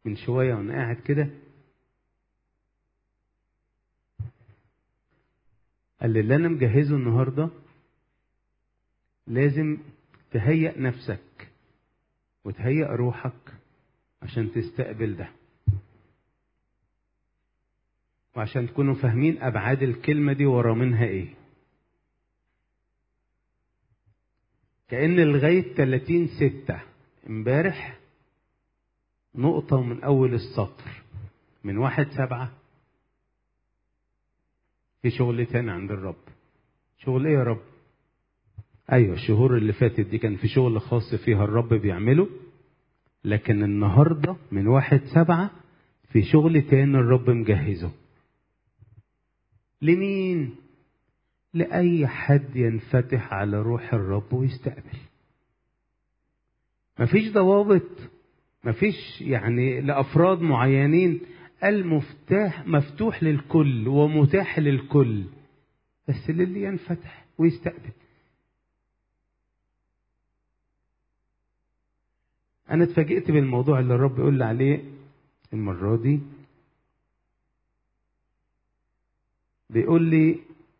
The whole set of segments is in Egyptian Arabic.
من شوية وأنا قاعد كده قال لي اللي أنا مجهزه النهاردة لازم تهيأ نفسك وتهيأ روحك عشان تستقبل ده وعشان تكونوا فاهمين أبعاد الكلمة دي ورا منها إيه كأن لغاية 30 ستة امبارح نقطة من أول السطر من واحد سبعة في شغل تاني عند الرب شغل ايه يا رب ايوه الشهور اللي فاتت دي كان في شغل خاص فيها الرب بيعمله لكن النهارده من واحد سبعة في شغل تاني الرب مجهزه لمين لأي حد ينفتح على روح الرب ويستقبل مفيش ضوابط مفيش يعني لأفراد معينين المفتاح مفتوح للكل ومتاح للكل بس للي ينفتح ويستقبل أنا اتفاجئت بالموضوع اللي الرب يقول لي عليه المرة دي بيقول لي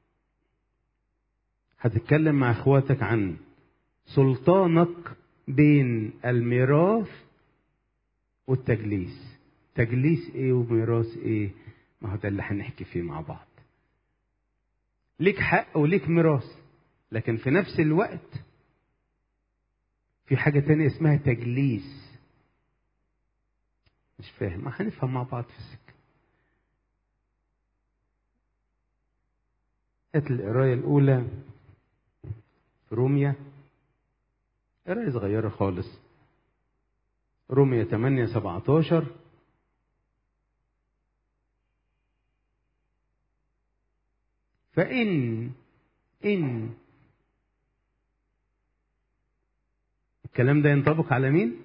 هتتكلم مع اخواتك عن سلطانك بين الميراث والتجليس تجليس ايه وميراث ايه ما هو ده اللي هنحكي فيه مع بعض ليك حق وليك ميراث لكن في نفس الوقت في حاجة تانية اسمها تجليس مش فاهم ما هنفهم مع بعض في السكة هات القراية الأولى في روميا قراية صغيرة خالص روميا 8 17 فإن إن الكلام ده ينطبق على مين؟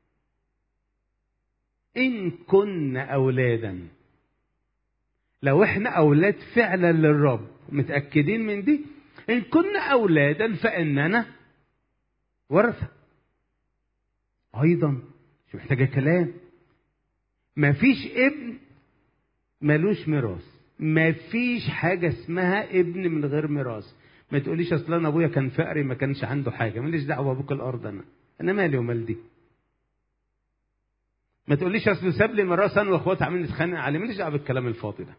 إن كنا أولادا لو إحنا أولاد فعلا للرب متأكدين من دي إن كنا أولادا فإننا ورثة أيضا شو محتاجة كلام مفيش ابن ملوش ميراث مفيش حاجة اسمها ابن من غير ميراث ما تقوليش اصل انا ابويا كان فقري ما كانش عنده حاجه ماليش دعوه بابوك الارض انا انا مالي ومال دي ما تقوليش اصل ساب لي ميراث انا واخواتي عاملين نتخانق عليه ماليش دعوه بالكلام الفاضي ده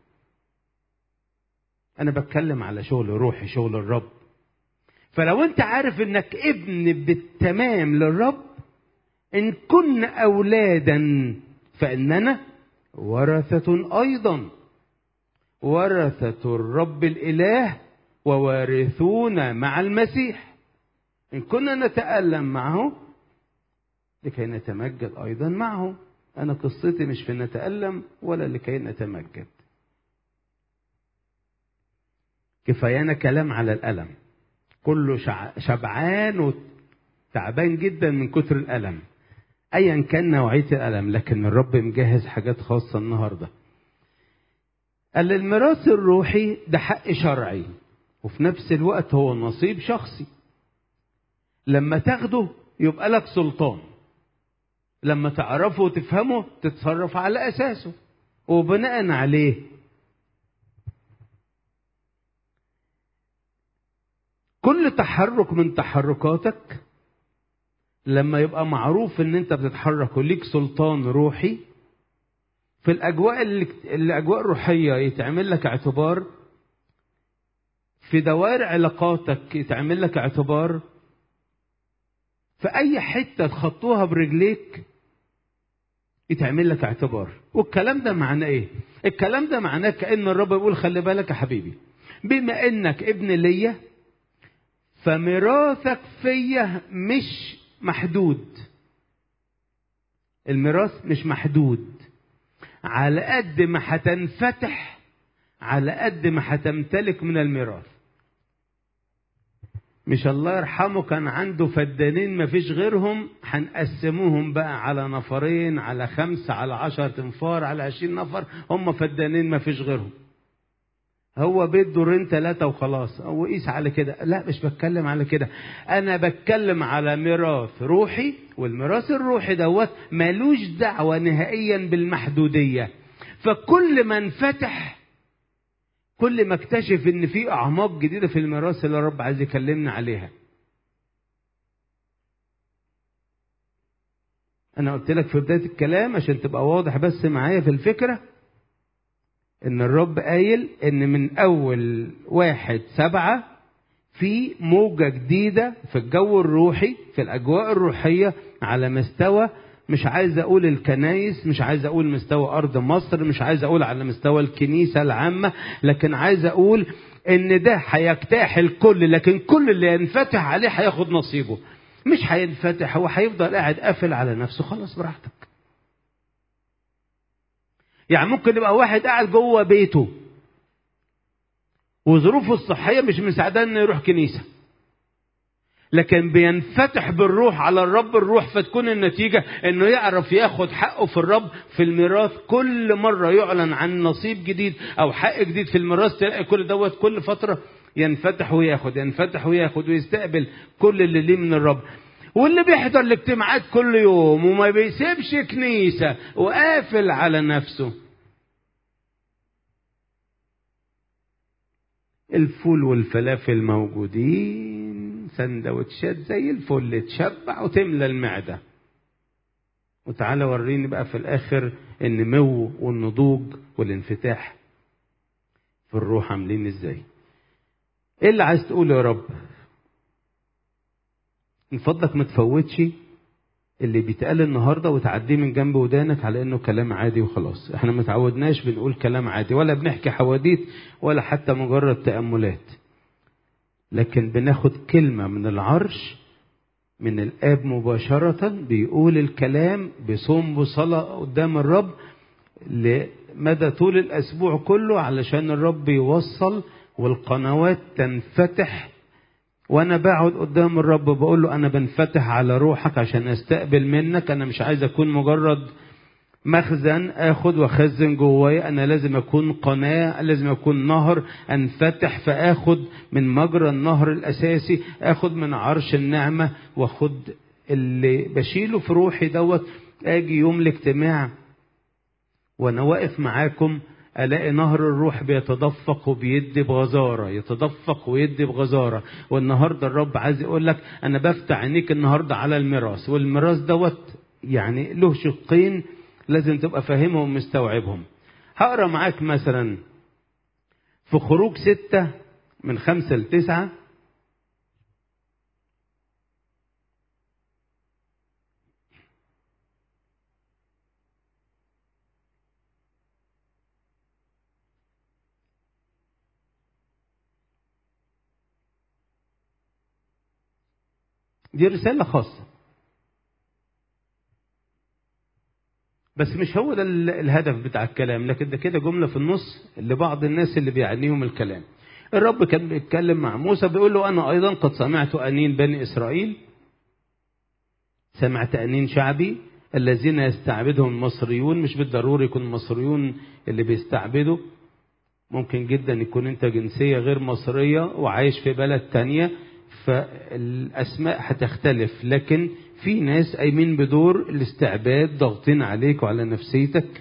انا بتكلم على شغل روحي شغل الرب فلو انت عارف انك ابن بالتمام للرب ان كنا اولادا فاننا ورثه ايضا ورثه الرب الاله ووارثون مع المسيح إن كنا نتألم معه لكي نتمجد أيضا معه أنا قصتي مش في نتألم ولا لكي نتمجد كفايانا كلام على الألم كله شبعان وتعبان جدا من كتر الألم أيا كان نوعية الألم لكن الرب مجهز حاجات خاصة النهاردة قال الميراث الروحي ده حق شرعي وفي نفس الوقت هو نصيب شخصي لما تاخده يبقى لك سلطان لما تعرفه وتفهمه تتصرف على اساسه وبناء عليه كل تحرك من تحركاتك لما يبقى معروف ان انت بتتحرك وليك سلطان روحي في الاجواء اللي الاجواء الروحيه يتعمل لك اعتبار في دوائر علاقاتك يتعمل لك اعتبار في اي حته تخطوها برجليك يتعمل لك اعتبار والكلام ده معناه ايه الكلام ده معناه كان الرب بيقول خلي بالك يا حبيبي بما انك ابن ليا فميراثك فيا مش محدود الميراث مش محدود على قد ما هتنفتح على قد ما هتمتلك من الميراث مش الله يرحمه كان عنده فدانين ما فيش غيرهم هنقسموهم بقى على نفرين على خمسة على عشرة انفار على عشرين نفر هم فدانين ما فيش غيرهم هو بيت دورين ثلاثة وخلاص وقيس على كده لا مش بتكلم على كده أنا بتكلم على ميراث روحي والميراث الروحي دوت ملوش دعوة نهائيا بالمحدودية فكل ما انفتح كل ما اكتشف ان في اعماق جديده في الميراث اللي الرب عايز يكلمنا عليها انا قلت لك في بدايه الكلام عشان تبقى واضح بس معايا في الفكره ان الرب قايل ان من اول واحد سبعة في موجة جديدة في الجو الروحي في الاجواء الروحية على مستوى مش عايز اقول الكنايس مش عايز اقول مستوى ارض مصر مش عايز اقول على مستوى الكنيسة العامة لكن عايز اقول ان ده هيجتاح الكل لكن كل اللي ينفتح عليه هياخد نصيبه مش هينفتح هو هيفضل قاعد قافل على نفسه خلاص براحتك يعني ممكن يبقى واحد قاعد جوه بيته وظروفه الصحيه مش مساعداه انه يروح كنيسه لكن بينفتح بالروح على الرب الروح فتكون النتيجة انه يعرف ياخد حقه في الرب في الميراث كل مرة يعلن عن نصيب جديد او حق جديد في الميراث تلاقي كل دوت كل فترة ينفتح وياخد ينفتح وياخد ويستقبل كل اللي ليه من الرب واللي بيحضر الاجتماعات كل يوم وما بيسيبش كنيسة وقافل على نفسه الفول والفلافل موجودين سندوتشات زي الفل تشبع وتملى المعدة وتعالى وريني بقى في الآخر النمو والنضوج والانفتاح في الروح عاملين ازاي ايه اللي عايز تقوله يا رب من فضلك ما تفوتش اللي بيتقال النهارده وتعديه من جنب ودانك على انه كلام عادي وخلاص احنا ما تعودناش بنقول كلام عادي ولا بنحكي حواديت ولا حتى مجرد تاملات لكن بناخد كلمه من العرش من الاب مباشره بيقول الكلام بصوم بصلاه قدام الرب لمدى طول الاسبوع كله علشان الرب يوصل والقنوات تنفتح وانا بقعد قدام الرب بقول له انا بنفتح على روحك عشان استقبل منك انا مش عايز اكون مجرد مخزن اخد واخزن جوايا انا لازم اكون قناه لازم اكون نهر انفتح فاخد من مجرى النهر الاساسي اخد من عرش النعمه واخد اللي بشيله في روحي دوت اجي يوم الاجتماع وانا واقف معاكم الاقي نهر الروح بيتدفق وبيدي بغزاره يتدفق ويدي بغزاره والنهارده الرب عايز يقول لك انا بفتح عينيك النهارده على الميراث والميراث دوت يعني له شقين لازم تبقى فاهمهم ومستوعبهم هقرا معاك مثلا في خروج ستة من خمسة لتسعة دي رسالة خاصة بس مش هو ده الهدف بتاع الكلام لكن ده كده جملة في النص لبعض الناس اللي بيعنيهم الكلام الرب كان بيتكلم مع موسى بيقول له أنا أيضا قد سمعت أنين بني إسرائيل سمعت أنين شعبي الذين يستعبدهم المصريون مش بالضروري يكون المصريون اللي بيستعبدوا ممكن جدا يكون انت جنسية غير مصرية وعايش في بلد تانية فالأسماء هتختلف لكن في ناس قايمين بدور الاستعباد ضاغطين عليك وعلى نفسيتك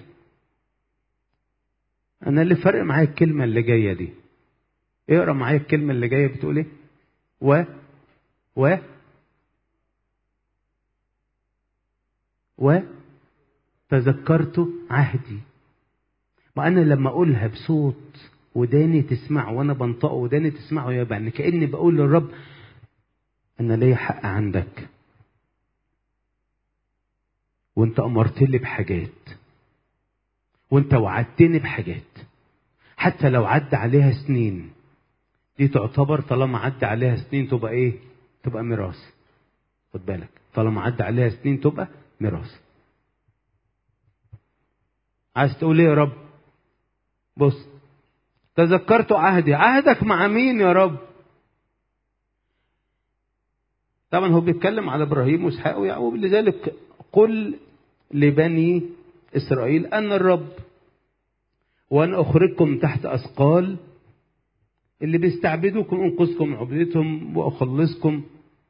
أنا اللي فرق معايا الكلمة اللي جاية دي اقرا معايا الكلمة اللي جاية بتقول ايه و و و تذكرت عهدي ما أنا لما أقولها بصوت وداني تسمعه وأنا بنطقه وداني تسمعه يعني كأني بقول للرب أنا ليا حق عندك وانت امرت لي بحاجات وانت وعدتني بحاجات حتى لو عدى عليها سنين دي تعتبر طالما عدى عليها سنين تبقى ايه تبقى ميراث خد بالك طالما عدى عليها سنين تبقى ميراث عايز تقول ايه يا رب بص تذكرت عهدي عهدك مع مين يا رب طبعا هو بيتكلم على ابراهيم واسحاق ويعقوب لذلك قل لبني اسرائيل ان الرب وان اخرجكم تحت اثقال اللي بيستعبدوكم انقذكم عبدتهم واخلصكم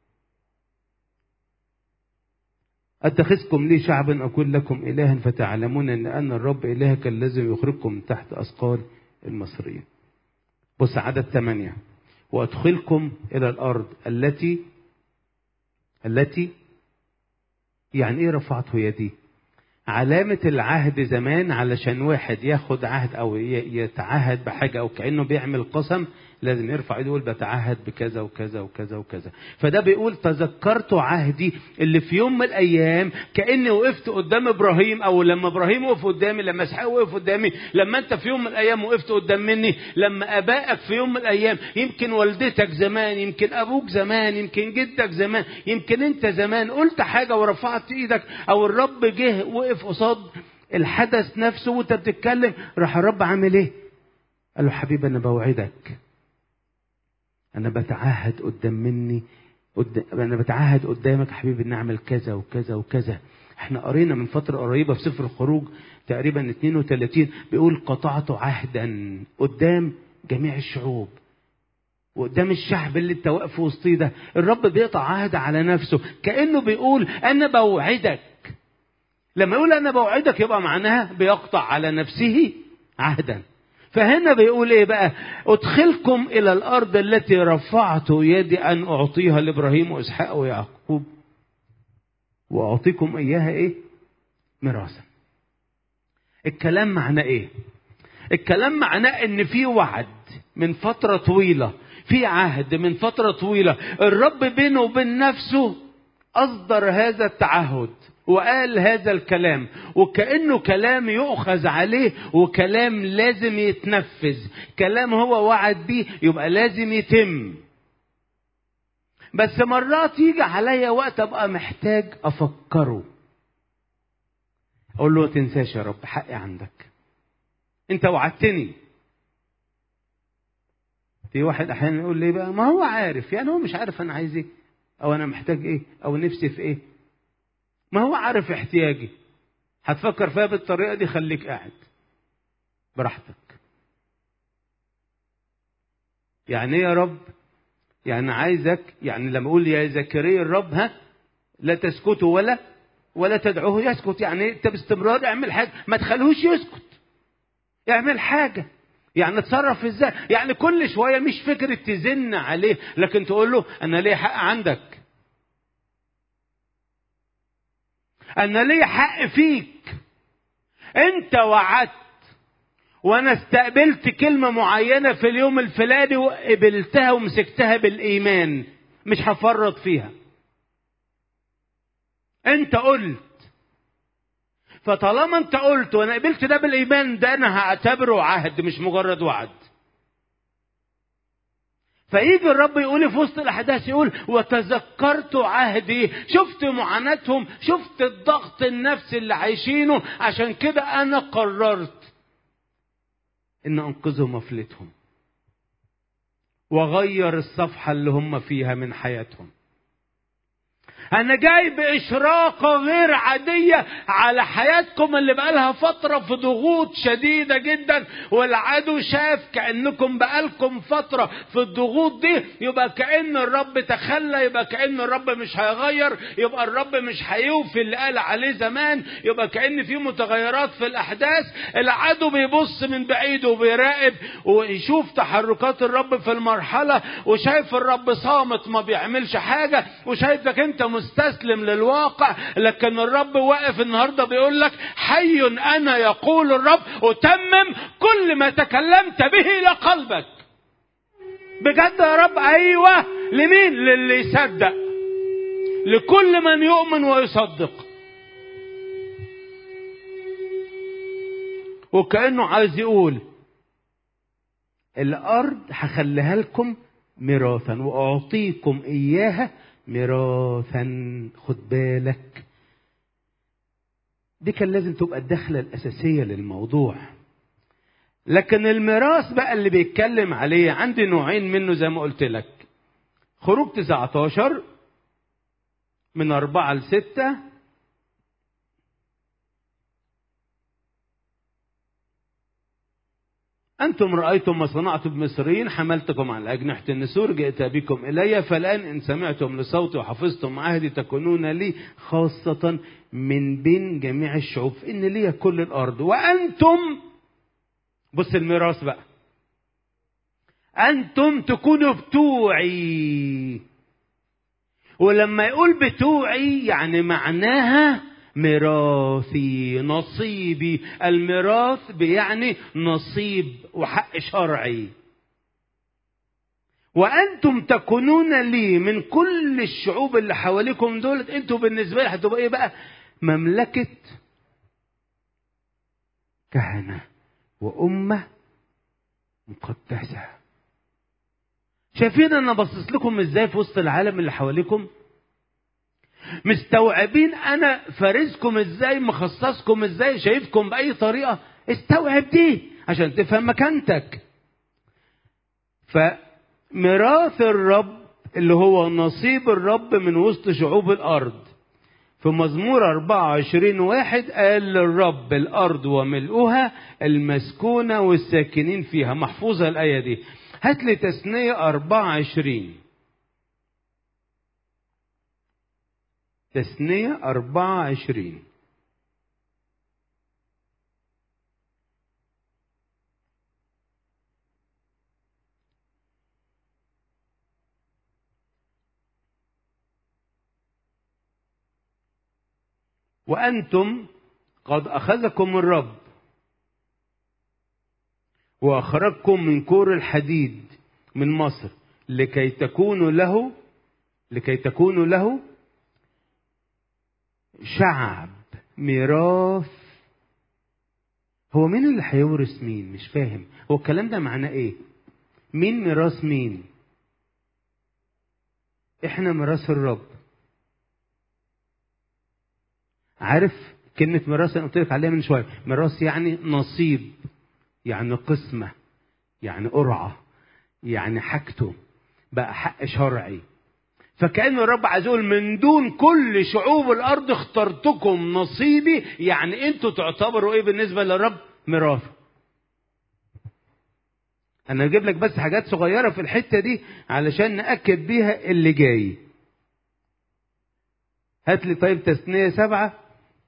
اتخذكم لي شعبا اكون لكم الها فتعلمون ان انا الرب الهك الذي يخرجكم من تحت اثقال المصريين بص عدد ثمانية وادخلكم الى الارض التي التي يعني ايه رفعت يدي علامة العهد زمان علشان واحد ياخد عهد أو يتعهد بحاجة أو كأنه بيعمل قسم لازم يرفع ايده يقول بتعهد بكذا وكذا وكذا وكذا فده بيقول تذكرت عهدي اللي في يوم من الايام كاني وقفت قدام ابراهيم او لما ابراهيم وقف قدامي لما اسحاق وقف قدامي لما انت في يوم من الايام وقفت قدام مني لما ابائك في يوم من الايام يمكن والدتك زمان يمكن ابوك زمان يمكن جدك زمان يمكن انت زمان قلت حاجه ورفعت ايدك او الرب جه وقف قصاد الحدث نفسه وانت بتتكلم راح الرب عامل ايه قال له حبيبي انا بوعدك انا بتعهد قدام مني قدام انا بتعهد قدامك حبيبي ان اعمل كذا وكذا وكذا احنا قرينا من فترة قريبة في سفر الخروج تقريبا 32 بيقول قطعت عهدا قدام جميع الشعوب وقدام الشعب اللي انت واقف وسطيه ده الرب بيقطع عهد على نفسه كانه بيقول انا بوعدك لما يقول انا بوعدك يبقى معناها بيقطع على نفسه عهدا فهنا بيقول ايه بقى ادخلكم الى الارض التي رفعت يدي ان اعطيها لابراهيم واسحاق ويعقوب واعطيكم اياها ايه ميراثا الكلام معناه ايه الكلام معناه ان في وعد من فتره طويله في عهد من فتره طويله الرب بينه وبين نفسه اصدر هذا التعهد وقال هذا الكلام وكأنه كلام يؤخذ عليه وكلام لازم يتنفذ كلام هو وعد بيه يبقى لازم يتم بس مرات يجي عليا وقت ابقى محتاج افكره اقول له ما تنساش يا رب حقي عندك انت وعدتني في واحد احيانا يقول لي بقى ما هو عارف يعني هو مش عارف انا عايز ايه او انا محتاج ايه او نفسي في ايه ما هو عارف احتياجي هتفكر فيها بالطريقه دي خليك قاعد براحتك يعني ايه يا رب يعني عايزك يعني لما اقول يا زكريا الرب ها لا تسكتوا ولا ولا تدعوه يسكت يعني انت باستمرار اعمل حاجه ما تخليهوش يسكت اعمل حاجه يعني اتصرف ازاي يعني كل شويه مش فكره تزن عليه لكن تقول له انا ليه حق عندك انا ليه حق فيك انت وعدت وانا استقبلت كلمة معينة في اليوم الفلاني وقبلتها ومسكتها بالايمان مش هفرط فيها انت قلت فطالما انت قلت وانا قبلت ده بالايمان ده انا هعتبره عهد مش مجرد وعد فيجي الرب يقول في وسط الاحداث يقول وتذكرت عهدي شفت معاناتهم شفت الضغط النفسي اللي عايشينه عشان كده انا قررت ان انقذهم وافلتهم واغير الصفحه اللي هم فيها من حياتهم انا جاي باشراقه غير عاديه على حياتكم اللي بقالها فتره في ضغوط شديده جدا والعدو شاف كانكم بقالكم فتره في الضغوط دي يبقى كان الرب تخلى يبقى كان الرب مش هيغير يبقى الرب مش هيوفي اللي قال عليه زمان يبقى كان في متغيرات في الاحداث العدو بيبص من بعيد وبيراقب ويشوف تحركات الرب في المرحله وشايف الرب صامت ما بيعملش حاجه وشايفك انت مستسلم للواقع لكن الرب واقف النهارده بيقول لك حي انا يقول الرب اتمم كل ما تكلمت به الى قلبك بجد يا رب ايوه لمين للي يصدق لكل من يؤمن ويصدق وكانه عايز يقول الارض هخليها لكم ميراثا واعطيكم اياها ميراثا خد بالك دي كان لازم تبقى الدخلة الأساسية للموضوع لكن الميراث بقى اللي بيتكلم عليه عندي نوعين منه زي ما قلت لك خروج 19 من أربعة لستة أنتم رأيتم ما صنعت بمصريين حملتكم على أجنحة النسور جئت بكم إلي فالآن إن سمعتم لصوتي وحفظتم عهدي تكونون لي خاصة من بين جميع الشعوب إن لي كل الأرض وأنتم بص الميراث بقى أنتم تكونوا بتوعي ولما يقول بتوعي يعني معناها ميراثي نصيبي الميراث بيعني نصيب وحق شرعي وانتم تكونون لي من كل الشعوب اللي حواليكم دول انتوا بالنسبه لي هتبقى ايه بقى مملكه كهنه وامه مقدسه شايفين انا باصص لكم ازاي في وسط العالم اللي حواليكم مستوعبين انا فارسكم ازاي مخصصكم ازاي شايفكم باي طريقه استوعب دي عشان تفهم مكانتك فميراث الرب اللي هو نصيب الرب من وسط شعوب الارض في مزمور 24 واحد قال للرب الأرض وملؤها المسكونة والساكنين فيها محفوظة الآية دي هات لي تثنية 24 تثنية 24 وأنتم قد أخذكم الرب وأخرجكم من كور الحديد من مصر لكي تكونوا له لكي تكونوا له شعب ميراث هو مين اللي هيورث مين مش فاهم هو الكلام ده معناه ايه مين ميراث مين احنا ميراث الرب عارف كلمة ميراث أنا قلت لك عليها من شوية ميراث يعني نصيب يعني قسمة يعني قرعة يعني حاجته بقى حق شرعي فكأن الرب عايز يقول من دون كل شعوب الأرض اخترتكم نصيبي يعني أنتوا تعتبروا إيه بالنسبة للرب ميراث أنا أجيب لك بس حاجات صغيرة في الحتة دي علشان نأكد بيها اللي جاي هات لي طيب تثنية سبعة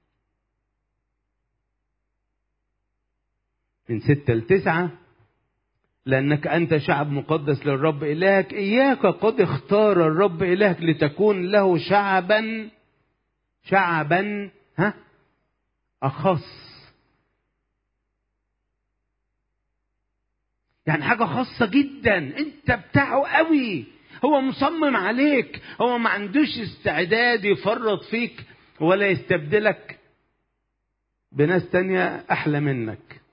من ستة لتسعة لأنك أنت شعب مقدس للرب إلهك إياك قد اختار الرب إلهك لتكون له شعبا شعبا ها أخص يعني حاجة خاصة جدا أنت بتاعه قوي هو مصمم عليك هو ما عندوش استعداد يفرط فيك ولا يستبدلك بناس تانية أحلى منك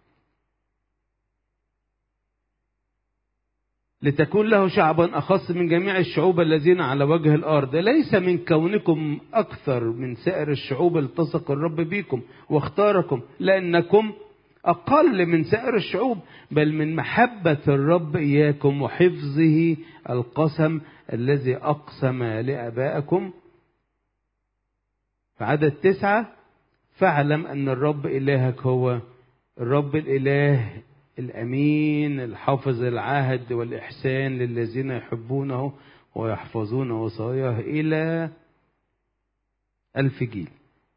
لتكون له شعبا أخص من جميع الشعوب الذين على وجه الأرض ليس من كونكم أكثر من سائر الشعوب التصق الرب بكم واختاركم لأنكم أقل من سائر الشعوب بل من محبة الرب إياكم وحفظه القسم الذي أقسم لآبائكم في عدد تسعة فاعلم أن الرب إلهك هو الرب الإله الأمين الحافظ العهد والإحسان للذين يحبونه ويحفظون وصاياه إلى ألف جيل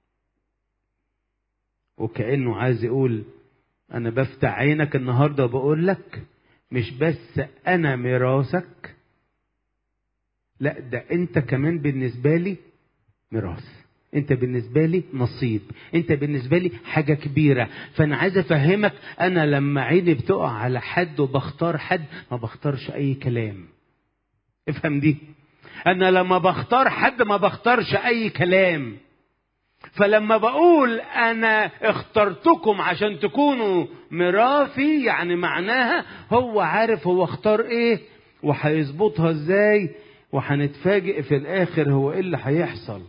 وكأنه عايز يقول أنا بفتح عينك النهاردة وبقول لك مش بس أنا ميراثك لا ده أنت كمان بالنسبة لي ميراث انت بالنسبة لي نصيب انت بالنسبة لي حاجة كبيرة فانا عايز افهمك انا لما عيني بتقع على حد وبختار حد ما بختارش اي كلام افهم دي انا لما بختار حد ما بختارش اي كلام فلما بقول انا اخترتكم عشان تكونوا ميراثي يعني معناها هو عارف هو اختار ايه وهيظبطها ازاي وهنتفاجئ في الاخر هو ايه اللي هيحصل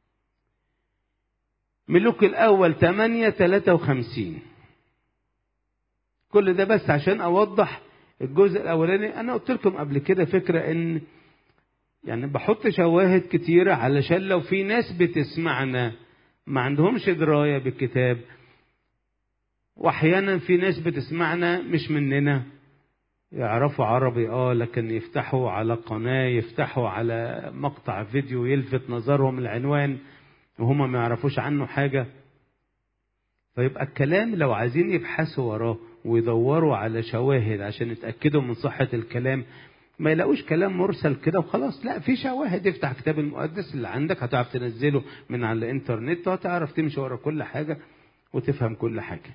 ملوك الأول 8 53 كل ده بس عشان أوضح الجزء الأولاني أنا قلت لكم قبل كده فكرة إن يعني بحط شواهد كتيرة علشان لو في ناس بتسمعنا ما عندهمش دراية بالكتاب واحيانا في ناس بتسمعنا مش مننا يعرفوا عربي اه لكن يفتحوا على قناة يفتحوا على مقطع فيديو يلفت نظرهم العنوان وهما ما يعرفوش عنه حاجة فيبقى الكلام لو عايزين يبحثوا وراه ويدوروا على شواهد عشان يتأكدوا من صحة الكلام ما يلاقوش كلام مرسل كده وخلاص لا في شواهد افتح كتاب المقدس اللي عندك هتعرف تنزله من على الانترنت وهتعرف تمشي ورا كل حاجة وتفهم كل حاجة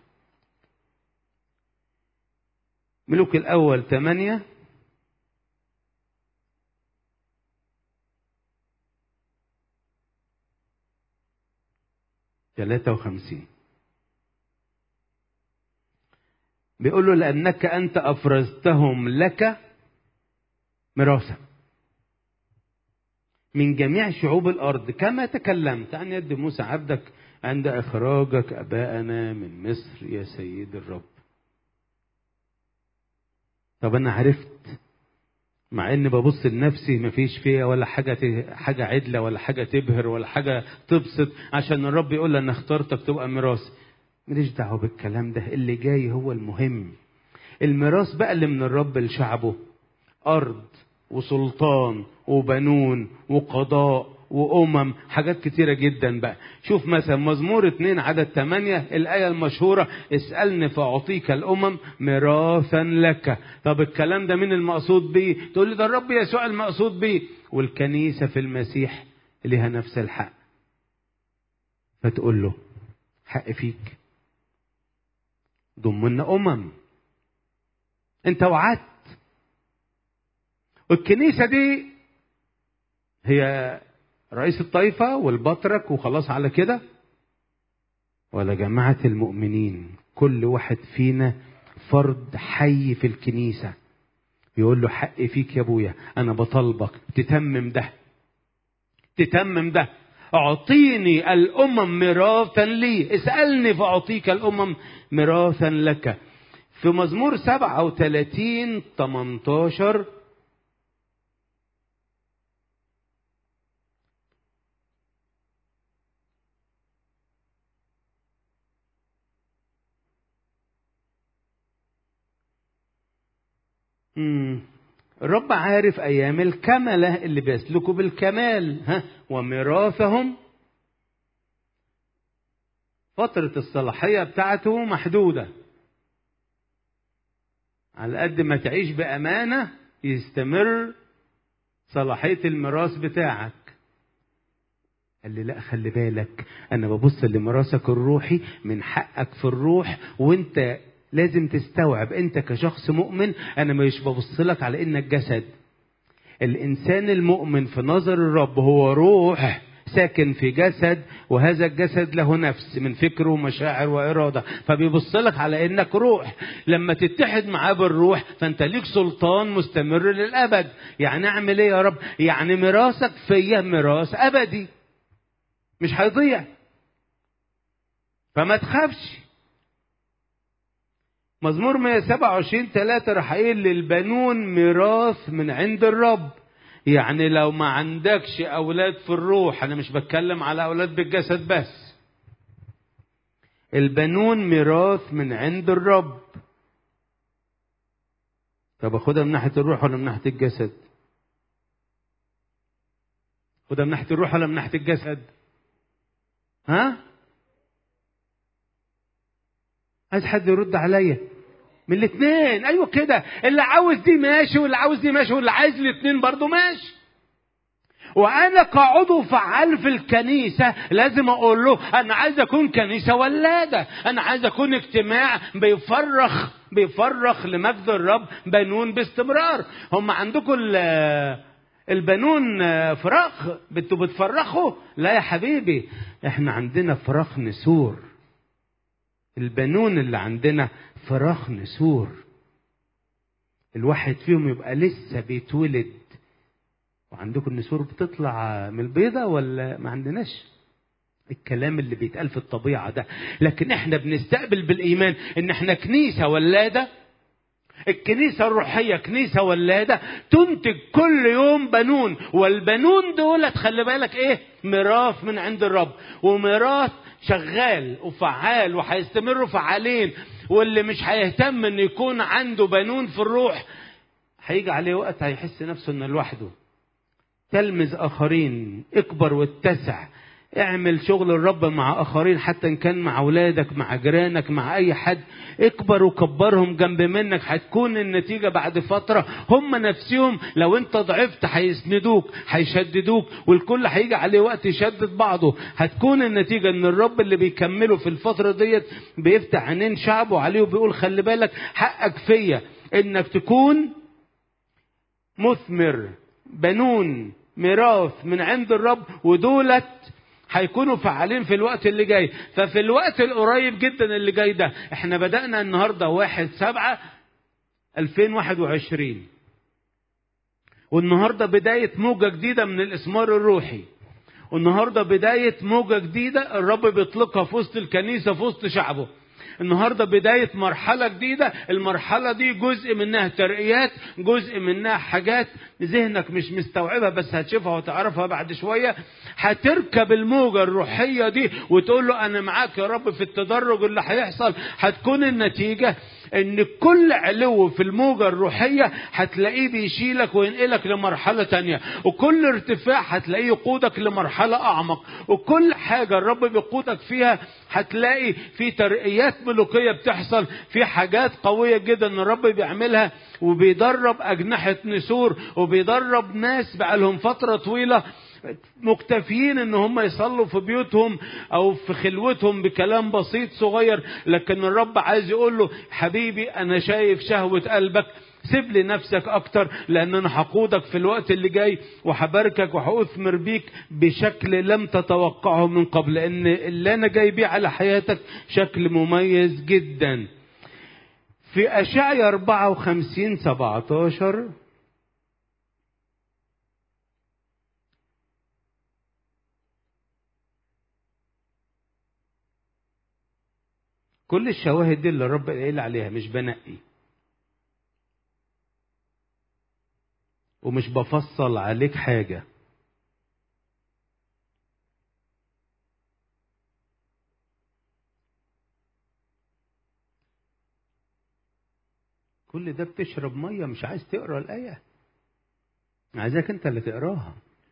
ملوك الأول ثمانية ثلاثة وخمسين بيقول له لأنك أنت أفرزتهم لك مراسا من جميع شعوب الأرض كما تكلمت عن يد موسى عبدك عند إخراجك أباءنا من مصر يا سيد الرب طب أنا عرفت مع إني ببص لنفسي مفيش فيها ولا حاجة حاجة عدلة ولا حاجة تبهر ولا حاجة تبسط عشان الرب يقول لي أنا اخترتك تبقى ميراث ماليش دعوة بالكلام ده اللي جاي هو المهم الميراث بقى اللي من الرب لشعبه أرض وسلطان وبنون وقضاء وأمم حاجات كتيرة جدا بقى شوف مثلا مزمور اتنين عدد تمانية الآية المشهورة اسألني فأعطيك الأمم ميراثا لك طب الكلام ده مين المقصود بيه تقول لي ده الرب يسوع المقصود بيه والكنيسة في المسيح لها نفس الحق فتقول له حق فيك ضمنا أمم انت وعدت والكنيسة دي هي رئيس الطائفة والبطرك وخلاص على كده ولا جماعة المؤمنين كل واحد فينا فرد حي في الكنيسة يقول له حق فيك يا ابويا انا بطالبك تتمم ده تتمم ده اعطيني الامم ميراثا لي اسألني فاعطيك الامم ميراثا لك في مزمور 37 18 مم. الرب عارف ايام الكمله اللي بيسلكوا بالكمال ها وميراثهم فتره الصلاحيه بتاعته محدوده على قد ما تعيش بامانه يستمر صلاحيه الميراث بتاعك قال لي لا خلي بالك انا ببص لميراثك الروحي من حقك في الروح وانت لازم تستوعب انت كشخص مؤمن انا مش ببص لك على انك جسد الانسان المؤمن في نظر الرب هو روح ساكن في جسد وهذا الجسد له نفس من فكر ومشاعر واراده فبيبص لك على انك روح لما تتحد معاه بالروح فانت ليك سلطان مستمر للابد يعني اعمل ايه يا رب يعني ميراثك فيا ميراث ابدي مش هيضيع فما تخافش مزمور 127 3 راح قايل للبنون ميراث من عند الرب يعني لو ما عندكش اولاد في الروح انا مش بتكلم على اولاد بالجسد بس البنون ميراث من عند الرب طب اخدها من ناحيه الروح ولا من ناحيه الجسد خدها من ناحيه الروح ولا من ناحيه الجسد ها عايز حد يرد عليا من الاثنين ايوه كده اللي عاوز دي ماشي واللي عاوز دي ماشي واللي عايز الاثنين برضه ماشي وانا كعضو فعال في الكنيسه لازم اقول له انا عايز اكون كنيسه ولاده انا عايز اكون اجتماع بيفرخ بيفرخ لمجد الرب بنون باستمرار هم عندكم البنون فراخ انتوا بتفرخوا لا يا حبيبي احنا عندنا فراخ نسور البنون اللي عندنا فراخ نسور الواحد فيهم يبقى لسه بيتولد وعندكم النسور بتطلع من البيضة ولا ما عندناش الكلام اللي بيتقال في الطبيعة ده لكن احنا بنستقبل بالإيمان ان احنا كنيسة ولادة الكنيسة الروحية كنيسة ولادة تنتج كل يوم بنون والبنون دول خلي بالك ايه ميراث من عند الرب وميراث شغال وفعال وهيستمروا فعالين واللي مش هيهتم ان يكون عنده بنون في الروح هيجي عليه وقت هيحس نفسه انه لوحده تلمذ اخرين اكبر واتسع اعمل شغل الرب مع اخرين حتى ان كان مع اولادك مع جيرانك مع اي حد اكبر وكبرهم جنب منك هتكون النتيجة بعد فترة هم نفسهم لو انت ضعفت هيسندوك هيشددوك والكل هيجي عليه وقت يشدد بعضه هتكون النتيجة ان الرب اللي بيكمله في الفترة ديت بيفتح عينين شعبه عليه وبيقول خلي بالك حقك فيا انك تكون مثمر بنون ميراث من عند الرب ودولت هيكونوا فعالين في الوقت اللي جاي ففي الوقت القريب جدا اللي جاي ده احنا بدأنا النهاردة واحد سبعة 2021 والنهاردة بداية موجة جديدة من الإسمار الروحي والنهاردة بداية موجة جديدة الرب بيطلقها في وسط الكنيسة في وسط شعبه النهارده بداية مرحلة جديدة، المرحلة دي جزء منها ترقيات، جزء منها حاجات ذهنك مش مستوعبها بس هتشوفها وتعرفها بعد شوية، هتركب الموجة الروحية دي وتقول له أنا معاك يا رب في التدرج اللي هيحصل، هتكون النتيجة ان كل علو في الموجة الروحية هتلاقيه بيشيلك وينقلك لمرحلة تانية وكل ارتفاع هتلاقيه يقودك لمرحلة اعمق وكل حاجة الرب بيقودك فيها هتلاقي في ترقيات ملوكية بتحصل في حاجات قوية جدا الرب بيعملها وبيدرب اجنحة نسور وبيدرب ناس بقالهم فترة طويلة مكتفيين ان هم يصلوا في بيوتهم او في خلوتهم بكلام بسيط صغير لكن الرب عايز يقول له حبيبي انا شايف شهوة قلبك سيب لي نفسك اكتر لان انا هقودك في الوقت اللي جاي وهباركك وهاثمر بيك بشكل لم تتوقعه من قبل لان اللي انا جاي بيه على حياتك شكل مميز جدا في اشعيا 54 17 كل الشواهد دي اللي الرب قايل عليها مش بنقي ومش بفصل عليك حاجة كل ده بتشرب مية مش عايز تقرا الآية عايزك انت اللي تقراها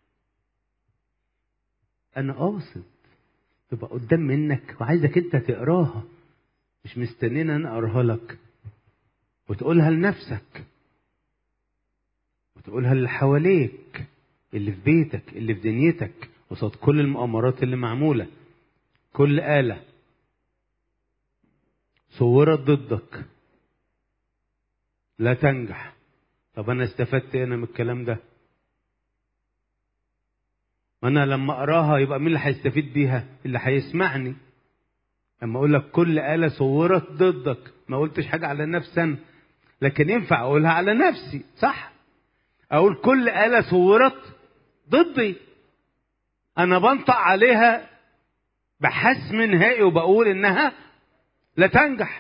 انا قاصد تبقى قدام منك وعايزك انت تقراها مش مستنين انا اقراها لك وتقولها لنفسك وتقولها اللي حواليك اللي في بيتك اللي في دنيتك قصاد كل المؤامرات اللي معمولة كل آلة صورت ضدك لا تنجح طب أنا استفدت أنا من الكلام ده ما أنا لما أقراها يبقى مين اللي هيستفيد بيها اللي هيسمعني لما اقول لك كل آلة صورت ضدك ما قلتش حاجة على نفسي أنا لكن ينفع أقولها على نفسي صح أقول كل آلة صورت ضدي أنا بنطق عليها بحسم نهائي وبقول إنها لا تنجح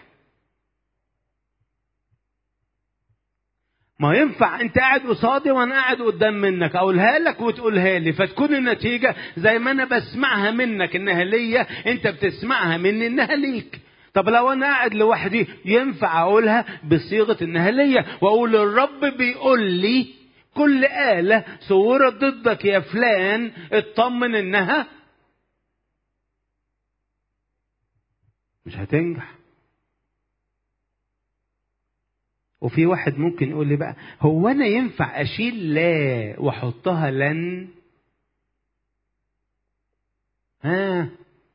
ما ينفع انت قاعد قصادي وانا قاعد قدام منك اقولها لك وتقولها لي فتكون النتيجه زي ما انا بسمعها منك انها ليا انت بتسمعها مني انها ليك طب لو انا قاعد لوحدي ينفع اقولها بصيغه انها ليا واقول الرب بيقول لي كل آلة صورت ضدك يا فلان اطمن انها مش هتنجح وفي واحد ممكن يقول لي بقى هو انا ينفع اشيل لا واحطها لن ها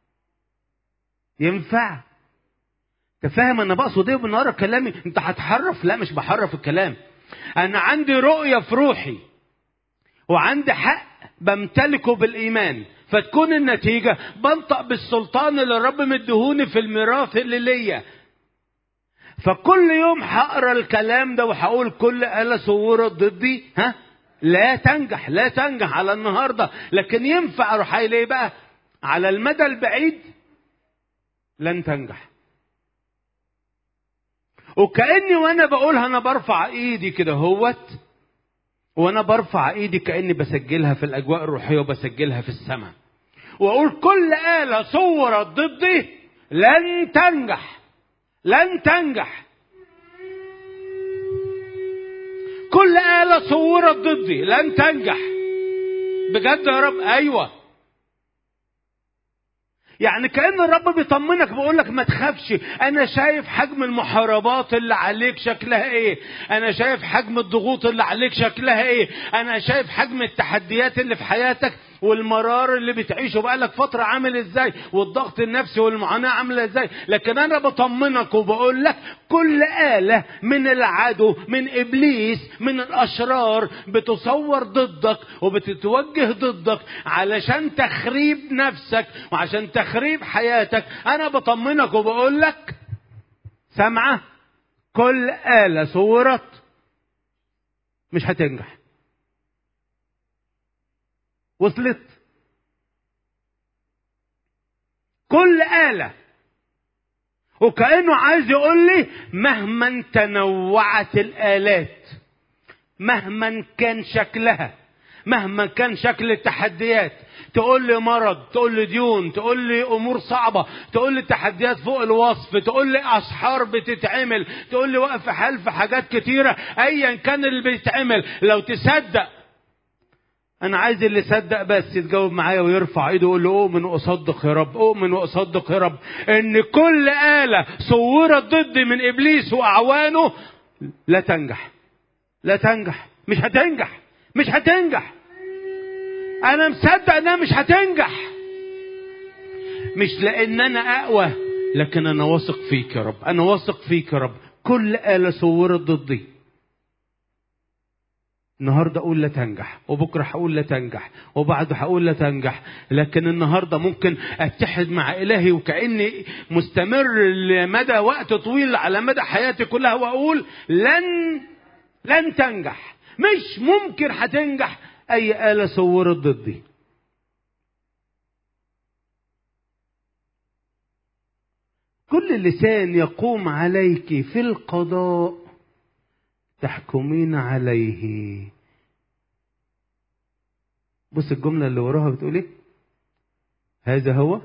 ينفع انت فاهم انا بقصد ايه بنقرا كلامي انت هتحرف لا مش بحرف الكلام انا عندي رؤيه في روحي وعندي حق بمتلكه بالايمان فتكون النتيجه بنطق بالسلطان اللي الرب مديهوني في الميراث اللي ليا فكل يوم هقرا الكلام ده وهقول كل آلة صورت ضدي ها لا تنجح لا تنجح على النهارده لكن ينفع اروح قايل ايه بقى على المدى البعيد لن تنجح وكاني وانا بقولها انا برفع ايدي كده هوت وانا برفع ايدي كاني بسجلها في الاجواء الروحيه وبسجلها في السماء واقول كل آلة صورت ضدي لن تنجح لن تنجح كل آلة صورت ضدي لن تنجح بجد يا رب أيوة يعني كأن الرب بيطمنك بيقول لك ما تخافش أنا شايف حجم المحاربات اللي عليك شكلها إيه أنا شايف حجم الضغوط اللي عليك شكلها إيه أنا شايف حجم التحديات اللي في حياتك والمرار اللي بتعيشه بقالك فترة عامل ازاي والضغط النفسي والمعاناة عاملة ازاي لكن انا بطمنك وبقول لك كل آلة من العدو من ابليس من الاشرار بتصور ضدك وبتتوجه ضدك علشان تخريب نفسك وعشان تخريب حياتك انا بطمنك وبقول لك سامعة كل آلة صورت مش هتنجح وصلت كل آلة وكأنه عايز يقول لي مهما تنوعت الآلات مهما كان شكلها مهما كان شكل التحديات تقول لي مرض تقول لي ديون تقول لي امور صعبه تقول لي تحديات فوق الوصف تقول لي اسحار بتتعمل تقول لي وقف حال في حاجات كتيره ايا كان اللي بيتعمل لو تصدق انا عايز اللي يصدق بس يتجاوب معايا ويرفع ايده ويقول له اؤمن واصدق يا رب اؤمن واصدق يا رب ان كل آلة صورت ضدي من ابليس واعوانه لا تنجح لا تنجح مش هتنجح مش هتنجح انا مصدق انها مش هتنجح مش لان انا اقوى لكن انا واثق فيك يا رب انا واثق فيك يا رب كل آلة صورت ضدي النهاردة أقول لا تنجح وبكرة هقول لا تنجح وبعده هقول لا تنجح لكن النهاردة ممكن أتحد مع إلهي وكأني مستمر لمدى وقت طويل على مدى حياتي كلها وأقول لن لن تنجح مش ممكن هتنجح أي آلة صورت ضدي كل لسان يقوم عليك في القضاء تحكمين عليه بص الجملة اللي وراها بتقول ايه هذا هو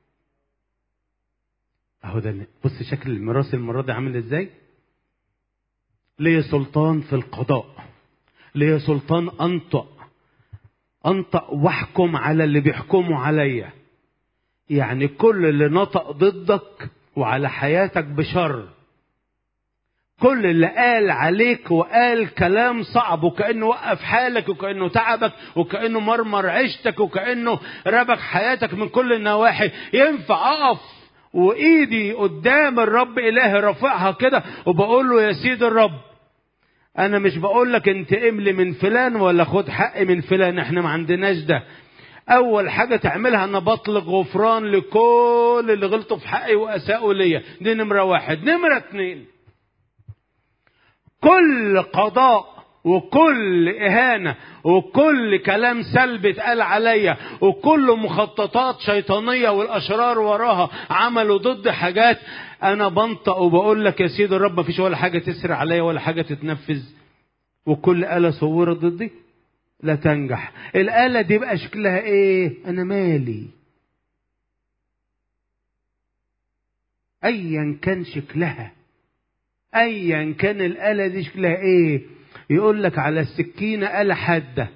اهو ده بص شكل الميراث المرة دي عامل ازاي ليه سلطان في القضاء ليه سلطان انطق انطق واحكم على اللي بيحكموا عليا يعني كل اللي نطق ضدك وعلى حياتك بشر كل اللي قال عليك وقال كلام صعب وكأنه وقف حالك وكأنه تعبك وكأنه مرمر عيشتك وكأنه ربك حياتك من كل النواحي ينفع أقف وإيدي قدام الرب إلهي رافعها كده وبقول له يا سيد الرب أنا مش بقول لك انتقم لي من فلان ولا خد حقي من فلان احنا ما عندناش ده أول حاجة تعملها أنا بطلق غفران لكل اللي غلطوا في حقي وأساءوا ليا دي نمرة واحد نمرة اتنين كل قضاء وكل إهانة وكل كلام سلبي اتقال عليا وكل مخططات شيطانية والأشرار وراها عملوا ضد حاجات أنا بنطق وبقول لك يا سيدي الرب مفيش ولا حاجة تسرع عليا ولا حاجة تتنفذ وكل آلة صورت ضدي لا تنجح الآلة دي بقى شكلها إيه أنا مالي أيا كان شكلها ايا كان الاله دي شكلها ايه يقول لك على السكينه اله حاده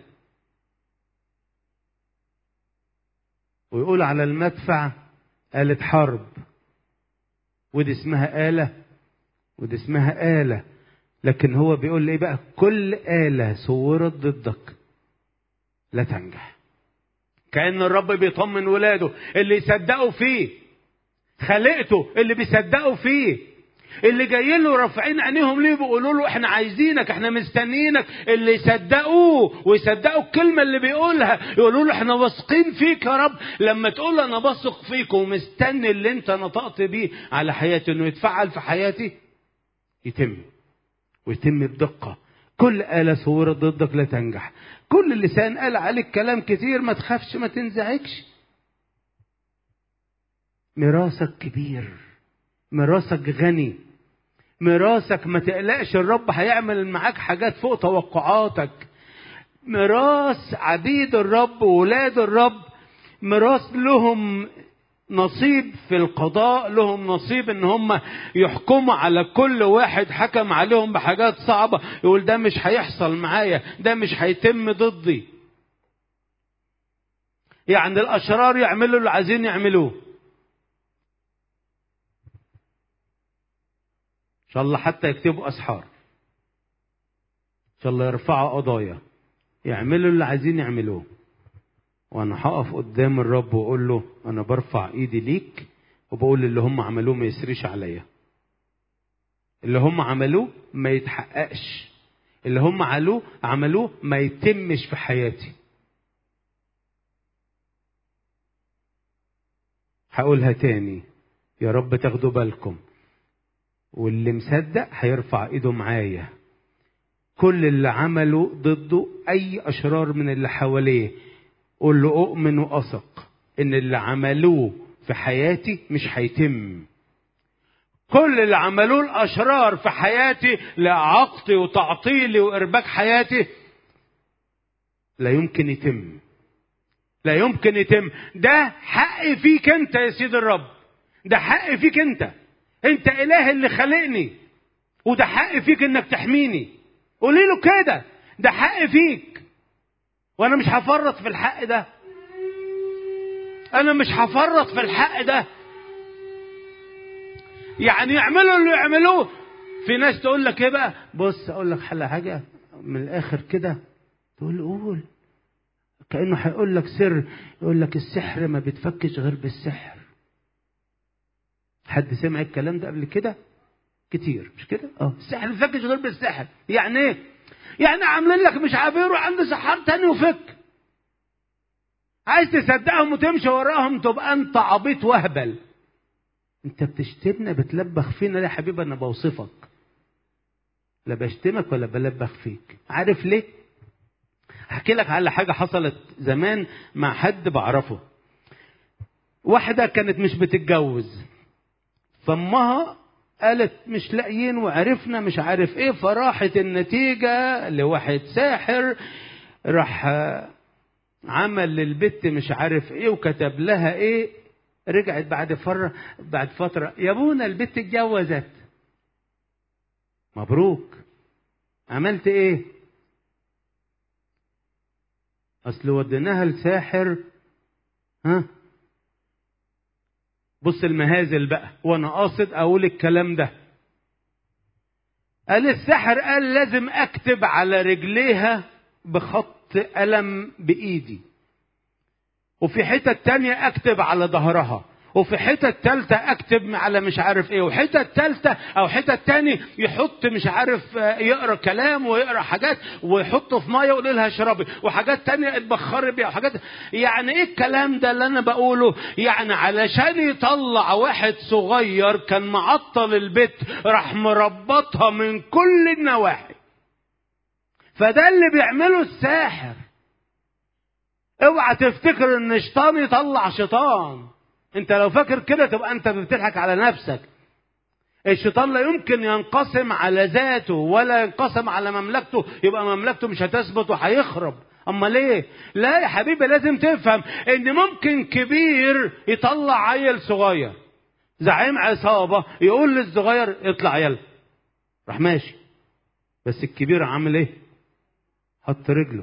ويقول على المدفع آلة حرب ودي اسمها آلة ودي اسمها آلة لكن هو بيقول لي ايه بقى كل آلة صورت ضدك لا تنجح كأن الرب بيطمن ولاده اللي يصدقوا فيه خلقته اللي بيصدقوا فيه اللي جايين له رافعين عينيهم ليه بيقولوا له احنا عايزينك احنا مستنيينك اللي يصدقوه ويصدقوا الكلمه اللي بيقولها يقولوا له احنا واثقين فيك يا رب لما تقول انا بثق فيك ومستني اللي انت نطقت بيه على حياتي انه يتفعل في حياتي يتم ويتم بدقه كل آلة صورت ضدك لا تنجح كل لسان قال عليك كلام كتير ما تخافش ما تنزعجش ميراثك كبير ميراثك غني ميراثك ما تقلقش الرب هيعمل معاك حاجات فوق توقعاتك ميراث عبيد الرب وولاد الرب ميراث لهم نصيب في القضاء لهم نصيب ان هم يحكموا على كل واحد حكم عليهم بحاجات صعبة يقول ده مش هيحصل معايا ده مش هيتم ضدي يعني الاشرار يعملوا اللي عايزين يعملوه ان شاء الله حتى يكتبوا اسحار ان شاء الله يرفعوا قضايا يعملوا اللي عايزين يعملوه وانا هقف قدام الرب واقول له انا برفع ايدي ليك وبقول اللي هم عملوه ما يسريش عليا اللي هم عملوه ما يتحققش اللي هم عملوه عملوه ما يتمش في حياتي هقولها تاني يا رب تاخدوا بالكم واللي مصدق هيرفع ايده معايا كل اللي عمله ضده اي اشرار من اللي حواليه قول له اؤمن واثق ان اللي عملوه في حياتي مش هيتم كل اللي عملوه الاشرار في حياتي لاعاقتي وتعطيلي وارباك حياتي لا يمكن يتم لا يمكن يتم ده حق فيك انت يا سيد الرب ده حق فيك انت انت اله اللي خلقني وده حق فيك انك تحميني قولي له كده ده حق فيك وانا مش هفرط في الحق ده انا مش هفرط في الحق ده يعني يعملوا اللي يعملوه في ناس تقول لك ايه بقى بص اقول لك حل حاجه من الاخر كده تقول قول كانه هيقول لك سر يقول لك السحر ما بيتفكش غير بالسحر حد سمع الكلام ده قبل كده كتير مش كده اه السحر ما بيتفكش غير بالسحر يعني ايه يعني عاملين لك مش عارف يروح عند سحار تاني وفك عايز تصدقهم وتمشي وراهم تبقى انت عبيط وهبل انت بتشتمنا بتلبخ فينا ليه يا حبيبي انا بوصفك لا بشتمك ولا بلبخ فيك عارف ليه احكي لك على حاجه حصلت زمان مع حد بعرفه واحده كانت مش بتتجوز فامها قالت مش لاقيين وعرفنا مش عارف ايه فراحت النتيجه لواحد ساحر راح عمل للبت مش عارف ايه وكتب لها ايه رجعت بعد فرة بعد فترة يا ابونا البت اتجوزت مبروك عملت ايه اصل وديناها لساحر ها بص المهازل بقى وانا قاصد اقول الكلام ده قال الساحر قال لازم اكتب على رجليها بخط قلم بايدي وفي حتة تانية اكتب على ظهرها وفي حتة تالتة اكتب على مش عارف ايه وحتة تالتة او حتة تاني يحط مش عارف يقرا كلام ويقرا حاجات ويحطه في ميه ويقول لها اشربي وحاجات تانية اتبخري بيها وحاجات يعني ايه الكلام ده اللي انا بقوله يعني علشان يطلع واحد صغير كان معطل البيت راح مربطها من كل النواحي فده اللي بيعمله الساحر اوعى تفتكر ان شيطان يطلع شيطان انت لو فاكر كده تبقى انت بتضحك على نفسك الشيطان لا يمكن ينقسم على ذاته ولا ينقسم على مملكته يبقى مملكته مش هتثبت وهيخرب اما ليه لا يا حبيبي لازم تفهم ان ممكن كبير يطلع عيل صغير زعيم عصابه يقول للصغير اطلع يلا راح ماشي بس الكبير عامل ايه حط رجله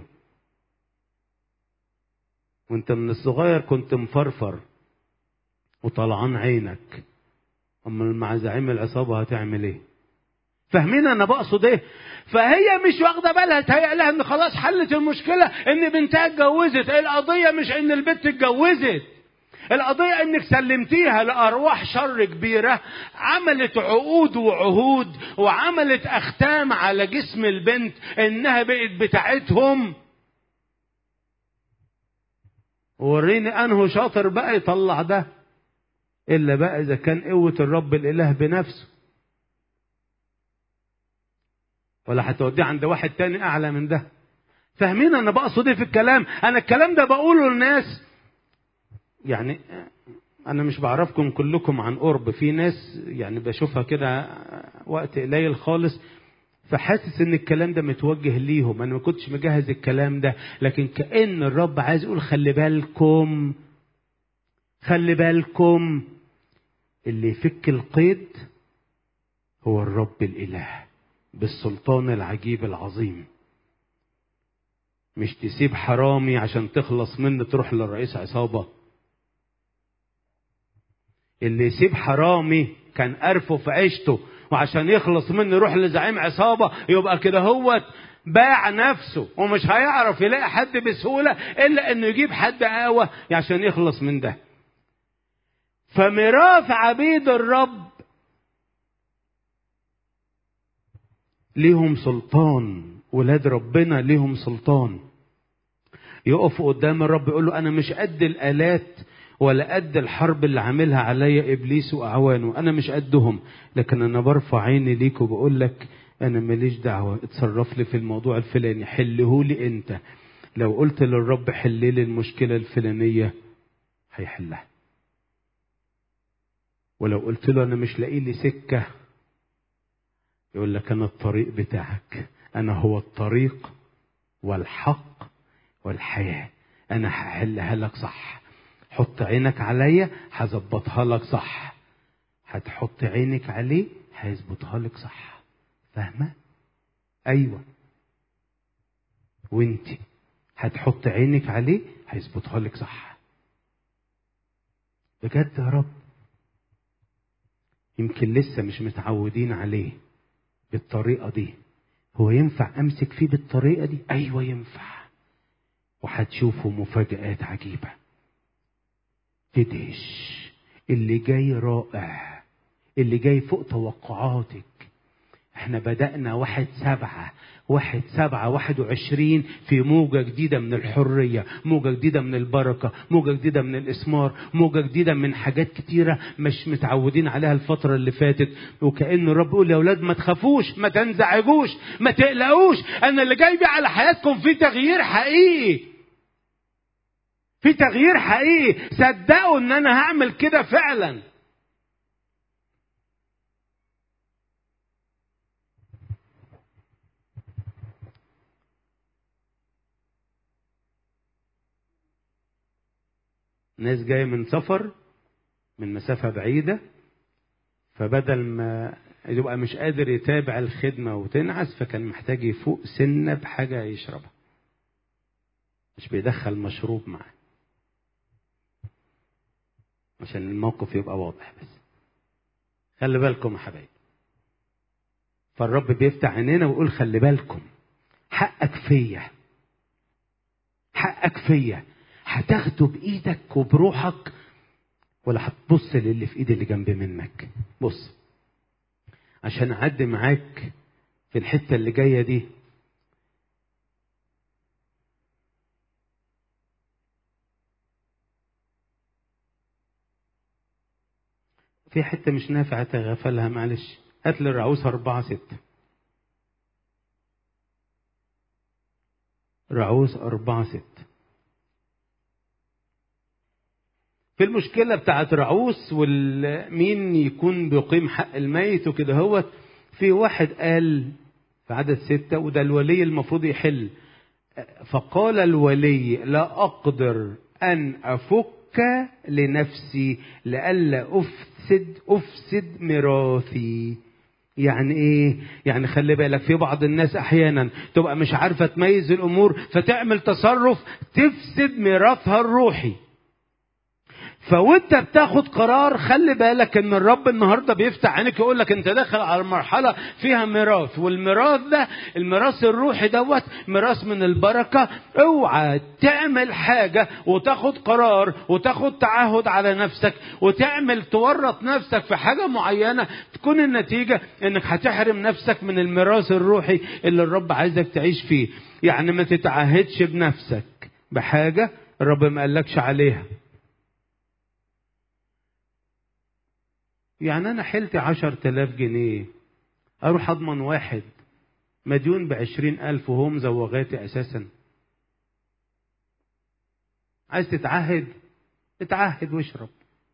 وانت من الصغير كنت مفرفر وطلعان عينك اما مع زعيم العصابه هتعمل ايه فاهمين انا بقصد ايه فهي مش واخده بالها تهيأ لها ان خلاص حلت المشكله ان بنتها اتجوزت القضيه مش ان البنت اتجوزت القضية انك سلمتيها لارواح شر كبيرة عملت عقود وعهود وعملت اختام على جسم البنت انها بقت بتاعتهم وريني انه شاطر بقى يطلع ده الا بقى اذا كان قوة الرب الاله بنفسه ولا هتوديه عند واحد تاني اعلى من ده فاهمين انا بقصد ايه في الكلام انا الكلام ده بقوله للناس يعني انا مش بعرفكم كلكم عن قرب في ناس يعني بشوفها كده وقت قليل خالص فحاسس ان الكلام ده متوجه ليهم انا ما كنتش مجهز الكلام ده لكن كان الرب عايز يقول خلي بالكم خلي بالكم اللي يفك القيد هو الرب الاله بالسلطان العجيب العظيم مش تسيب حرامي عشان تخلص منه تروح للرئيس عصابة اللي يسيب حرامي كان قرفه في عيشته وعشان يخلص منه يروح لزعيم عصابة يبقى كده هو باع نفسه ومش هيعرف يلاقي حد بسهولة إلا إنه يجيب حد قهوة عشان يخلص من ده فميراث عبيد الرب ليهم سلطان ولاد ربنا ليهم سلطان يقف قدام الرب يقول له انا مش قد الالات ولا قد الحرب اللي عاملها عليا ابليس واعوانه انا مش قدهم لكن انا برفع عيني ليك وبقول لك انا ماليش دعوه اتصرف لي في الموضوع الفلاني حله لي انت لو قلت للرب حل لي المشكله الفلانيه هيحلها ولو قلت له انا مش لاقي لي سكه يقول لك انا الطريق بتاعك انا هو الطريق والحق والحياه انا هحلها لك صح حط عينك عليا هظبطها لك صح هتحط عينك عليه هيظبطها لك صح فاهمه ايوه وانت هتحط عينك عليه هيظبطها لك صح بجد يا رب يمكن لسه مش متعودين عليه بالطريقة دي هو ينفع أمسك فيه بالطريقة دي أيوة ينفع وهتشوفوا مفاجآت عجيبة تدهش اللي جاي رائع اللي جاي فوق توقعاتك احنا بدأنا واحد سبعة واحد سبعة واحد وعشرين في موجة جديدة من الحرية موجة جديدة من البركة موجة جديدة من الإسمار موجة جديدة من حاجات كتيرة مش متعودين عليها الفترة اللي فاتت وكأن الرب يقول يا أولاد ما تخافوش ما تنزعجوش ما تقلقوش أنا اللي جاي بيه على حياتكم في تغيير حقيقي في تغيير حقيقي صدقوا ان انا هعمل كده فعلا ناس جاية من سفر من مسافة بعيدة فبدل ما يبقى مش قادر يتابع الخدمة وتنعس فكان محتاج يفوق سنة بحاجة يشربها مش بيدخل مشروب معاه عشان الموقف يبقى واضح بس خلي بالكم يا حبايبي فالرب بيفتح عينينا ويقول خلي بالكم حقك فيا حقك فيا هتاخده بايدك وبروحك ولا هتبص للي في ايد اللي جنب منك بص عشان اعدي معاك في الحته اللي جايه دي في حته مش نافع اتغفلها معلش هات لي الرعوس أربعة ستة رعوس أربعة ستة في المشكلة بتاعت رعوس والمين يكون بيقيم حق الميت وكده هو في واحد قال في عدد ستة وده الولي المفروض يحل فقال الولي لا أقدر أن أفك لنفسي لئلا أفسد أفسد ميراثي يعني ايه يعني خلي بالك في بعض الناس احيانا تبقى مش عارفه تميز الامور فتعمل تصرف تفسد ميراثها الروحي فوانت بتاخد قرار خلي بالك ان الرب النهارده بيفتح عينك يقول لك انت داخل على مرحله فيها ميراث والميراث ده الميراث الروحي دوت ميراث من البركه اوعى تعمل حاجه وتاخد قرار وتاخد تعهد على نفسك وتعمل تورط نفسك في حاجه معينه تكون النتيجه انك هتحرم نفسك من الميراث الروحي اللي الرب عايزك تعيش فيه يعني ما تتعهدش بنفسك بحاجه الرب ما قالكش عليها يعني أنا حلت عشر تلاف جنيه أروح أضمن واحد مديون بعشرين ألف وهو مزوغاتي أساسا عايز تتعهد اتعهد واشرب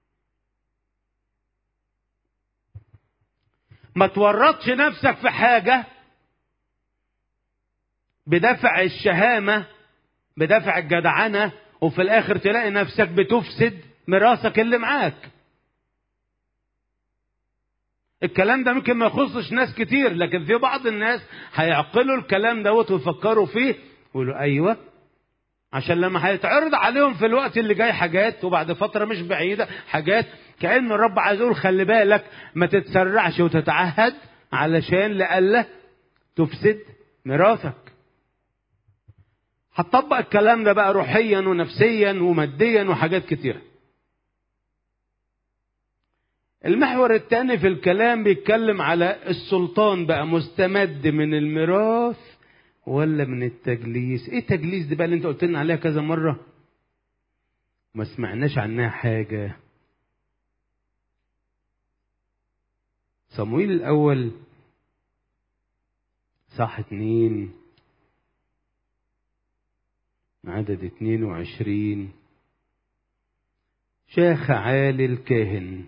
ما تورطش نفسك في حاجة بدافع الشهامة بدافع الجدعنة وفي الآخر تلاقي نفسك بتفسد ميراثك اللي معاك الكلام ده ممكن ما يخصش ناس كتير لكن في بعض الناس هيعقلوا الكلام دوت ويفكروا فيه ويقولوا ايوه عشان لما هيتعرض عليهم في الوقت اللي جاي حاجات وبعد فتره مش بعيده حاجات كأن الرب عايز يقول خلي بالك ما تتسرعش وتتعهد علشان لألا تفسد ميراثك هتطبق الكلام ده بقى روحيا ونفسيا وماديا وحاجات كتيره المحور الثاني في الكلام بيتكلم على السلطان بقى مستمد من الميراث ولا من التجليس ايه التجليس دي بقى اللي انت قلت لنا عليها كذا مره ما سمعناش عنها حاجه صمويل الاول صح اتنين عدد اتنين وعشرين شاخ عالي الكاهن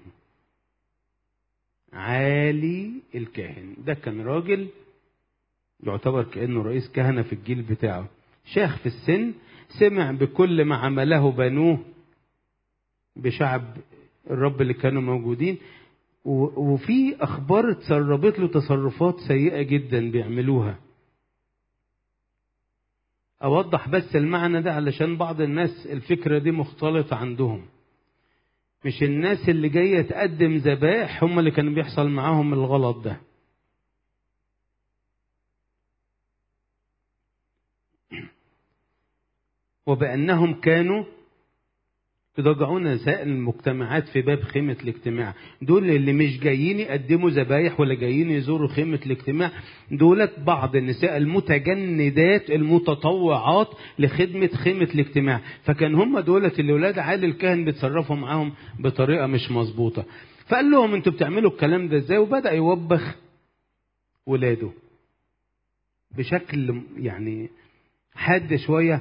عالي الكاهن ده كان راجل يعتبر كأنه رئيس كهنة في الجيل بتاعه شيخ في السن سمع بكل ما عمله بنوه بشعب الرب اللي كانوا موجودين وفي أخبار اتسربت له تصرفات سيئة جدا بيعملوها أوضح بس المعنى ده علشان بعض الناس الفكرة دي مختلطة عندهم مش الناس اللي جاية تقدم ذبائح هم اللي كان بيحصل معاهم الغلط ده وبأنهم كانوا يضجعون نساء المجتمعات في باب خيمة الاجتماع دول اللي مش جايين يقدموا ذبايح ولا جايين يزوروا خيمة الاجتماع دولت بعض النساء المتجندات المتطوعات لخدمة خيمة الاجتماع فكان هم دولت اللي ولاد عالي الكاهن بيتصرفوا معاهم بطريقة مش مظبوطة فقال لهم انتوا بتعملوا الكلام ده ازاي وبدأ يوبخ ولاده بشكل يعني حاد شويه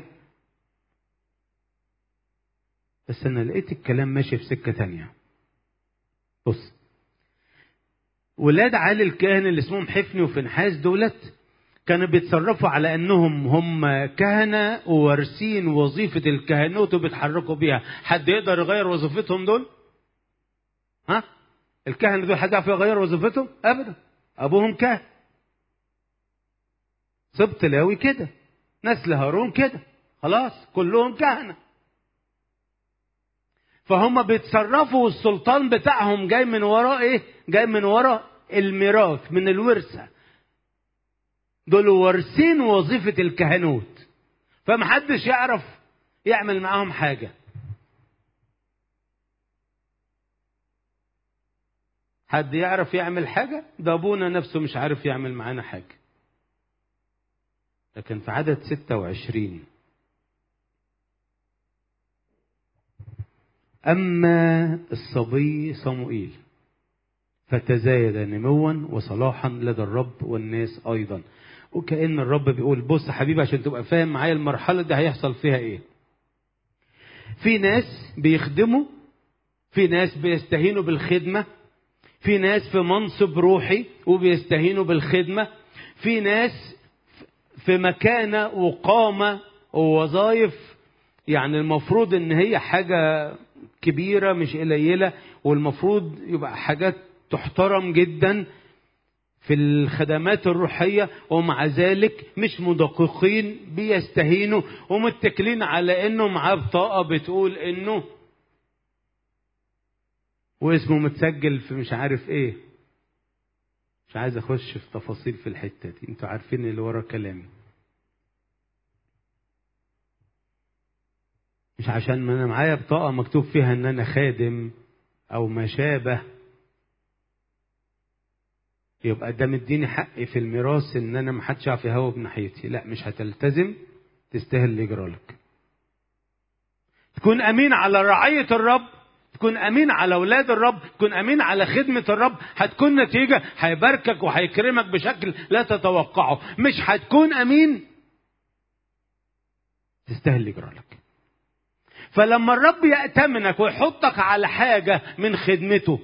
بس انا لقيت الكلام ماشي في سكه تانية بص ولاد علي الكاهن اللي اسمهم حفني وفنحاس دولت كانوا بيتصرفوا على انهم هم كهنه ووارثين وظيفه الكهنوت وبيتحركوا بيها حد يقدر يغير وظيفتهم دول ها الكهنه دول حد يعرف يغير وظيفتهم ابدا ابوهم كاهن سبط لاوي كده نسل هارون كده خلاص كلهم كهنه فهم بيتصرفوا والسلطان بتاعهم جاي من وراء ايه جاي من وراء الميراث من الورثه دول وارثين وظيفه الكهنوت فمحدش يعرف يعمل معاهم حاجه حد يعرف يعمل حاجه ده ابونا نفسه مش عارف يعمل معانا حاجه لكن في عدد 26 أما الصبي صموئيل فتزايد نموا وصلاحا لدى الرب والناس أيضا وكأن الرب بيقول بص حبيبي عشان تبقى فاهم معايا المرحلة دي هيحصل فيها إيه في ناس بيخدموا في ناس بيستهينوا بالخدمة في ناس في منصب روحي وبيستهينوا بالخدمة في ناس في مكانة وقامة ووظائف يعني المفروض ان هي حاجة كبيرة مش قليلة والمفروض يبقى حاجات تحترم جدا في الخدمات الروحية ومع ذلك مش مدققين بيستهينوا ومتكلين على انه معاه بطاقة بتقول انه واسمه متسجل في مش عارف ايه مش عايز اخش في تفاصيل في الحتة دي انتوا عارفين اللي ورا كلامي مش عشان ما انا معايا بطاقه مكتوب فيها ان انا خادم او ما شابه يبقى ده مديني حق في الميراث ان انا ما حدش يعرف يهوى بناحيتي لا مش هتلتزم تستاهل اللي يجرى لك تكون امين على رعيه الرب تكون امين على اولاد الرب تكون امين على خدمه الرب هتكون نتيجه هيباركك وهيكرمك بشكل لا تتوقعه مش هتكون امين تستاهل اللي يجرى لك فلما الرب يأتمنك ويحطك على حاجة من خدمته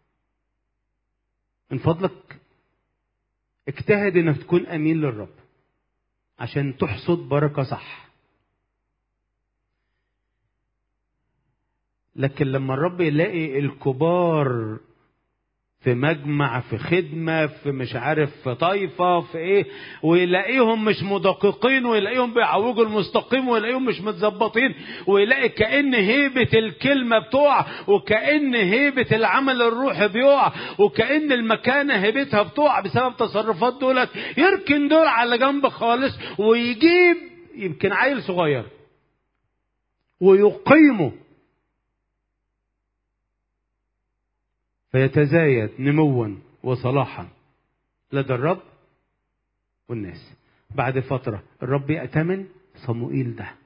من فضلك اجتهد انك تكون امين للرب عشان تحصد بركة صح لكن لما الرب يلاقي الكبار في مجمع في خدمة في مش عارف في طايفة في ايه ويلاقيهم مش مدققين ويلاقيهم بيعوجوا المستقيم ويلاقيهم مش متظبطين ويلاقي كأن هيبة الكلمة بتقع وكأن هيبة العمل الروحي بيقع وكأن المكانة هيبتها بتقع بسبب تصرفات دولت يركن دول على جنب خالص ويجيب يمكن عيل صغير ويقيمه فيتزايد نموا وصلاحا لدى الرب والناس بعد فترة الرب يأتمن صموئيل ده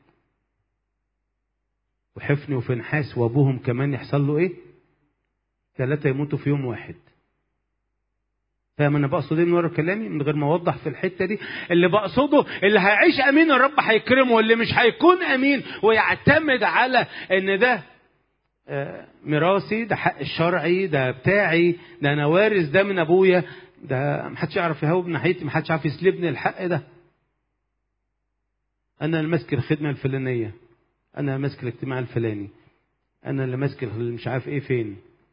وحفني وفنحاس وابوهم كمان يحصل له ايه ثلاثة يموتوا في يوم واحد فاهم انا بقصد ايه من ورا كلامي من غير ما اوضح في الحته دي اللي بقصده اللي هيعيش امين الرب هيكرمه واللي مش هيكون امين ويعتمد على ان ده ميراثي ده حق الشرعي ده بتاعي ده انا وارث ده من ابويا ده محدش يعرف يهوب ناحيتي محدش يعرف يسلبني الحق ده انا اللي ماسك الخدمه الفلانيه انا اللي ماسك الاجتماع الفلاني انا اللي ماسك مش عارف ايه فين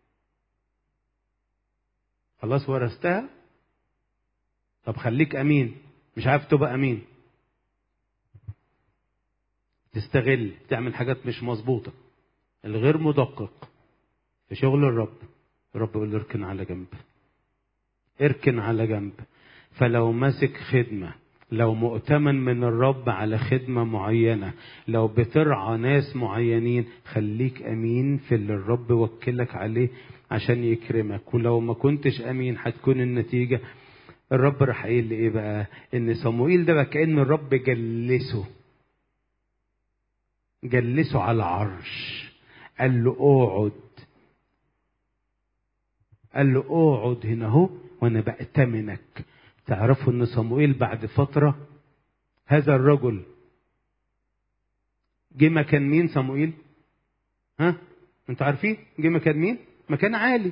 خلاص ورثتها طب خليك امين مش عارف تبقى امين تستغل تعمل حاجات مش مظبوطه الغير مدقق في شغل الرب الرب يقول له اركن على جنب اركن على جنب فلو ماسك خدمة لو مؤتمن من الرب على خدمة معينة لو بترعى ناس معينين خليك أمين في اللي الرب وكلك عليه عشان يكرمك ولو ما كنتش أمين هتكون النتيجة الرب راح قايل لي ايه بقى ان صموئيل ده بقى كأن الرب جلسه جلسه على عرش قال له اقعد قال له اقعد هنا اهو وانا بأتمنك تعرفوا ان صموئيل بعد فترة هذا الرجل جه مكان مين صموئيل ها انتوا عارفين جه مكان مين مكان عالي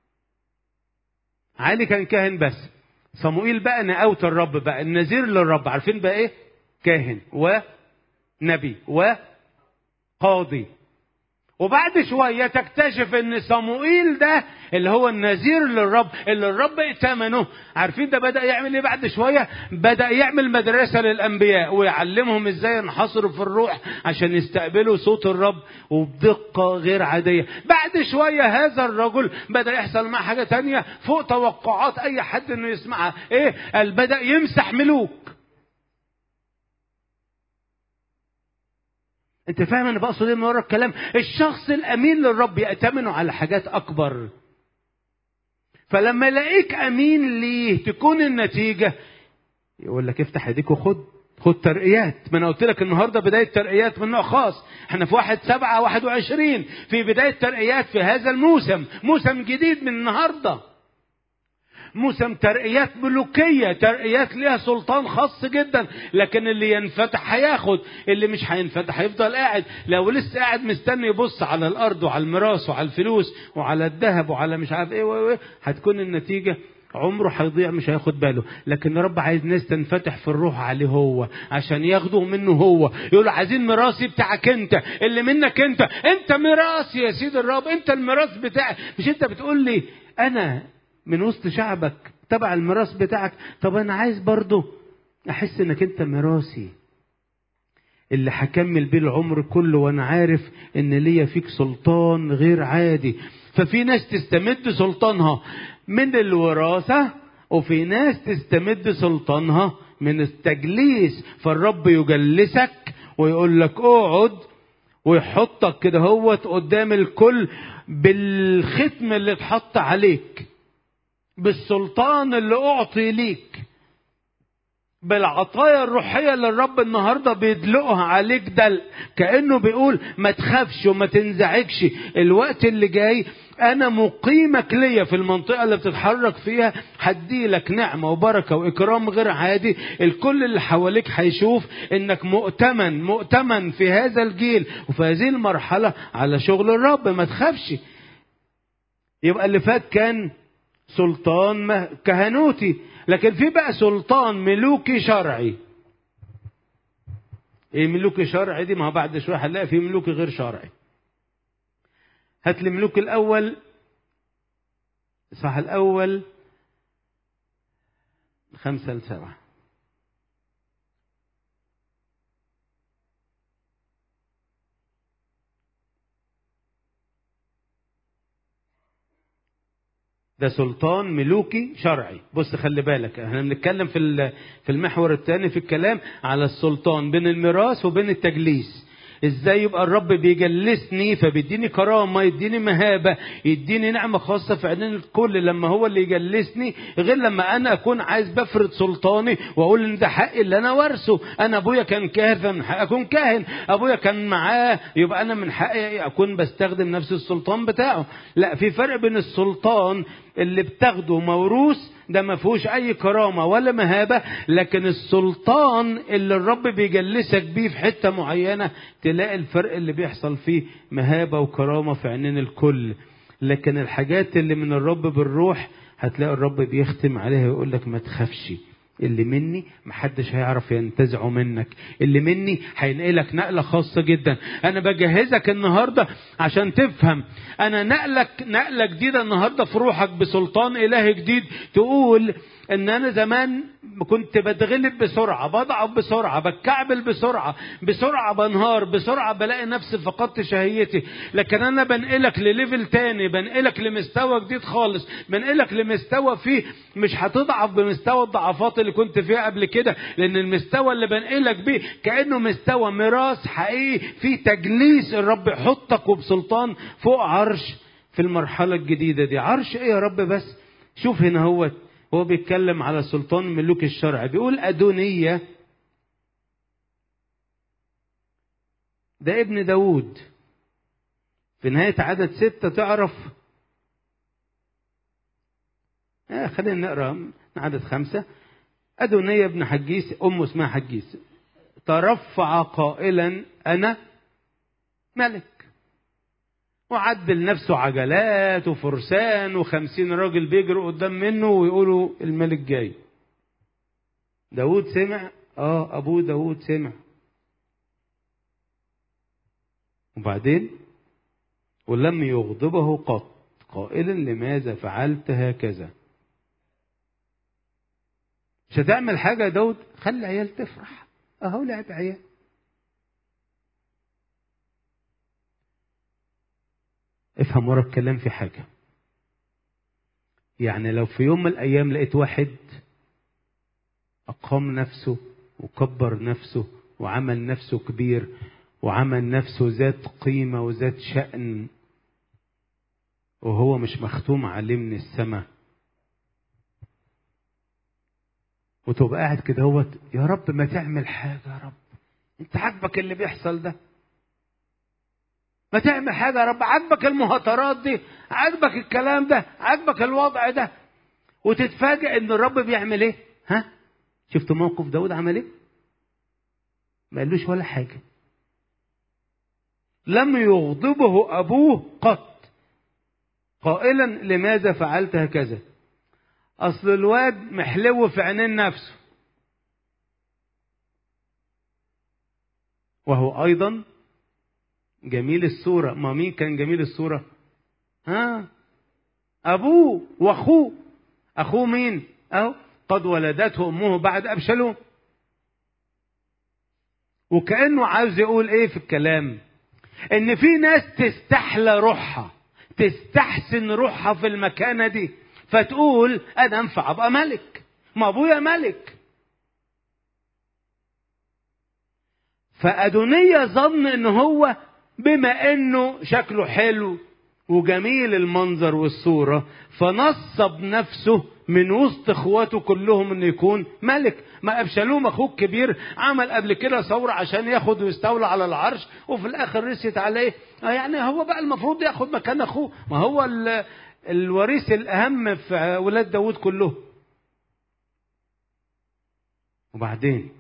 عالي كان كاهن بس صموئيل بقى نقاوة الرب بقى النذير للرب عارفين بقى ايه كاهن ونبي وقاضي وبعد شوية تكتشف ان صموئيل ده اللي هو النذير للرب اللي الرب ائتمنه عارفين ده بدأ يعمل ايه بعد شوية بدأ يعمل مدرسة للأنبياء ويعلمهم ازاي ينحصروا في الروح عشان يستقبلوا صوت الرب وبدقة غير عادية بعد شوية هذا الرجل بدأ يحصل معاه حاجة تانية فوق توقعات اي حد انه يسمعها ايه قال بدأ يمسح ملوك انت فاهم انا بقصد ايه من ورا الكلام الشخص الامين للرب يأتمنه على حاجات اكبر فلما يلاقيك امين ليه تكون النتيجه يقول لك افتح ايديك وخد خد ترقيات ما انا قلت لك النهارده بدايه ترقيات من نوع خاص احنا في واحد سبعة واحد وعشرين في بدايه ترقيات في هذا الموسم موسم جديد من النهارده موسم ترقيات ملوكية ترقيات ليها سلطان خاص جدا لكن اللي ينفتح هياخد اللي مش هينفتح هيفضل قاعد لو لسه قاعد مستني يبص على الأرض وعلى الميراث وعلى الفلوس وعلى الذهب وعلى مش عارف ايه وايه هتكون النتيجة عمره هيضيع مش هياخد باله لكن رب عايز ناس تنفتح في الروح عليه هو عشان ياخدوا منه هو يقولوا عايزين ميراثي بتاعك انت اللي منك انت انت ميراثي يا سيد الرب انت الميراث بتاعي مش انت بتقول لي انا من وسط شعبك تبع الميراث بتاعك طب انا عايز برضه احس انك انت ميراثي اللي هكمل بيه العمر كله وانا عارف ان ليا فيك سلطان غير عادي ففي ناس تستمد سلطانها من الوراثة وفي ناس تستمد سلطانها من التجليس فالرب يجلسك ويقول لك اقعد ويحطك كده هوت قدام الكل بالختم اللي اتحط عليك بالسلطان اللي اعطي ليك بالعطايا الروحية اللي الرب النهاردة بيدلقها عليك دلق كأنه بيقول ما تخافش وما تنزعجش الوقت اللي جاي أنا مقيمك ليا في المنطقة اللي بتتحرك فيها هديلك نعمة وبركة وإكرام غير عادي الكل اللي حواليك هيشوف إنك مؤتمن مؤتمن في هذا الجيل وفي هذه المرحلة على شغل الرب ما تخافش يبقى اللي فات كان سلطان كهنوتي لكن في بقى سلطان ملوكي شرعي ايه ملوكي شرعي دي ما بعد شويه هنلاقي في ملوكي غير شرعي هات لي ملوك الأول الإصحاح الأول خمسة لسبعة ده سلطان ملوكي شرعي بص خلي بالك احنا بنتكلم في في المحور الثاني في الكلام على السلطان بين الميراث وبين التجليس ازاي يبقى الرب بيجلسني فبيديني كرامة يديني مهابة يديني نعمة خاصة في عينين الكل لما هو اللي يجلسني غير لما انا اكون عايز بفرض سلطاني واقول ان ده حقي اللي انا وارثه انا ابويا كان كاهن فمن حقي اكون كاهن ابويا كان معاه يبقى انا من حقي اكون بستخدم نفس السلطان بتاعه لا في فرق بين السلطان اللي بتاخده موروث ده ما فيهوش اي كرامه ولا مهابه لكن السلطان اللي الرب بيجلسك بيه في حته معينه تلاقي الفرق اللي بيحصل فيه مهابه وكرامه في عينين الكل لكن الحاجات اللي من الرب بالروح هتلاقي الرب بيختم عليها ويقول لك ما تخافش اللي مني محدش هيعرف ينتزعه منك اللي مني هينقلك نقلة خاصة جدا انا بجهزك النهاردة عشان تفهم انا نقلك نقلة جديدة النهاردة في روحك بسلطان اله جديد تقول ان انا زمان كنت بتغلب بسرعه بضعف بسرعه بتكعبل بسرعه بسرعه بنهار بسرعه بلاقي نفسي فقدت شهيتي لكن انا بنقلك لليفل تاني بنقلك لمستوى جديد خالص بنقلك لمستوى فيه مش هتضعف بمستوى الضعفات اللي كنت فيها قبل كده لان المستوى اللي بنقلك بيه كانه مستوى ميراث حقيقي فيه تجليس الرب يحطك وبسلطان فوق عرش في المرحله الجديده دي عرش ايه يا رب بس شوف هنا هو هو بيتكلم على سلطان ملوك الشرع بيقول أدونية ده ابن داود في نهاية عدد ستة تعرف آه خلينا نقرا عدد خمسة أدونية ابن حجيس أمه اسمها حجيس ترفع قائلا أنا ملك وعدل نفسه عجلات وفرسان وخمسين راجل بيجروا قدام منه ويقولوا الملك جاي داود سمع اه ابوه داود سمع وبعدين ولم يغضبه قط قائلا لماذا فعلت هكذا مش هتعمل حاجه يا داود خلي العيال تفرح اهو لعب عيال افهم ورا الكلام في حاجة يعني لو في يوم من الأيام لقيت واحد أقام نفسه وكبر نفسه وعمل نفسه كبير وعمل نفسه ذات قيمة وذات شأن وهو مش مختوم عليه من السماء وتبقى قاعد كده هو يا رب ما تعمل حاجة يا رب انت عاجبك اللي بيحصل ده ما تعمل حاجة يا رب عاجبك المهاترات دي عاجبك الكلام ده عاجبك الوضع ده وتتفاجئ ان الرب بيعمل ايه ها شفت موقف داود عمل ايه ما قالوش ولا حاجة لم يغضبه أبوه قط قائلا لماذا فعلت هكذا أصل الواد محلو في عينين نفسه وهو أيضا جميل الصورة ما مين كان جميل الصورة ها أبوه وأخوه أخوه مين أهو قد ولدته أمه بعد أبشلوم وكأنه عاوز يقول إيه في الكلام إن في ناس تستحلى روحها تستحسن روحها في المكانة دي فتقول أنا أنفع أبقى ملك ما أبويا ملك فأدونية ظن إن هو بما انه شكله حلو وجميل المنظر والصورة فنصب نفسه من وسط اخواته كلهم انه يكون ملك ما ابشالوم اخوه الكبير عمل قبل كده ثورة عشان ياخد ويستولى على العرش وفي الاخر رست عليه يعني هو بقى المفروض ياخد مكان اخوه ما هو الوريث الاهم في ولاد داود كلهم وبعدين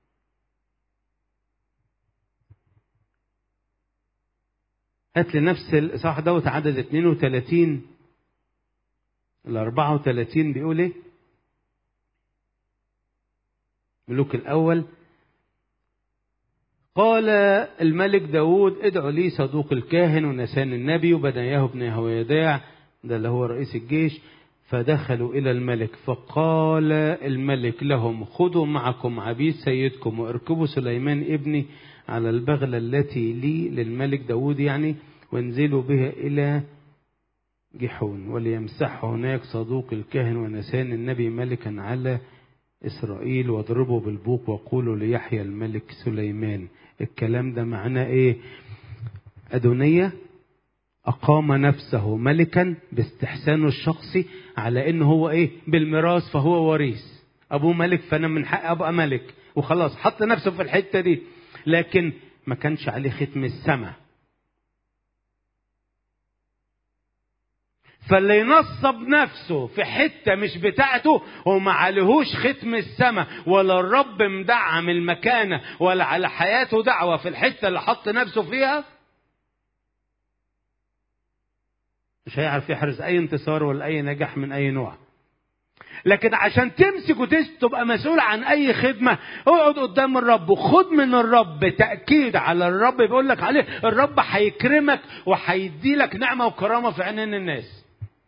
هات لي نفس الإصحاح دوت عدد 32 ال 34 بيقول إيه؟ ملوك الأول قال الملك داود ادعوا لي صدوق الكاهن ونسان النبي وبنياه بن يهويداع ده اللي هو رئيس الجيش فدخلوا إلى الملك فقال الملك لهم خذوا معكم عبيد سيدكم واركبوا سليمان ابني على البغلة التي لي للملك داود يعني وانزلوا بها إلى جحون وليمسح هناك صدوق الكاهن ونسان النبي ملكا على إسرائيل واضربوا بالبوق وقولوا ليحيى الملك سليمان الكلام ده معناه إيه أدونية أقام نفسه ملكا باستحسانه الشخصي على إنه هو إيه بالميراث فهو وريث أبوه ملك فأنا من حق أبقى ملك وخلاص حط نفسه في الحتة دي لكن ما كانش عليه ختم السماء فاللي ينصب نفسه في حته مش بتاعته وما عليهوش ختم السماء ولا الرب مدعم المكانه ولا على حياته دعوه في الحته اللي حط نفسه فيها مش هيعرف يحرز اي انتصار ولا اي نجاح من اي نوع لكن عشان تمسك وتبقى مسؤول عن اي خدمه اقعد قدام الرب وخد من الرب تاكيد على الرب بيقول لك عليه الرب هيكرمك وهيدي لك نعمه وكرامه في عينين الناس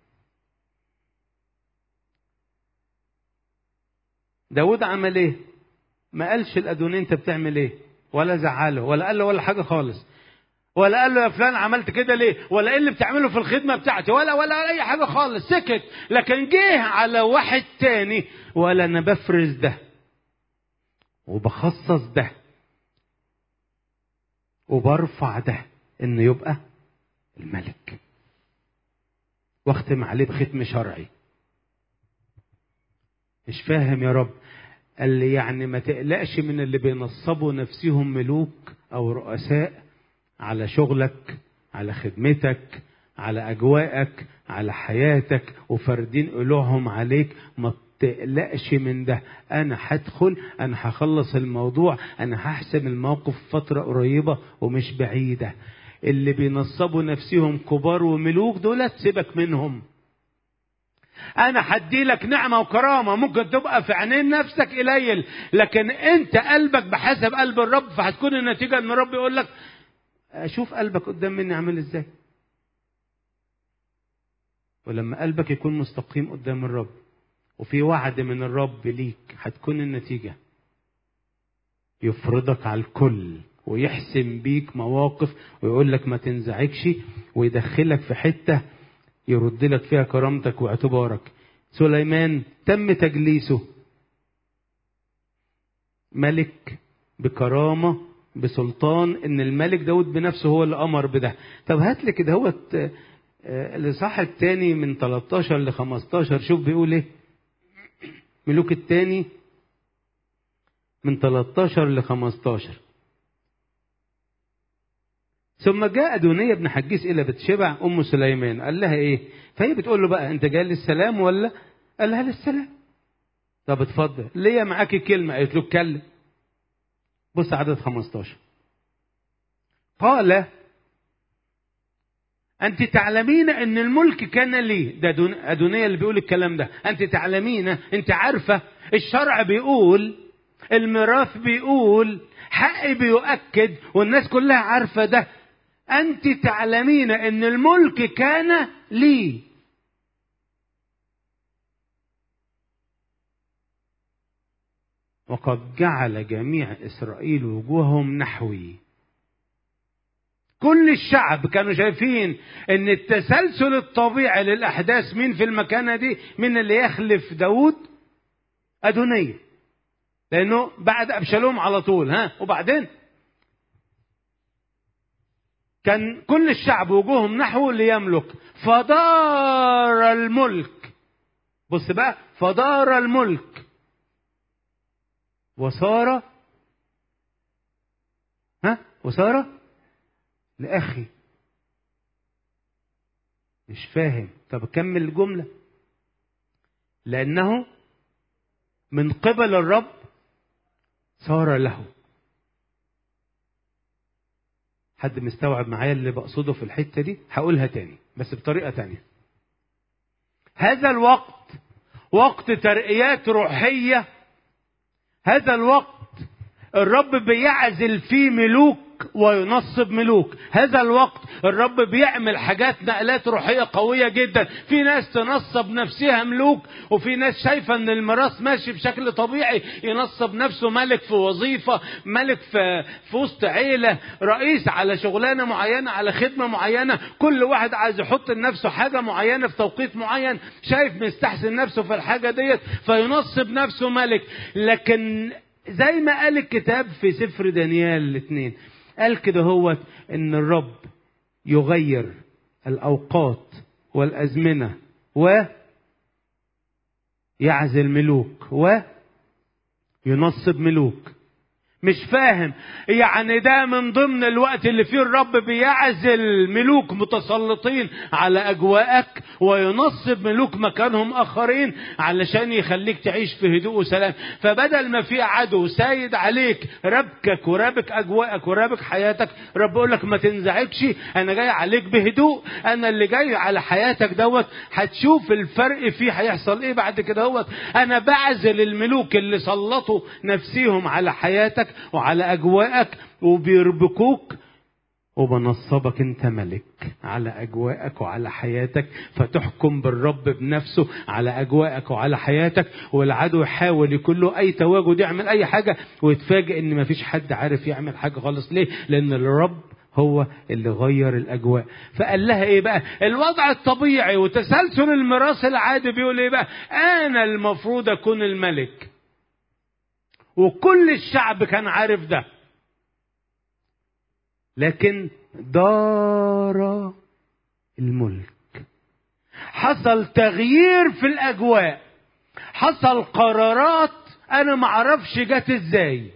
داود عمل ايه ما قالش الادوني انت بتعمل ايه ولا زعله ولا قال له ولا حاجه خالص ولا قال له يا فلان عملت كده ليه ولا ايه اللي بتعمله في الخدمه بتاعتي ولا ولا اي حاجه خالص سكت لكن جه على واحد تاني ولا انا بفرز ده وبخصص ده وبرفع ده انه يبقى الملك واختم عليه بختم شرعي مش فاهم يا رب قال لي يعني ما تقلقش من اللي بينصبوا نفسهم ملوك او رؤساء على شغلك على خدمتك على اجواءك على حياتك وفاردين قلوعهم عليك ما تقلقش من ده انا هدخل انا هخلص الموضوع انا هحسم الموقف فتره قريبه ومش بعيده اللي بينصبوا نفسهم كبار وملوك دول سيبك منهم انا هدي لك نعمه وكرامه ممكن تبقى في عينين نفسك قليل لكن انت قلبك بحسب قلب الرب فهتكون النتيجه ان الرب يقول لك اشوف قلبك قدام مني عامل ازاي ولما قلبك يكون مستقيم قدام الرب وفي وعد من الرب ليك هتكون النتيجه يفرضك على الكل ويحسم بيك مواقف ويقول لك ما تنزعجش ويدخلك في حته يرد لك فيها كرامتك واعتبارك سليمان تم تجليسه ملك بكرامة بسلطان ان الملك داود بنفسه هو اللي امر بده طب هات لي كده هوت الاصحاح الثاني من 13 ل 15 شوف بيقول ايه ملوك الثاني من 13 ل 15 ثم جاء أدونية بن حجيس إلى بتشبع أم سليمان قال لها إيه فهي بتقول له بقى أنت جاي للسلام ولا قال لها للسلام طب اتفضل ليا معاكي كلمة قالت له اتكلم بص عدد 15 قال أنت تعلمين أن الملك كان لي ده أدونية اللي بيقول الكلام ده أنت تعلمين أنت عارفة الشرع بيقول الميراث بيقول حقي بيؤكد والناس كلها عارفة ده أنت تعلمين أن الملك كان لي وقد جعل جميع إسرائيل وجوههم نحوي كل الشعب كانوا شايفين ان التسلسل الطبيعي للأحداث مين في المكانة دي مين اللي يخلف داود أدونية لأنه بعد أبشالوم على طول ها وبعدين كان كل الشعب وجوههم نحوه ليملك فدار الملك بص بقى فدار الملك وصار ها وصار لأخي مش فاهم طب كمل الجملة لأنه من قبل الرب صار له حد مستوعب معايا اللي بقصده في الحتة دي هقولها تاني بس بطريقة تانية هذا الوقت وقت ترقيات روحية هذا الوقت الرب بيعزل فيه ملوك وينصب ملوك هذا الوقت الرب بيعمل حاجات نقلات روحية قوية جدا في ناس تنصب نفسها ملوك وفي ناس شايفة ان الميراث ماشي بشكل طبيعي ينصب نفسه ملك في وظيفة ملك في, في وسط عيلة رئيس على شغلانة معينة على خدمة معينة كل واحد عايز يحط لنفسه حاجة معينة في توقيت معين شايف مستحسن نفسه في الحاجة ديت فينصب نفسه ملك لكن زي ما قال الكتاب في سفر دانيال الاثنين قال كده هو ان الرب يغير الاوقات والازمنه و يعزل ملوك وينصب ملوك مش فاهم يعني ده من ضمن الوقت اللي فيه الرب بيعزل ملوك متسلطين على اجواءك وينصب ملوك مكانهم اخرين علشان يخليك تعيش في هدوء وسلام فبدل ما في عدو سايد عليك ربكك ورابك اجواءك ورابك حياتك رب يقول لك ما تنزعجش انا جاي عليك بهدوء انا اللي جاي على حياتك دوت هتشوف الفرق فيه هيحصل ايه بعد كده هوت انا بعزل الملوك اللي سلطوا نفسيهم على حياتك وعلى اجواءك وبيربكوك وبنصبك انت ملك على اجواءك وعلى حياتك فتحكم بالرب بنفسه على اجواءك وعلى حياتك والعدو يحاول يكون له اي تواجد يعمل اي حاجه ويتفاجئ ان مفيش حد عارف يعمل حاجه خالص ليه؟ لان الرب هو اللي غير الاجواء فقال لها ايه بقى الوضع الطبيعي وتسلسل الميراث العادي بيقول ايه بقى انا المفروض اكون الملك وكل الشعب كان عارف ده لكن دار الملك حصل تغيير في الاجواء حصل قرارات انا معرفش جت ازاي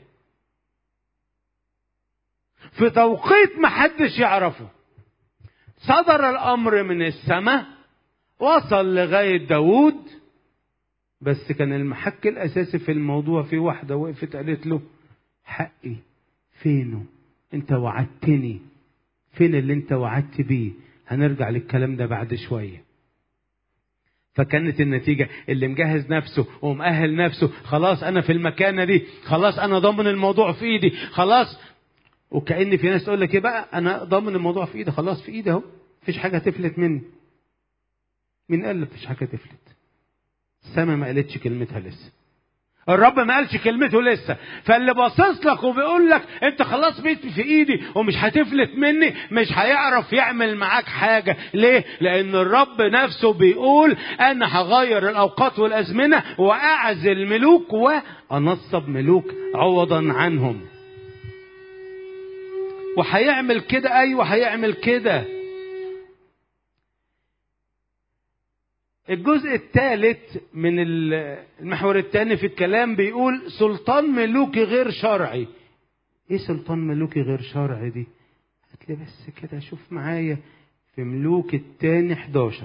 في توقيت محدش يعرفه صدر الامر من السماء وصل لغايه داوود بس كان المحك الاساسي في الموضوع في واحده وقفت قالت له حقي فينه انت وعدتني فين اللي انت وعدت بيه هنرجع للكلام ده بعد شويه فكانت النتيجة اللي مجهز نفسه ومؤهل نفسه خلاص أنا في المكانة دي خلاص أنا ضامن الموضوع في إيدي خلاص وكأن في ناس تقول لك إيه بقى أنا ضامن الموضوع في إيدي خلاص في إيدي أهو مفيش حاجة تفلت مني مين قال مفيش حاجة تفلت السما ما قالتش كلمتها لسه الرب ما قالش كلمته لسه فاللي باصص لك وبيقول لك انت خلاص بيت في ايدي ومش هتفلت مني مش هيعرف يعمل معاك حاجه ليه لان الرب نفسه بيقول انا هغير الاوقات والازمنه واعزل ملوك وانصب ملوك عوضا عنهم وهيعمل كده ايوه هيعمل كده الجزء الثالث من المحور الثاني في الكلام بيقول سلطان ملوكي غير شرعي ايه سلطان ملوكي غير شرعي دي هات لي بس كده شوف معايا في ملوك الثاني 11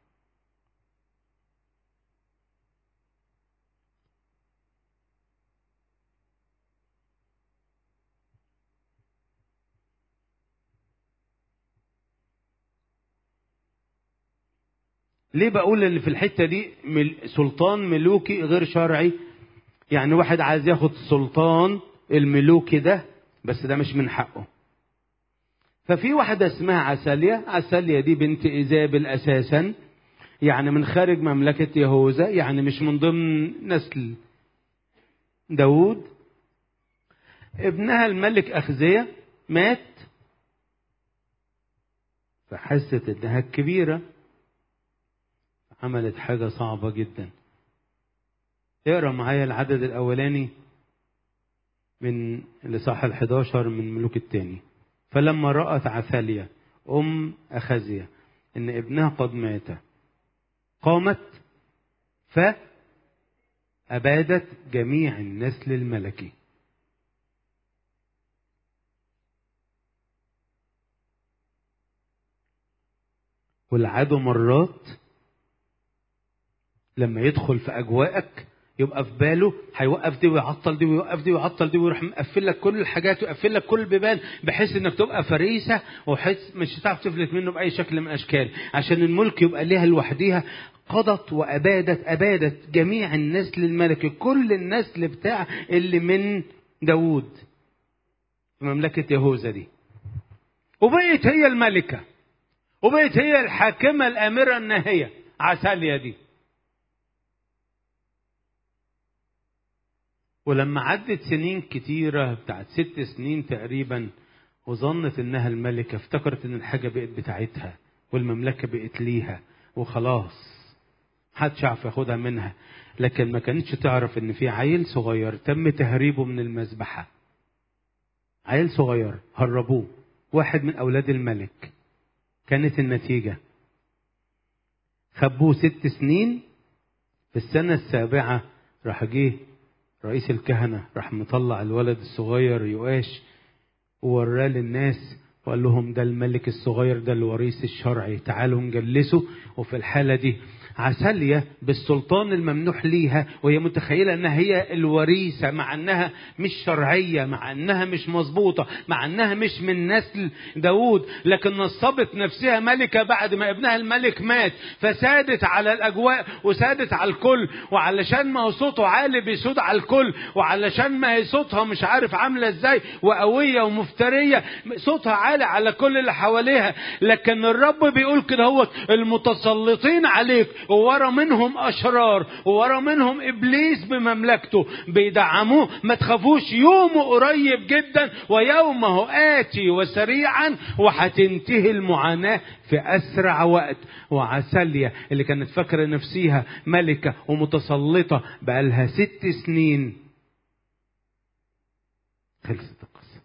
ليه بقول اللي في الحته دي سلطان ملوكي غير شرعي يعني واحد عايز ياخد السلطان الملوكي ده بس ده مش من حقه ففي واحدة اسمها عسالية عسالية دي بنت إيزابل أساسا يعني من خارج مملكة يهوذا يعني مش من ضمن نسل داود ابنها الملك أخزية مات فحست انها كبيره عملت حاجة صعبة جدا اقرا معايا العدد الأولاني من الإصحاح ال11 من ملوك الثاني فلما رأت عثالية أم أخزية إن ابنها قد مات قامت فأبادت جميع النسل الملكي والعدو مرات لما يدخل في اجواءك يبقى في باله هيوقف دي ويعطل دي ويوقف دي ويعطل دي ويروح مقفل لك كل الحاجات ويقفل لك كل البيبان بحيث انك تبقى فريسه وحيث مش هتعرف تفلت منه باي شكل من الاشكال عشان الملك يبقى ليها لوحديها قضت وابادت ابادت جميع النسل الملكي كل النسل بتاع اللي من داوود في مملكة يهوذا دي وبقت هي الملكة وبقت هي الحاكمة الآمرة الناهية عسالية دي ولما عدت سنين كتيرة بتاعت ست سنين تقريبا وظنت انها الملكة افتكرت ان الحاجة بقت بتاعتها والمملكة بقت ليها وخلاص محدش عارف ياخدها منها لكن ما كانتش تعرف ان في عيل صغير تم تهريبه من المذبحة عيل صغير هربوه واحد من اولاد الملك كانت النتيجة خبوه ست سنين في السنة السابعة راح جه رئيس الكهنة راح مطلع الولد الصغير يؤاش ووراه للناس وقال لهم ده الملك الصغير ده الوريث الشرعي تعالوا نجلسه وفي الحالة دي عسالية بالسلطان الممنوح ليها وهي متخيلة انها هي الوريثة مع انها مش شرعية مع انها مش مظبوطة مع انها مش من نسل داود لكن نصبت نفسها ملكة بعد ما ابنها الملك مات فسادت على الاجواء وسادت على الكل وعلشان ما هو صوته عالي بيسود على الكل وعلشان ما هي صوتها مش عارف عاملة ازاي وقوية ومفترية صوتها عالي على كل اللي حواليها لكن الرب بيقول كده هو المتسلطين عليك وورا منهم اشرار وورا منهم ابليس بمملكته بيدعموه ما تخافوش يومه قريب جدا ويومه اتي وسريعا وهتنتهي المعاناه في اسرع وقت وعسالية اللي كانت فاكره نفسها ملكه ومتسلطه بقالها ست سنين خلصت القصه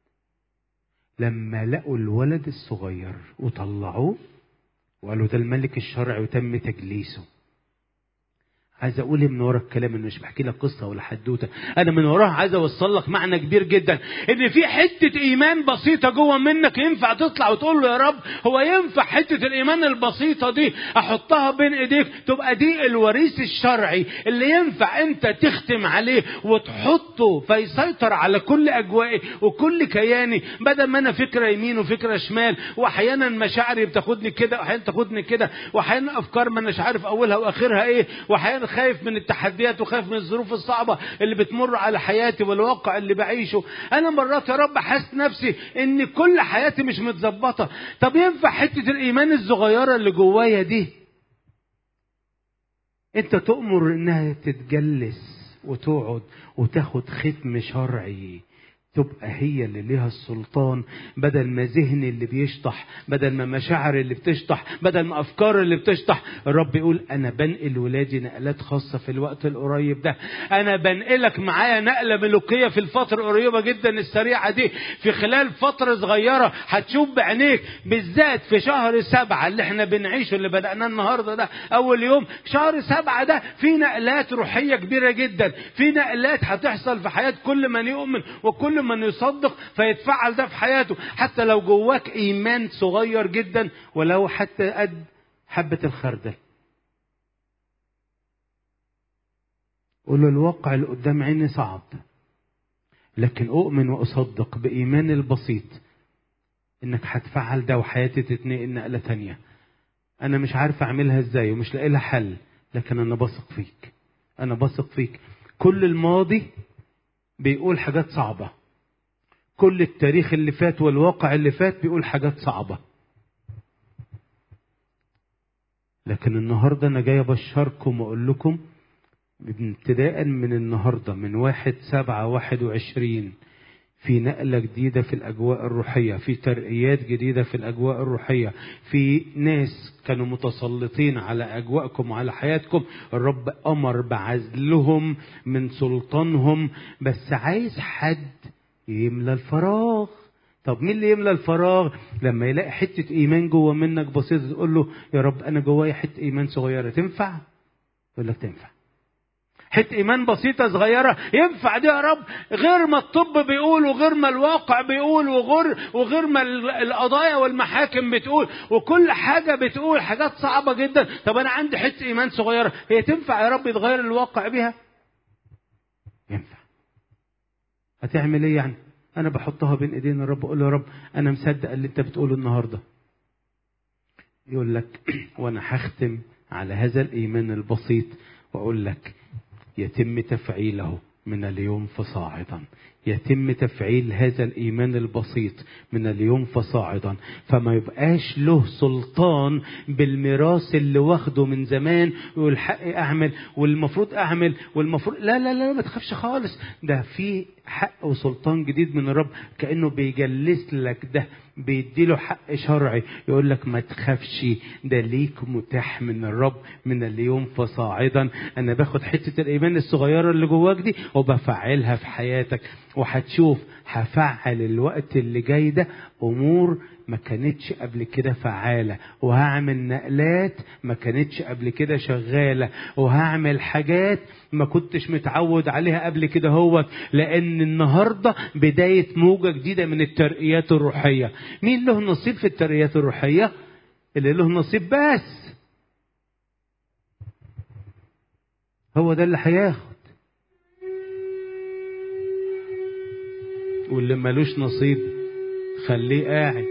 لما لقوا الولد الصغير وطلعوه وقالوا ده الملك الشرعي وتم تجليسه عايز اقول من ورا الكلام انه مش بحكي لك قصه ولا حدوته انا من وراها عايز اوصل لك معنى كبير جدا ان في حته ايمان بسيطه جوه منك ينفع تطلع وتقول له يا رب هو ينفع حته الايمان البسيطه دي احطها بين ايديك تبقى دي الوريث الشرعي اللي ينفع انت تختم عليه وتحطه فيسيطر على كل اجوائي وكل كياني بدل ما انا فكره يمين وفكره شمال واحيانا مشاعري بتاخدني كده واحيانا تاخدني كده واحيانا افكار ما اناش عارف اولها واخرها ايه واحيانا خايف من التحديات وخايف من الظروف الصعبة اللي بتمر على حياتي والواقع اللي بعيشه أنا مرات يا رب حاسس نفسي إن كل حياتي مش متظبطة طب ينفع حتة الإيمان الصغيرة اللي جوايا دي أنت تؤمر إنها تتجلس وتقعد وتاخد ختم شرعي تبقى هي اللي ليها السلطان بدل ما ذهني اللي بيشطح بدل ما مشاعر اللي بتشطح بدل ما افكار اللي بتشطح الرب يقول انا بنقل ولادي نقلات خاصه في الوقت القريب ده انا بنقلك معايا نقله ملوكيه في الفتره القريبه جدا السريعه دي في خلال فتره صغيره هتشوف بعينيك بالذات في شهر سبعة اللي احنا بنعيشه اللي بدأناه النهارده ده اول يوم شهر سبعة ده في نقلات روحيه كبيره جدا في نقلات هتحصل في حياه كل من يؤمن وكل من يصدق فيتفعل ده في حياته حتى لو جواك ايمان صغير جدا ولو حتى قد حبة الخردل قول له الواقع اللي قدام عيني صعب لكن اؤمن واصدق بايمان البسيط انك هتفعل ده وحياتي تتنقل نقله تانية انا مش عارف اعملها ازاي ومش لاقي لها حل لكن انا بثق فيك انا بثق فيك كل الماضي بيقول حاجات صعبه كل التاريخ اللي فات والواقع اللي فات بيقول حاجات صعبة لكن النهاردة أنا جاي أبشركم وأقول لكم ابتداء من النهاردة من واحد سبعة واحد وعشرين في نقلة جديدة في الأجواء الروحية في ترقيات جديدة في الأجواء الروحية في ناس كانوا متسلطين على أجواءكم وعلى حياتكم الرب أمر بعزلهم من سلطانهم بس عايز حد يملى الفراغ طب مين اللي يملى الفراغ لما يلاقي حتة إيمان جوه منك بسيطة تقول له يا رب أنا جوايا حتة إيمان صغيرة تنفع؟ يقول لك تنفع حتة إيمان بسيطة صغيرة ينفع دي يا رب غير ما الطب بيقول وغير ما الواقع بيقول وغير وغير ما القضايا والمحاكم بتقول وكل حاجة بتقول حاجات صعبة جدا طب أنا عندي حتة إيمان صغيرة هي تنفع يا رب يتغير الواقع بيها؟ ينفع هتعمل ايه يعني انا بحطها بين ايدين الرب اقول له يا رب انا مصدق اللي انت بتقوله النهارده يقول لك وانا هختم على هذا الايمان البسيط واقول لك يتم تفعيله من اليوم فصاعدا يتم تفعيل هذا الايمان البسيط من اليوم فصاعدا فما يبقاش له سلطان بالميراث اللي واخده من زمان ويقول حقي اعمل والمفروض اعمل والمفروض لا لا لا ما تخافش خالص ده في حق وسلطان جديد من الرب كانه بيجلس لك ده بيديله حق شرعي يقول لك ما تخافش ده ليك متاح من الرب من اليوم فصاعدا انا باخد حته الايمان الصغيره اللي جواك دي وبفعلها في حياتك وهتشوف هفعل الوقت اللي جاي ده امور ما كانتش قبل كده فعالة وهعمل نقلات ما كانتش قبل كده شغالة وهعمل حاجات ما كنتش متعود عليها قبل كده هو لأن النهاردة بداية موجة جديدة من الترقيات الروحية مين له نصيب في الترقيات الروحية اللي له نصيب بس هو ده اللي هياخد واللي ملوش نصيب خليه قاعد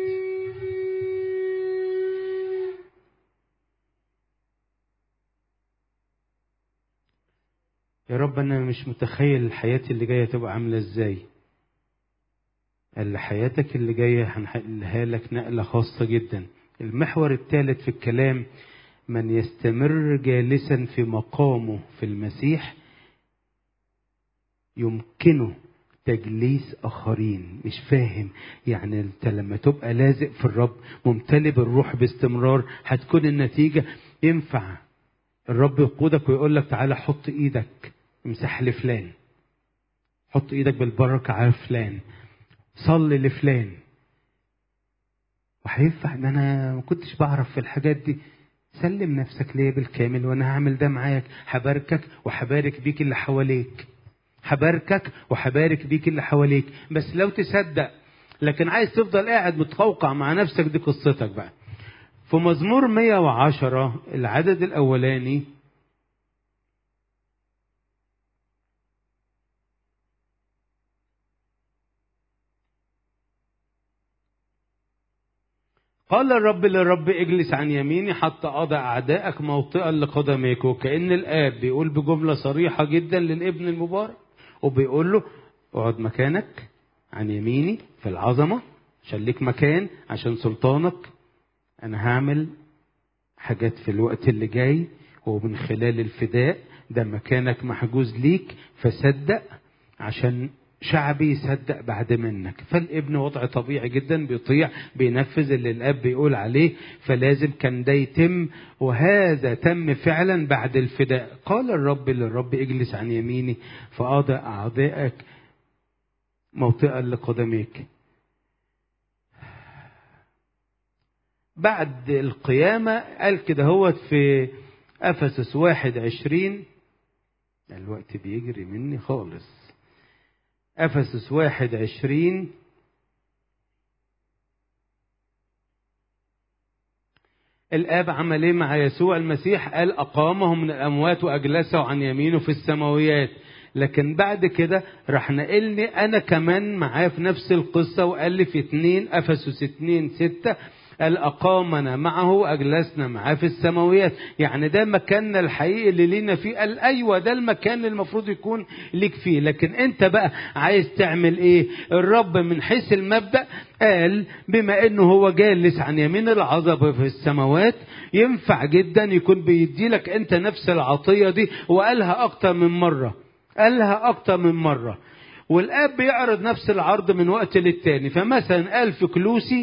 يا رب انا مش متخيل الحياة اللي جاية تبقى عاملة ازاي قال حياتك اللي جاية هنحلها لك نقلة خاصة جدا المحور الثالث في الكلام من يستمر جالسا في مقامه في المسيح يمكنه تجليس اخرين مش فاهم يعني انت لما تبقى لازق في الرب ممتلئ بالروح باستمرار هتكون النتيجه ينفع الرب يقودك ويقول لك تعالى حط ايدك امسح لفلان حط ايدك بالبركه على فلان صلي لفلان وهينفع ان انا ما كنتش بعرف في الحاجات دي سلم نفسك ليا بالكامل وانا هعمل ده معاك هباركك وهبارك بيك اللي حواليك هباركك وهبارك بيك اللي حواليك بس لو تصدق لكن عايز تفضل قاعد متقوقع مع نفسك دي قصتك بقى في مزمور 110 العدد الأولاني قال الرب للرب اجلس عن يميني حتى أضع أعدائك موطئا لقدميك وكأن الآب بيقول بجملة صريحة جدا للابن المبارك وبيقول له اقعد مكانك عن يميني في العظمة عشان ليك مكان عشان سلطانك أنا هعمل حاجات في الوقت اللي جاي ومن خلال الفداء ده مكانك محجوز ليك فصدق عشان شعبي يصدق بعد منك فالابن وضع طبيعي جدا بيطيع بينفذ اللي الاب بيقول عليه فلازم كان ده يتم وهذا تم فعلا بعد الفداء قال الرب للرب اجلس عن يميني فاضع اعدائك موطئا لقدميك بعد القيامة قال كده هو في أفسس واحد عشرين الوقت بيجري مني خالص أفسس واحد عشرين الآب عمل إيه مع يسوع المسيح قال أقامه من الأموات وأجلسه عن يمينه في السماويات لكن بعد كده راح نقلني أنا كمان معاه في نفس القصة وقال لي في اتنين أفسس اتنين ستة قال أقامنا معه وأجلسنا معاه في السماويات يعني ده مكاننا الحقيقي اللي لينا فيه قال أيوة ده المكان اللي المفروض يكون ليك فيه لكن أنت بقى عايز تعمل إيه الرب من حيث المبدأ قال بما أنه هو جالس عن يمين العظمة في السماوات ينفع جدا يكون بيدي لك أنت نفس العطية دي وقالها أكتر من مرة قالها أكتر من مرة والآب بيعرض نفس العرض من وقت للتاني فمثلا قال في كلوسي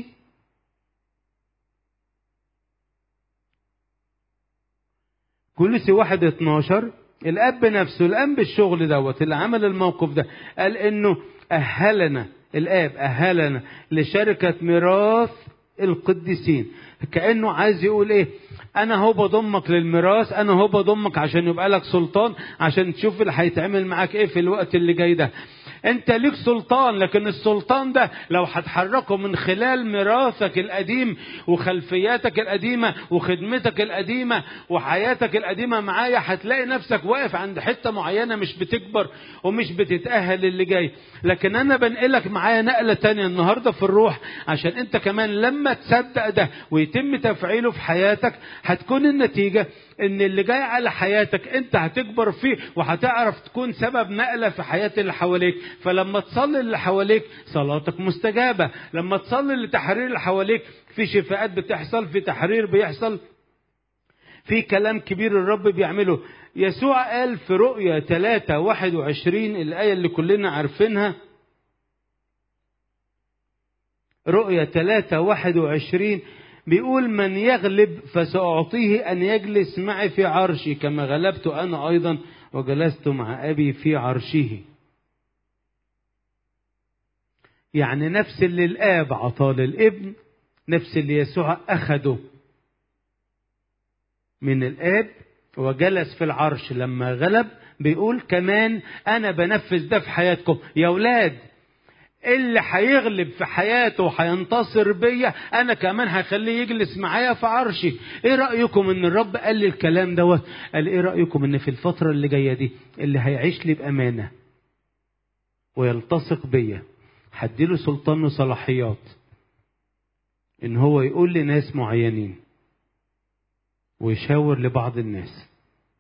كلوسي واحد اتناشر الاب نفسه الاب بالشغل دوت اللي عمل الموقف ده قال انه اهلنا الاب اهلنا لشركه ميراث القديسين كانه عايز يقول ايه انا هو بضمك للميراث انا هو بضمك عشان يبقى لك سلطان عشان تشوف اللي هيتعمل معاك ايه في الوقت اللي جاي ده انت ليك سلطان لكن السلطان ده لو هتحركه من خلال ميراثك القديم وخلفياتك القديمة وخدمتك القديمة وحياتك القديمة معايا هتلاقي نفسك واقف عند حتة معينة مش بتكبر ومش بتتأهل اللي جاي لكن انا بنقلك معايا نقلة تانية النهاردة في الروح عشان انت كمان لما تصدق ده ويتم تفعيله في حياتك هتكون النتيجة ان اللي جاي على حياتك انت هتكبر فيه وهتعرف تكون سبب نقلة في حياة اللي حواليك فلما تصلي اللي حواليك صلاتك مستجابة لما تصلي لتحرير اللي حواليك في شفاءات بتحصل في تحرير بيحصل في كلام كبير الرب بيعمله يسوع قال في رؤيا 3 21 الآية اللي كلنا عارفينها رؤيا 3 21 بيقول من يغلب فسأعطيه أن يجلس معي في عرشي كما غلبت أنا أيضا وجلست مع أبي في عرشه يعني نفس اللي الآب عطاه للابن نفس اللي يسوع أخده من الآب وجلس في العرش لما غلب بيقول كمان أنا بنفذ ده في حياتكم يا ولاد اللي هيغلب في حياته وهينتصر بيا انا كمان هخليه يجلس معايا في عرشي ايه رايكم ان الرب قال لي الكلام دوت قال ايه رايكم ان في الفتره اللي جايه دي اللي هيعيش لي بامانه ويلتصق بيا هديله سلطان وصلاحيات ان هو يقول لناس معينين ويشاور لبعض الناس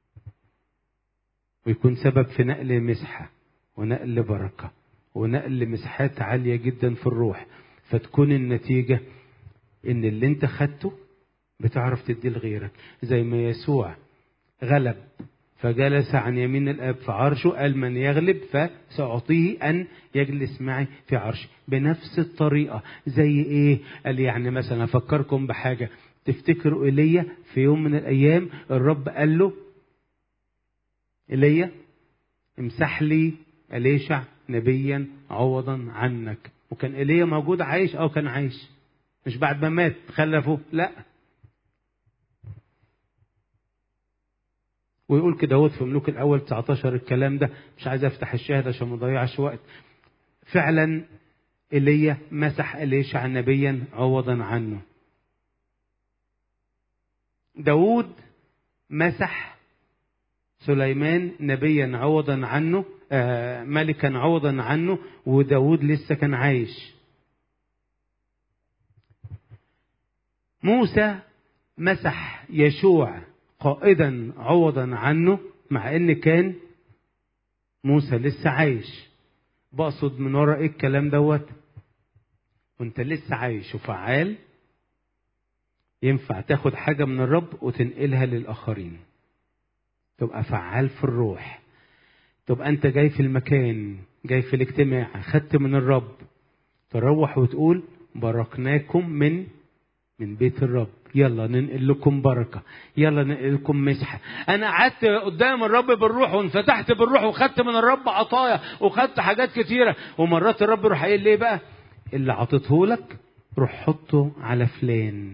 ويكون سبب في نقل مسحه ونقل بركه ونقل مساحات عالية جدا في الروح فتكون النتيجة ان اللي انت خدته بتعرف تديه لغيرك زي ما يسوع غلب فجلس عن يمين الاب في عرشه قال من يغلب فسأعطيه ان يجلس معي في عرشي بنفس الطريقة زي ايه قال يعني مثلا افكركم بحاجة تفتكروا ايليا في يوم من الايام الرب قال له ايليا امسح لي اليشع نبيا عوضا عنك وكان ايليا موجود عايش او كان عايش مش بعد ما مات خلفه لا ويقول كده هو في ملوك الاول 19 الكلام ده مش عايز افتح الشاهد عشان ما اضيعش وقت فعلا ايليا مسح اليشع نبيا عوضا عنه داود مسح سليمان نبيا عوضا عنه آه ملكا عوضا عنه وداود لسه كان عايش موسى مسح يشوع قائدا عوضا عنه مع ان كان موسى لسه عايش بقصد من ورا ايه الكلام دوت وانت لسه عايش وفعال ينفع تاخد حاجه من الرب وتنقلها للاخرين تبقى فعال في الروح تبقى انت جاي في المكان جاي في الاجتماع خدت من الرب تروح وتقول باركناكم من من بيت الرب يلا ننقل لكم بركة يلا ننقل لكم مسحة أنا قعدت قدام الرب بالروح وانفتحت بالروح وخدت من الرب عطايا وخدت حاجات كتيرة ومرات الرب يروح قايل ليه بقى اللي عطيته لك روح حطه على فلان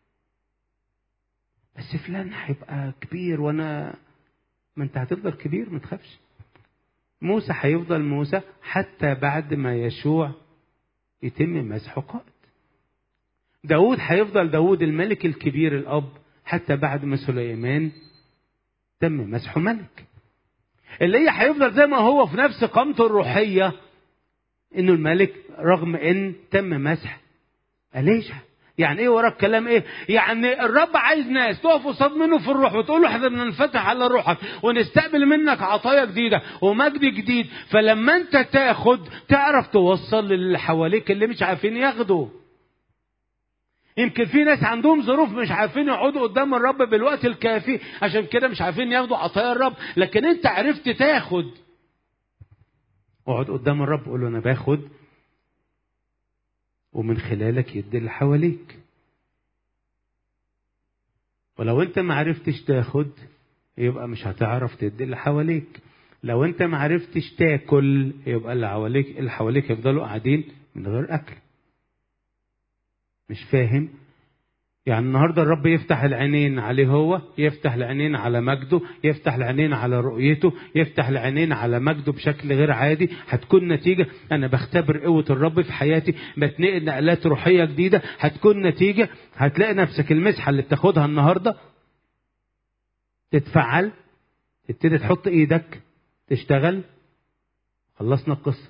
بس فلان هيبقى كبير وانا ما انت هتفضل كبير ما تخافش موسى هيفضل موسى حتى بعد ما يشوع يتم مسحه قائد داود هيفضل داود الملك الكبير الأب حتى بعد ما سليمان تم مسحه ملك اللي هي هيفضل زي ما هو في نفس قامته الروحية انه الملك رغم ان تم مسح أليشع يعني ايه ورا الكلام ايه يعني الرب عايز ناس تقف قصاد منه في الروح وتقول له احنا بننفتح على روحك ونستقبل منك عطايا جديده ومجد جديد فلما انت تاخد تعرف توصل للي حواليك اللي مش عارفين ياخدوا يمكن في ناس عندهم ظروف مش عارفين يقعدوا قدام الرب بالوقت الكافي عشان كده مش عارفين ياخدوا عطايا الرب لكن انت عرفت تاخد اقعد قدام الرب قول له انا باخد ومن خلالك يدي اللي حواليك ولو انت ما عرفتش تاخد يبقى مش هتعرف تدي اللي حواليك لو انت ما عرفتش تاكل يبقى اللي حواليك اللي حواليك يفضلوا قاعدين من غير اكل مش فاهم يعني النهارده الرب يفتح العينين عليه هو يفتح العينين على مجده يفتح العينين على رؤيته يفتح العينين على مجده بشكل غير عادي هتكون نتيجة أنا بختبر قوة الرب في حياتي بتنقل نقلات روحية جديدة هتكون نتيجة هتلاقي نفسك المسحة اللي بتاخدها النهاردة تتفعل تبتدي تحط ايدك تشتغل خلصنا القصة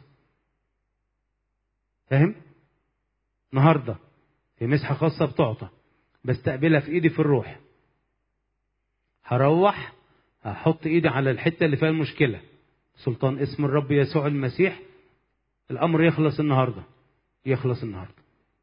فاهم؟ النهارده في مسحة خاصة بتعطى بستقبلها في ايدي في الروح هروح هحط ايدي على الحته اللي فيها المشكله سلطان اسم الرب يسوع المسيح الامر يخلص النهارده يخلص النهارده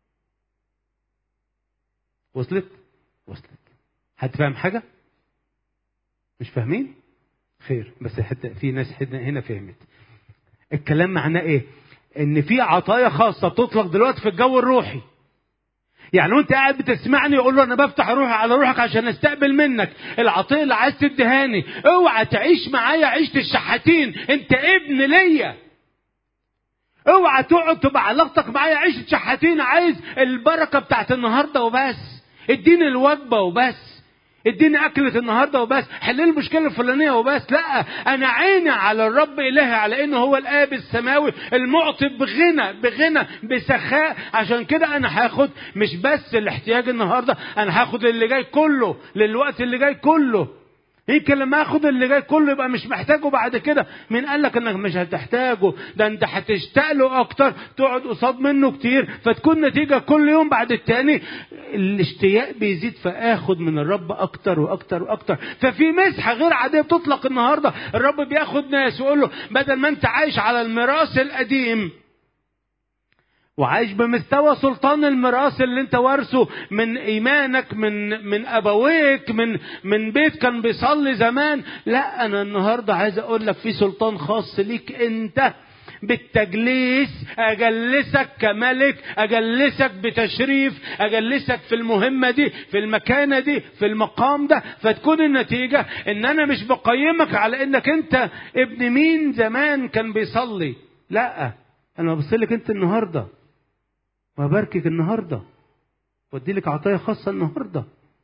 وصلت وصلت حد فاهم حاجه مش فاهمين خير بس حتى في ناس هنا فهمت الكلام معناه ايه ان في عطايا خاصه بتطلق دلوقتي في الجو الروحي يعني وانت قاعد بتسمعني يقول له انا بفتح روحي على روحك عشان استقبل منك العطيه اللي عايز تدهاني اوعى تعيش معايا عيشه الشحاتين انت ابن ليا اوعى تقعد تبقى علاقتك معايا عيشه شحاتين عايز البركه بتاعت النهارده وبس اديني الوجبه وبس اديني أكلة النهاردة وبس حل المشكلة الفلانية وبس لا أنا عيني على الرب إلهي على إنه هو الآب السماوي المعطي بغنى بغنى بسخاء عشان كده أنا هاخد مش بس الاحتياج النهاردة أنا هاخد اللي جاي كله للوقت اللي جاي كله يمكن لما اخد اللي جاي كله يبقى مش محتاجه بعد كده مين قال لك انك مش هتحتاجه ده انت هتشتاق له اكتر تقعد قصاد منه كتير فتكون نتيجه كل يوم بعد التاني الاشتياق بيزيد فاخد من الرب اكتر واكتر واكتر ففي مسحه غير عاديه بتطلق النهارده الرب بياخد ناس ويقول له بدل ما انت عايش على الميراث القديم وعايش بمستوى سلطان الميراث اللي انت وارثه من ايمانك من من ابويك من من بيت كان بيصلي زمان لا انا النهارده عايز اقول لك في سلطان خاص ليك انت بالتجليس اجلسك كملك اجلسك بتشريف اجلسك في المهمه دي في المكانه دي في المقام ده فتكون النتيجه ان انا مش بقيمك على انك انت ابن مين زمان كان بيصلي لا انا ببص لك انت النهارده واباركك النهارده وادي لك عطايا خاصه النهارده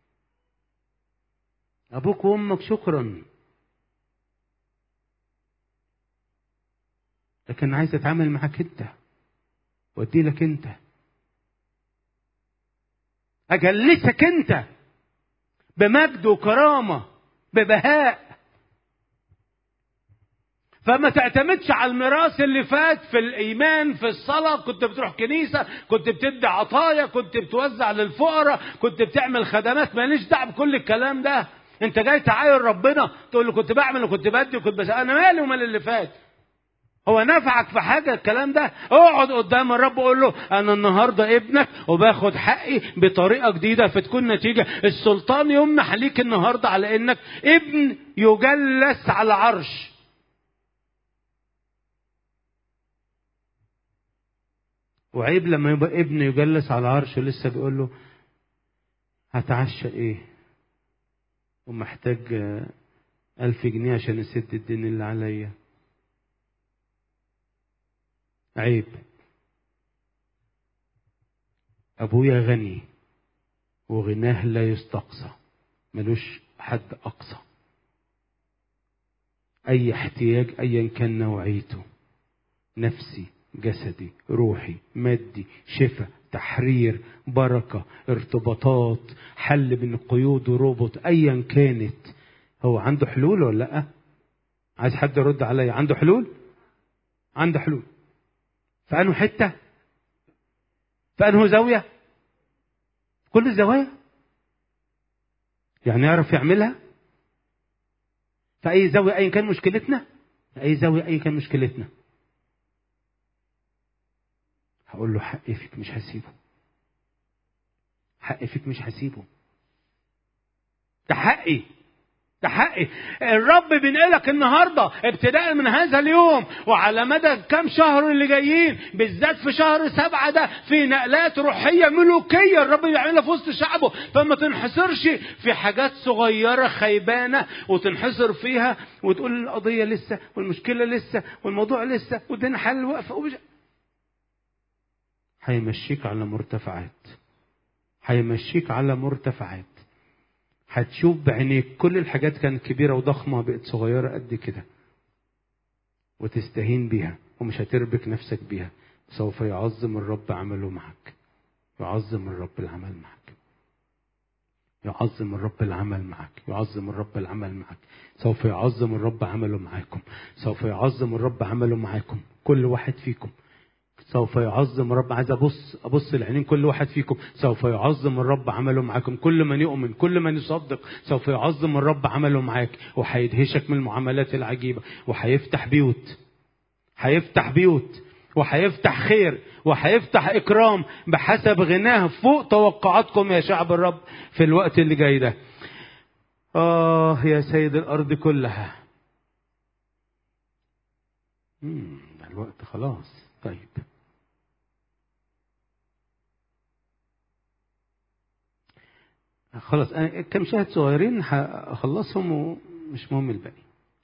ابوك وامك شكرا لكن عايز اتعامل معاك انت وادي لك انت اجلسك انت بمجد وكرامه ببهاء فما تعتمدش على الميراث اللي فات في الايمان في الصلاه كنت بتروح كنيسه كنت بتدي عطايا كنت بتوزع للفقراء كنت بتعمل خدمات ماليش دعوه بكل الكلام ده انت جاي تعاير ربنا تقول له كنت بعمل وكنت بدي وكنت بس انا مالي ومال اللي فات هو نفعك في حاجه الكلام ده اقعد قدام الرب وقول له انا النهارده ابنك وباخد حقي بطريقه جديده فتكون نتيجه السلطان يمنح ليك النهارده على انك ابن يجلس على عرش وعيب لما يبقى ابن يجلس على عرش ولسه بيقول له هتعشى ايه ومحتاج ألف جنيه عشان أسد الدين اللي عليا عيب أبويا غني وغناه لا يستقصى ملوش حد أقصى أي احتياج أيا كان نوعيته نفسي جسدي روحي مادي شفاء تحرير بركة ارتباطات حل بين قيود وربط أيا كانت هو عنده حلول ولا لأ عايز حد يرد عليا عنده حلول عنده حلول في أنه حتة في أنه زاوية كل الزوايا يعني يعرف يعملها في أي زاوية أيا كان مشكلتنا في أي زاوية أيا كان مشكلتنا هقول له حقي فيك مش هسيبه حقي فيك مش هسيبه ده حقي ده حقي الرب بينقلك النهارده ابتداء من هذا اليوم وعلى مدى كام شهر اللي جايين بالذات في شهر سبعة ده في نقلات روحية ملوكية الرب بيعملها في وسط شعبه فما تنحصرش في حاجات صغيرة خيبانة وتنحصر فيها وتقول القضية لسه والمشكلة لسه والموضوع لسه والدنيا حل واقفة ومش هيمشيك على مرتفعات هيمشيك على مرتفعات هتشوف بعينيك كل الحاجات كانت كبيرة وضخمة بقت صغيرة قد كده وتستهين بيها ومش هتربك نفسك بيها سوف يعظم الرب عمله معك يعظم الرب العمل معك يعظم الرب العمل معك يعظم الرب العمل معك سوف يعظم الرب عمله معاكم سوف يعظم الرب عمله معاكم كل واحد فيكم سوف يعظم الرب عايز ابص ابص العينين كل واحد فيكم سوف يعظم الرب عمله معاكم كل من يؤمن كل من يصدق سوف يعظم الرب عمله معاك وهيدهشك من المعاملات العجيبه وهيفتح بيوت هيفتح بيوت وهيفتح خير وهيفتح اكرام بحسب غناه فوق توقعاتكم يا شعب الرب في الوقت اللي جاي ده اه يا سيد الارض كلها مم، ده الوقت خلاص طيب خلاص أنا كم شاهد صغيرين هخلصهم ومش مهم الباقي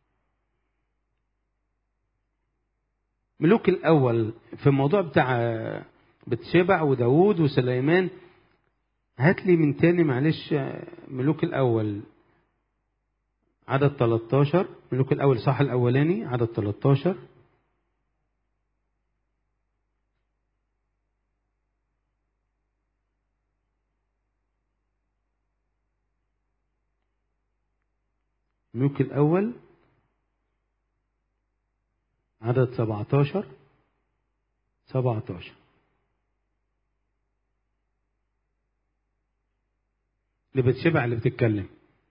ملوك الأول في الموضوع بتاع بتشبع وداوود وسليمان هات لي من تاني معلش ملوك الأول عدد 13 ملوك الأول صح الأولاني عدد 13 ملوك الأول عدد 17 17 اللي بتشبع اللي بتتكلم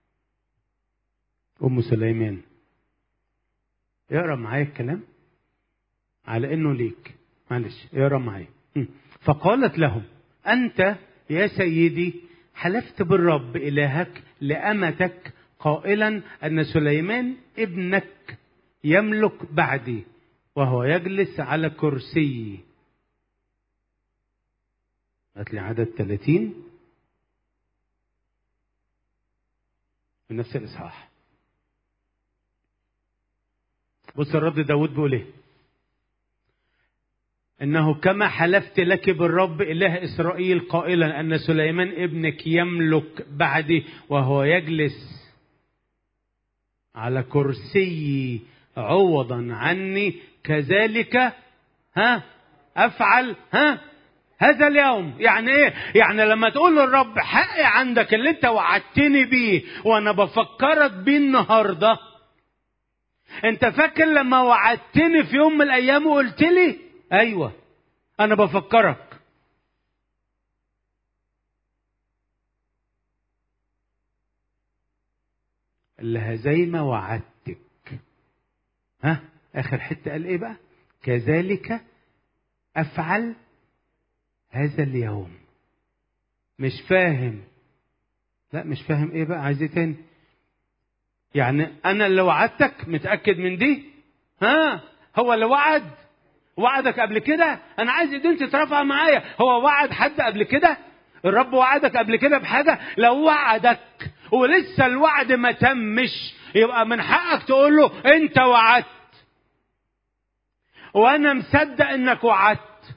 أم سليمان اقرا معايا الكلام على انه ليك معلش اقرا معايا م. فقالت لهم انت يا سيدي حلفت بالرب الهك لامتك قائلا ان سليمان ابنك يملك بعدي وهو يجلس على كرسي هات لي عدد 30 من نفس الاصحاح بص الرد داود بيقول ايه انه كما حلفت لك بالرب اله اسرائيل قائلا ان سليمان ابنك يملك بعدي وهو يجلس على كرسي عوضا عني كذلك ها افعل ها هذا اليوم يعني ايه يعني لما تقول للرب حقي عندك اللي انت وعدتني بيه وانا بفكرك بيه النهارده انت فاكر لما وعدتني في يوم من الايام وقلت لي ايوه انا بفكرك اللي زي ما وعدتك ها اخر حته قال ايه بقى كذلك افعل هذا اليوم مش فاهم لا مش فاهم ايه بقى عايز ايه تاني يعني انا اللي وعدتك متاكد من دي ها هو اللي وعد وعدك قبل كده انا عايز ايدين تترفع معايا هو وعد حد قبل كده الرب وعدك قبل كده بحاجه لو وعدك ولسه الوعد ما تمش يبقى من حقك تقول له انت وعدت وانا مصدق انك وعدت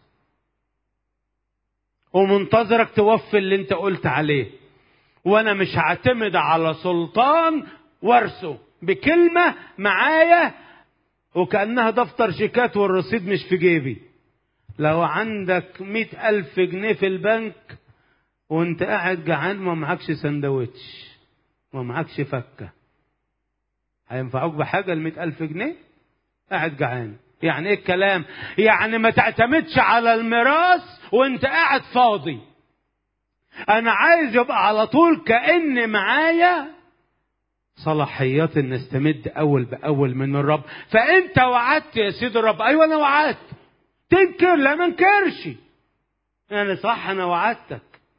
ومنتظرك توفي اللي انت قلت عليه وانا مش هعتمد على سلطان ورثه بكلمة معايا وكأنها دفتر شيكات والرصيد مش في جيبي لو عندك مئة ألف جنيه في البنك وانت قاعد جعان ما معكش سندوتش ما معكش فكة هينفعوك بحاجة المئة ألف جنيه قاعد جعان يعني ايه الكلام يعني ما تعتمدش على الميراث وانت قاعد فاضي انا عايز يبقى على طول كأن معايا صلاحيات ان استمد اول باول من الرب فانت وعدت يا سيد الرب ايوه انا وعدت تنكر لا ما انكرش انا صح انا وعدتك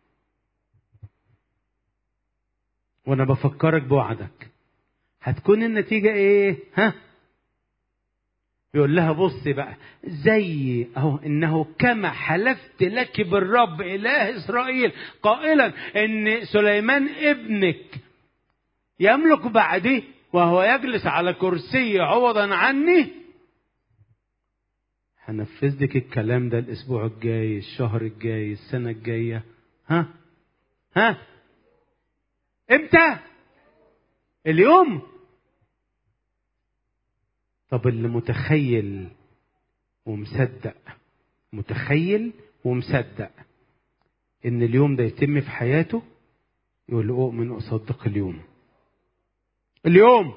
وانا بفكرك بوعدك هتكون النتيجه ايه ها يقول لها بص بقى زي اهو انه كما حلفت لك بالرب اله اسرائيل قائلا ان سليمان ابنك يملك بعدي وهو يجلس على كرسي عوضا عني هنفذ لك الكلام ده الاسبوع الجاي الشهر الجاي السنه الجايه ها ها امتى اليوم طب اللي متخيل ومصدق متخيل ومصدق ان اليوم ده يتم في حياته يقول له اؤمن واصدق اليوم اليوم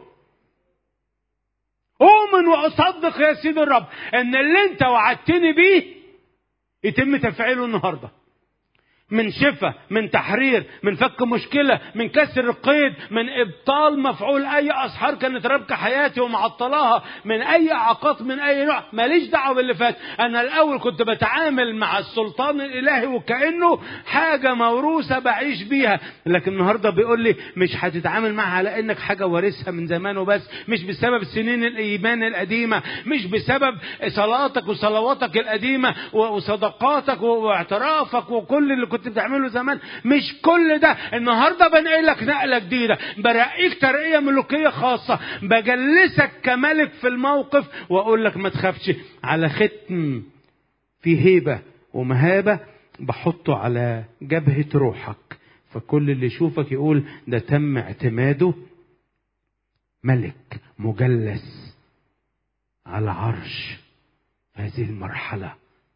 اؤمن واصدق يا سيد الرب ان اللي انت وعدتني بيه يتم تفعيله النهارده من شفاء من تحرير من فك مشكله من كسر القيد من ابطال مفعول اي اسحار كانت رابكه حياتي ومعطلاها من اي اعاقات من اي نوع ماليش دعوه باللي فات انا الاول كنت بتعامل مع السلطان الالهي وكانه حاجه موروثه بعيش بيها لكن النهارده بيقول لي مش هتتعامل معها على انك حاجه وارثها من زمان وبس مش بسبب سنين الايمان القديمه مش بسبب صلاتك وصلواتك القديمه وصدقاتك واعترافك وكل اللي كنت بتعمله زمان مش كل ده النهارده بنقلك نقله جديده برقيك ترقيه ملوكيه خاصه بجلسك كملك في الموقف واقول لك ما تخافش على ختم في هيبه ومهابه بحطه على جبهه روحك فكل اللي يشوفك يقول ده تم اعتماده ملك مجلس على عرش هذه المرحله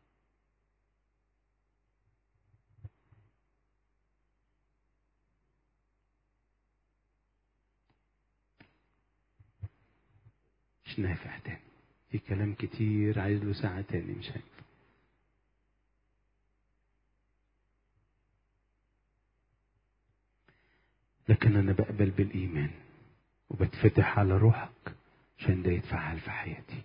مش نافع تاني في كلام كتير عايز له ساعة تاني مش هينفع لكن أنا بقبل بالإيمان وبتفتح على روحك عشان ده يتفعل في حياتي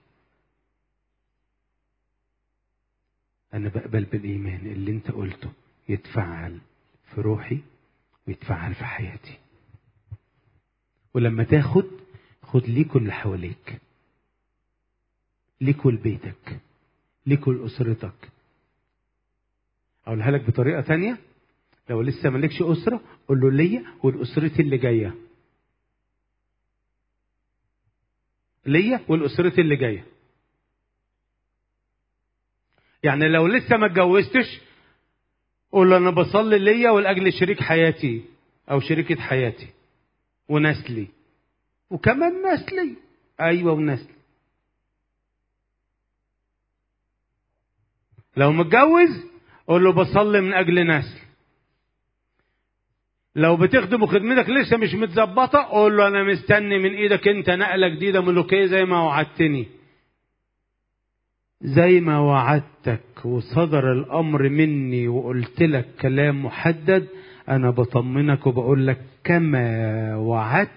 أنا بقبل بالإيمان اللي أنت قلته يتفعل في روحي ويتفعل في حياتي ولما تاخد خد ليكوا اللي حواليك ليكوا لبيتك ليكوا لأسرتك أقولها لك بطريقة تانية لو لسه مالكش أسرة قول له ليا ولأسرتي اللي جاية ليا ولأسرتي اللي جاية يعني لو لسه ما اتجوزتش قول له أنا بصلي ليا ولأجل شريك حياتي أو شريكة حياتي ونسلي وكمان نسلي أيوة ونسلي لو متجوز قول له بصلي من اجل نسل لو بتخدم وخدمتك لسه مش متظبطه قول له انا مستني من ايدك انت نقله جديده ملوكيه زي ما وعدتني زي ما وعدتك وصدر الامر مني وقلت لك كلام محدد انا بطمنك وبقول لك كما وعدت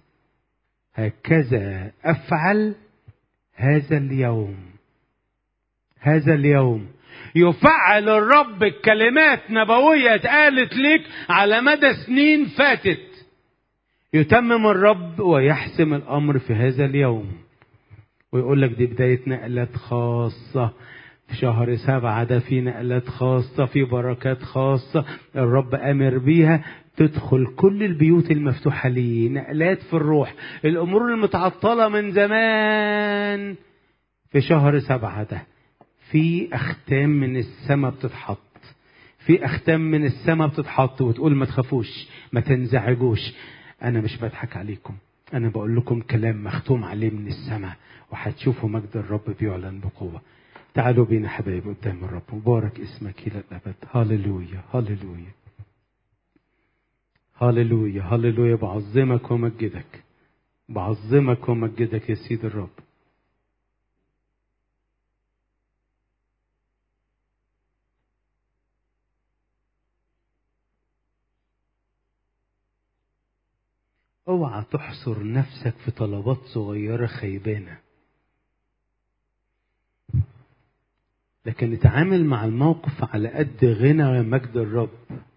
هكذا افعل هذا اليوم هذا اليوم يفعل الرب كلمات نبوية اتقالت لك على مدى سنين فاتت يتمم الرب ويحسم الأمر في هذا اليوم ويقول لك دي بداية نقلات خاصة في شهر سبعة ده في نقلات خاصة في بركات خاصة الرب أمر بيها تدخل كل البيوت المفتوحة ليه نقلات في الروح الأمور المتعطلة من زمان في شهر سبعة ده في أختام من السماء بتتحط في أختام من السماء بتتحط وتقول ما تخافوش ما تنزعجوش أنا مش بضحك عليكم أنا بقول لكم كلام مختوم عليه من السماء وهتشوفوا مجد الرب بيعلن بقوة تعالوا بينا حبايب قدام الرب مبارك اسمك إلى الأبد هللويا هللويا هللويا هللويا بعظمك ومجدك بعظمك ومجدك يا سيد الرب اوعى تحصر نفسك في طلبات صغيرة خيبانة لكن اتعامل مع الموقف على قد غنى مجد الرب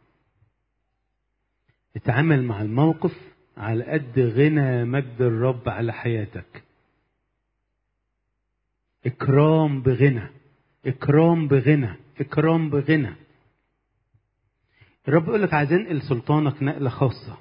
اتعامل مع الموقف على قد غنى مجد الرب على حياتك اكرام بغنى اكرام بغنى اكرام بغنى الرب يقول لك عايز انقل سلطانك نقله خاصه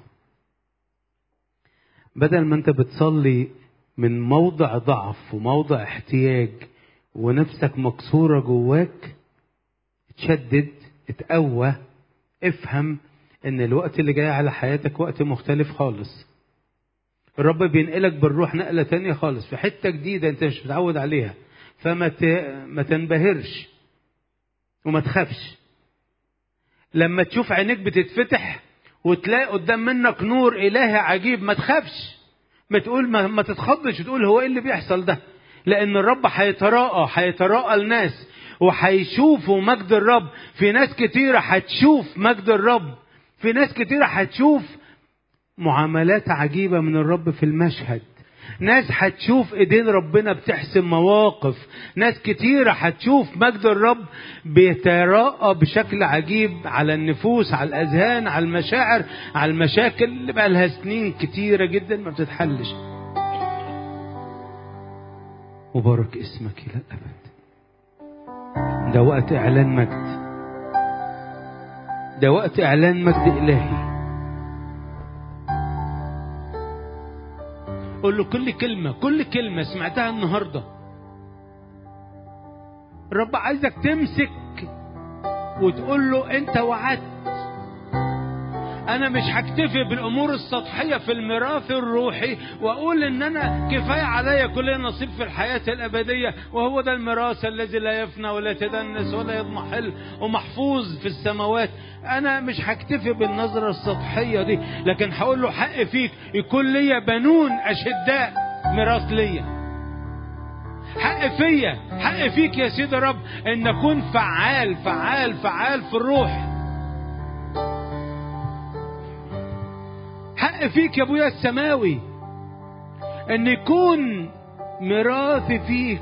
بدل ما انت بتصلي من موضع ضعف وموضع احتياج ونفسك مكسورة جواك تشدد اتقوى افهم ان الوقت اللي جاي على حياتك وقت مختلف خالص الرب بينقلك بالروح نقلة تانية خالص في حتة جديدة انت مش متعود عليها فما ت... ما تنبهرش وما تخافش لما تشوف عينيك بتتفتح وتلاقي قدام منك نور إلهي عجيب ما تخافش ما تقول ما, ما تتخضش تقول هو ايه اللي بيحصل ده لان الرب هيتراءى هيتراءى الناس وهيشوفوا مجد الرب في ناس كتيرة هتشوف مجد الرب في ناس كتيرة هتشوف معاملات عجيبة من الرب في المشهد ناس هتشوف ايدين ربنا بتحسم مواقف ناس كتيرة هتشوف مجد الرب بيتراءى بشكل عجيب على النفوس على الاذهان على المشاعر على المشاكل اللي بقى لها سنين كتيرة جدا ما بتتحلش مبارك اسمك الى الابد ده وقت اعلان مجد ده وقت اعلان مجد الهي قول له كل كلمة كل كلمة سمعتها النهاردة الرب عايزك تمسك وتقول له انت وعدت انا مش هكتفي بالامور السطحيه في الميراث الروحي واقول ان انا كفايه عليا كل نصيب في الحياه الابديه وهو ده الميراث الذي لا يفنى ولا يتدنس ولا يضمحل ومحفوظ في السماوات انا مش هكتفي بالنظره السطحيه دي لكن هقول له حق فيك يكون ليا بنون اشداء ميراث ليا حق فيا حق فيك يا سيدي رب ان اكون فعال فعال فعال في الروح حق فيك يا ابويا السماوي ان يكون ميراثي فيك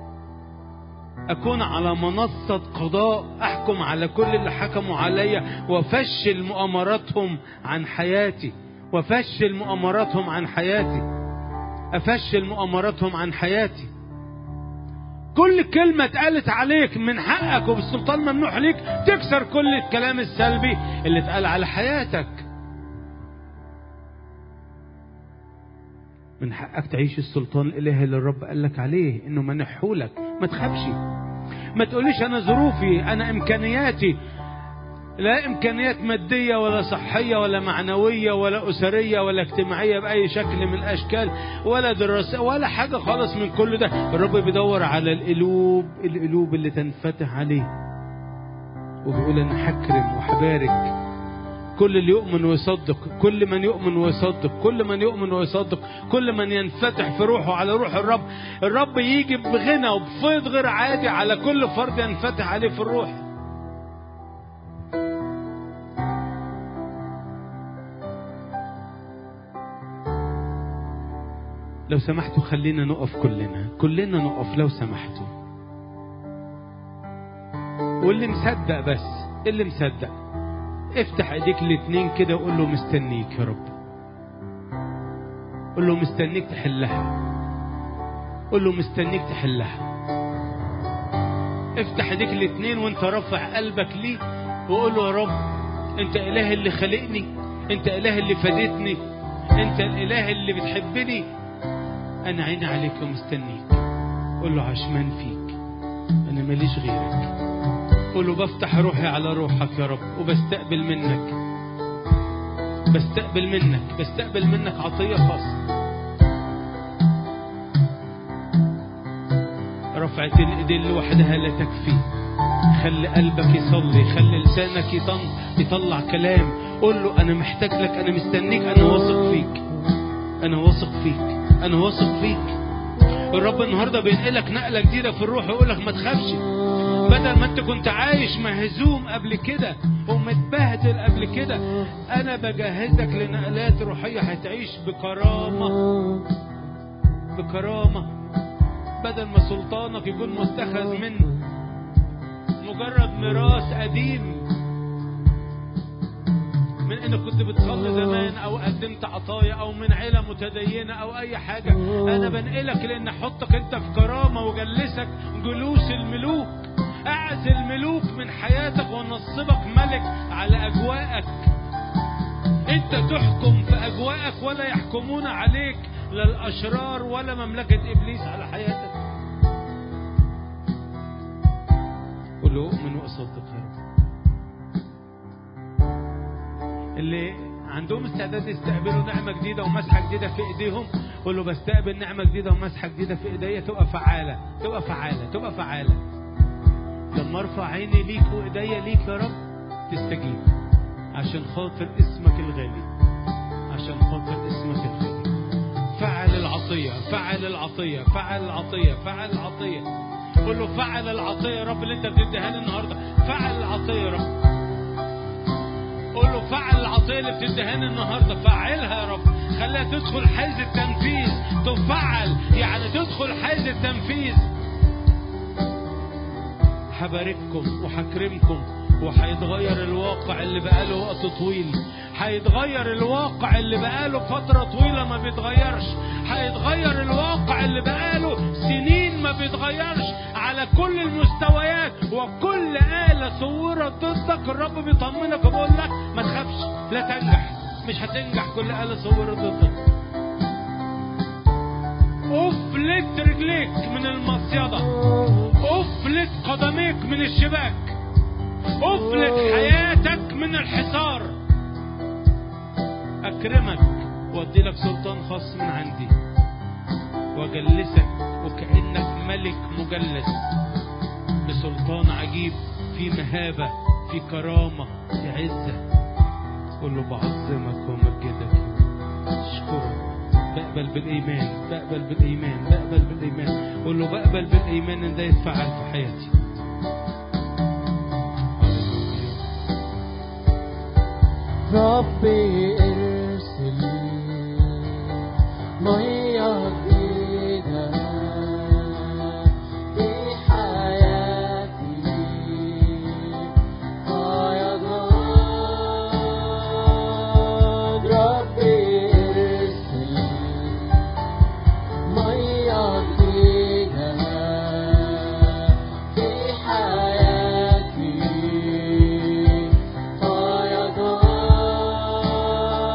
اكون على منصة قضاء احكم على كل اللي حكموا عليا وافشل مؤامراتهم عن حياتي وافشل مؤامراتهم عن حياتي افشل مؤامراتهم عن حياتي كل كلمة اتقالت عليك من حقك وبالسلطان ممنوح ليك تكسر كل الكلام السلبي اللي اتقال على حياتك من حقك تعيش السلطان الالهي اللي الرب قال لك عليه انه منحهولك ما تخافش ما تقوليش انا ظروفي انا امكانياتي لا امكانيات ماديه ولا صحيه ولا معنويه ولا اسريه ولا اجتماعيه باي شكل من الاشكال ولا دراسه ولا حاجه خالص من كل ده الرب بيدور على القلوب القلوب اللي تنفتح عليه وبيقول انا هكرم وهبارك كل اللي يؤمن ويصدق كل من يؤمن ويصدق كل من يؤمن ويصدق كل من ينفتح في روحه على روح الرب الرب يجي بغنى وبفيض غير عادي على كل فرد ينفتح عليه في الروح لو سمحتوا خلينا نقف كلنا كلنا نقف لو سمحتوا واللي مصدق بس اللي مصدق افتح ايديك الاتنين كده وقول له مستنيك يا رب قول له مستنيك تحلها قول له مستنيك تحلها افتح ايديك الاتنين وانت رافع قلبك ليه وقول له يا رب انت اله اللي خلقني انت اله اللي فادتني انت الاله اللي بتحبني انا عيني عليك ومستنيك قول له عشمان فيك انا ماليش غيرك قول له بفتح روحي على روحك يا رب وبستقبل منك بستقبل منك بستقبل منك عطية خاصة رفعة الإيدين لوحدها لا تكفي خلي قلبك يصلي خلي لسانك يطن يطلع كلام قول له أنا محتاج لك أنا مستنيك أنا واثق فيك أنا واثق فيك أنا واثق فيك الرب النهارده بينقلك نقلة جديدة في الروح ويقول لك ما تخافش بدل ما انت كنت عايش مهزوم قبل كده ومتبهدل قبل كده انا بجهزك لنقلات روحية هتعيش بكرامة بكرامة بدل ما سلطانك يكون متخذ من مجرد ميراث قديم من انك كنت بتصلي زمان او قدمت عطايا او من عيله متدينه او اي حاجه انا بنقلك لان احطك انت في كرامه وجلسك جلوس الملوك اعزل ملوك من حياتك ونصبك ملك على اجواءك انت تحكم في اجواءك ولا يحكمون عليك لا الاشرار ولا مملكه ابليس على حياتك قل له اؤمن واصدق يا رب اللي عندهم استعداد يستقبلوا نعمة جديدة ومسحة جديدة في ايديهم قول له بستقبل نعمة جديدة ومسحة جديدة في ايديا تبقى فعالة تبقى فعالة تبقى فعالة لما ارفع عيني ليك وايديا ليك يا رب تستجيب عشان خاطر اسمك الغالي عشان خاطر اسمك الغالي فعل العطية فعل العطية فعل العطية فعل العطية قول له فعل العطيه يا رب اللي انت بتديها لي النهارده فعل العطيه يا رب قول له فعل العطيه اللي بتديها لي النهارده فعلها يا رب خليها تدخل حيز التنفيذ تفعل يعني تدخل حيز التنفيذ هبارككم وهكرمكم وهيتغير الواقع اللي بقاله وقت طويل هيتغير الواقع اللي بقاله فترة طويلة ما بيتغيرش هيتغير الواقع اللي بقاله سنين ما بيتغيرش على كل المستويات وكل آلة صورت ضدك الرب بيطمنك وبيقول لك ما تخافش لا تنجح مش هتنجح كل آلة صورت ضدك افلت رجليك من المصيدة افلت قدميك من الشباك افلت حياتك من الحصار اكرمك وادي لك سلطان خاص من عندي واجلسك وكانك ملك مجلس بسلطان عجيب في مهابه في كرامه في عزه قول له بعظمك ومجدك اشكرك بقبل بالايمان بقبل بالايمان بقبل بالايمان قول له بقبل بالايمان ان ده يتفعل في حياتي ربي ارسل مية جديدة في حياتي فيضان ربي ارسل مية جديدة في حياتي فيضان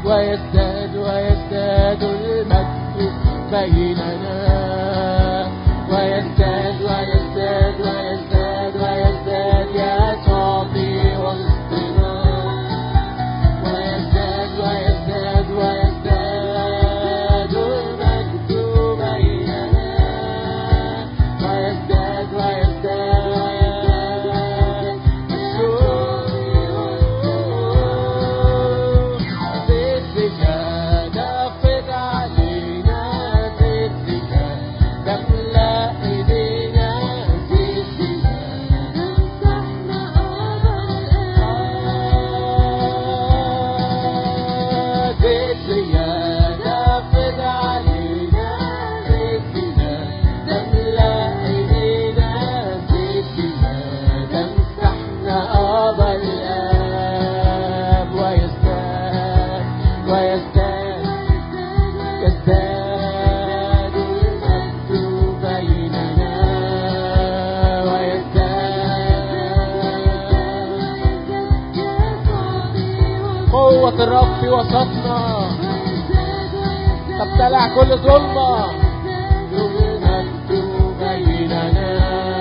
ويزداد ويزداد المجد بيننا ويزداد ويزداد ويزداد ويزداد يسوع في وسطنا ويزداد ويزداد ويزداد المجد بيننا ويزداد ويزداد ضدك نفض علينا ضدك تملأ ايدينا ضدك امسحنا ضدك نفض علينا ضدك تملأ ايدينا ضدك تمسحنا أبا الآب ويزداد ويزداد يزداد المجد بيننا ويزداد قوة الرب في وسطنا تبتلع كل ظلمة المجد بيننا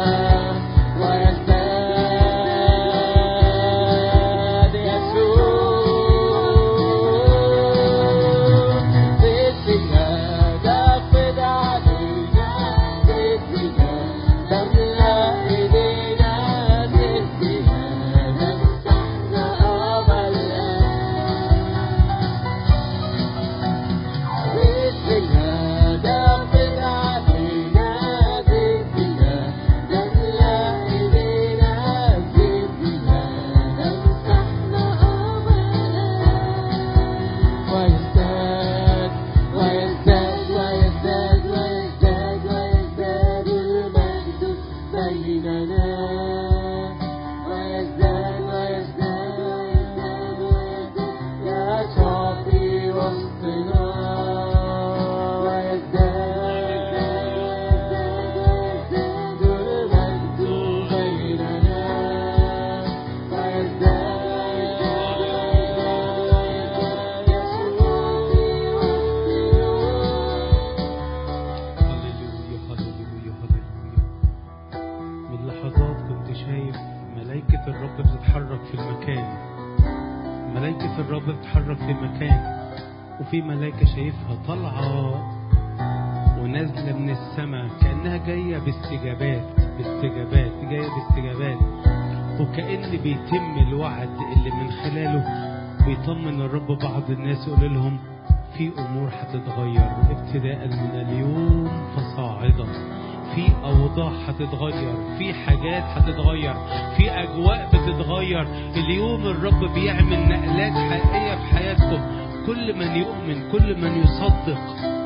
ويزداد يسوع ضدك نفض علينا ضدك تملأ ايدينا ضدك تمسحنا أبا ضدك نفض علينا ضدك تملأ ايدينا ضدك تمسحنا ويزداد ويزداد ويزداد ويزداد ويزداد المجد بيننا ويزداد ويزداد ويزداد ويزداد يسوع في وسطنا ويزداد المجد بيننا ويزداد يسوع في وسطنا هللويا هللويا هللويا من لحظات كنت شايف ملائكة الرب بتتحرك في المكان ملائكة الرب بتتحرك في المكان وفي ملائكة شايفها طالعة ونازلة من السماء كأنها جاية باستجابات باستجابات جاية باستجابات وكأن بيتم الوعد اللي من خلاله بيطمن الرب بعض الناس يقول لهم في أمور هتتغير ابتداء من اليوم فصاعدا في أوضاع هتتغير في حاجات هتتغير في أجواء بتتغير اليوم الرب بيعمل نقلات حقيقية في حياتكم كل من يؤمن كل من يصدق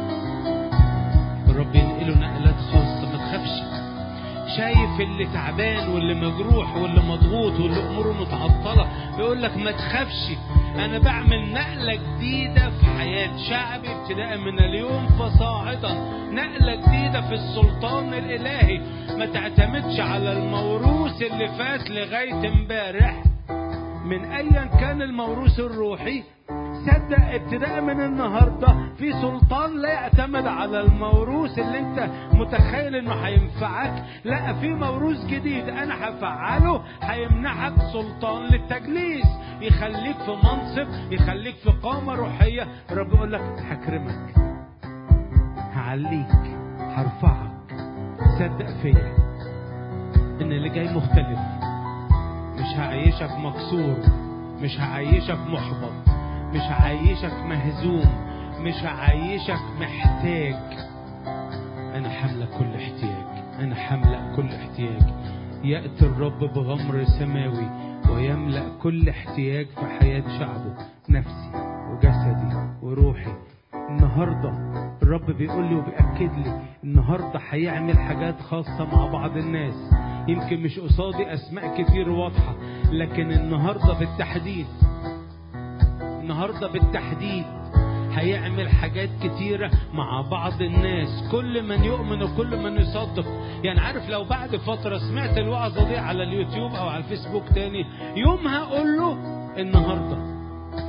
الرب ينقله نقلات خاصة ما تخافش شايف اللي تعبان واللي مجروح واللي مضغوط واللي اموره متعطله يقول لك ما تخافش انا بعمل نقله جديده في حياه شعبي ابتداء من اليوم فصاعدا نقله جديده في السلطان الالهي ما تعتمدش على الموروث اللي فات لغايه امبارح من ايا كان الموروث الروحي صدق ابتداء من النهارده في سلطان لا يعتمد على الموروث اللي انت متخيل انه هينفعك لا في موروث جديد انا هفعله هيمنحك سلطان للتجليس يخليك في منصب يخليك في قامه روحيه رب يقول لك هكرمك هعليك هرفعك صدق فيا ان اللي جاي مختلف مش هعيشك مكسور مش هعيشك محبط مش هعيشك مهزوم مش هعيشك محتاج انا حاملك كل احتياج انا حاملك كل احتياج ياتي الرب بغمر سماوي ويملا كل احتياج في حياه شعبه نفسي وجسدي وروحي النهارده الرب بيقول لي وبيأكد لي النهارده هيعمل حاجات خاصة مع بعض الناس يمكن مش قصادي أسماء كتير واضحة لكن النهارده بالتحديد النهارده بالتحديد هيعمل حاجات كتيرة مع بعض الناس كل من يؤمن وكل من يصدق يعني عارف لو بعد فترة سمعت الوعظة دي على اليوتيوب أو على الفيسبوك تاني يومها أقول له النهارده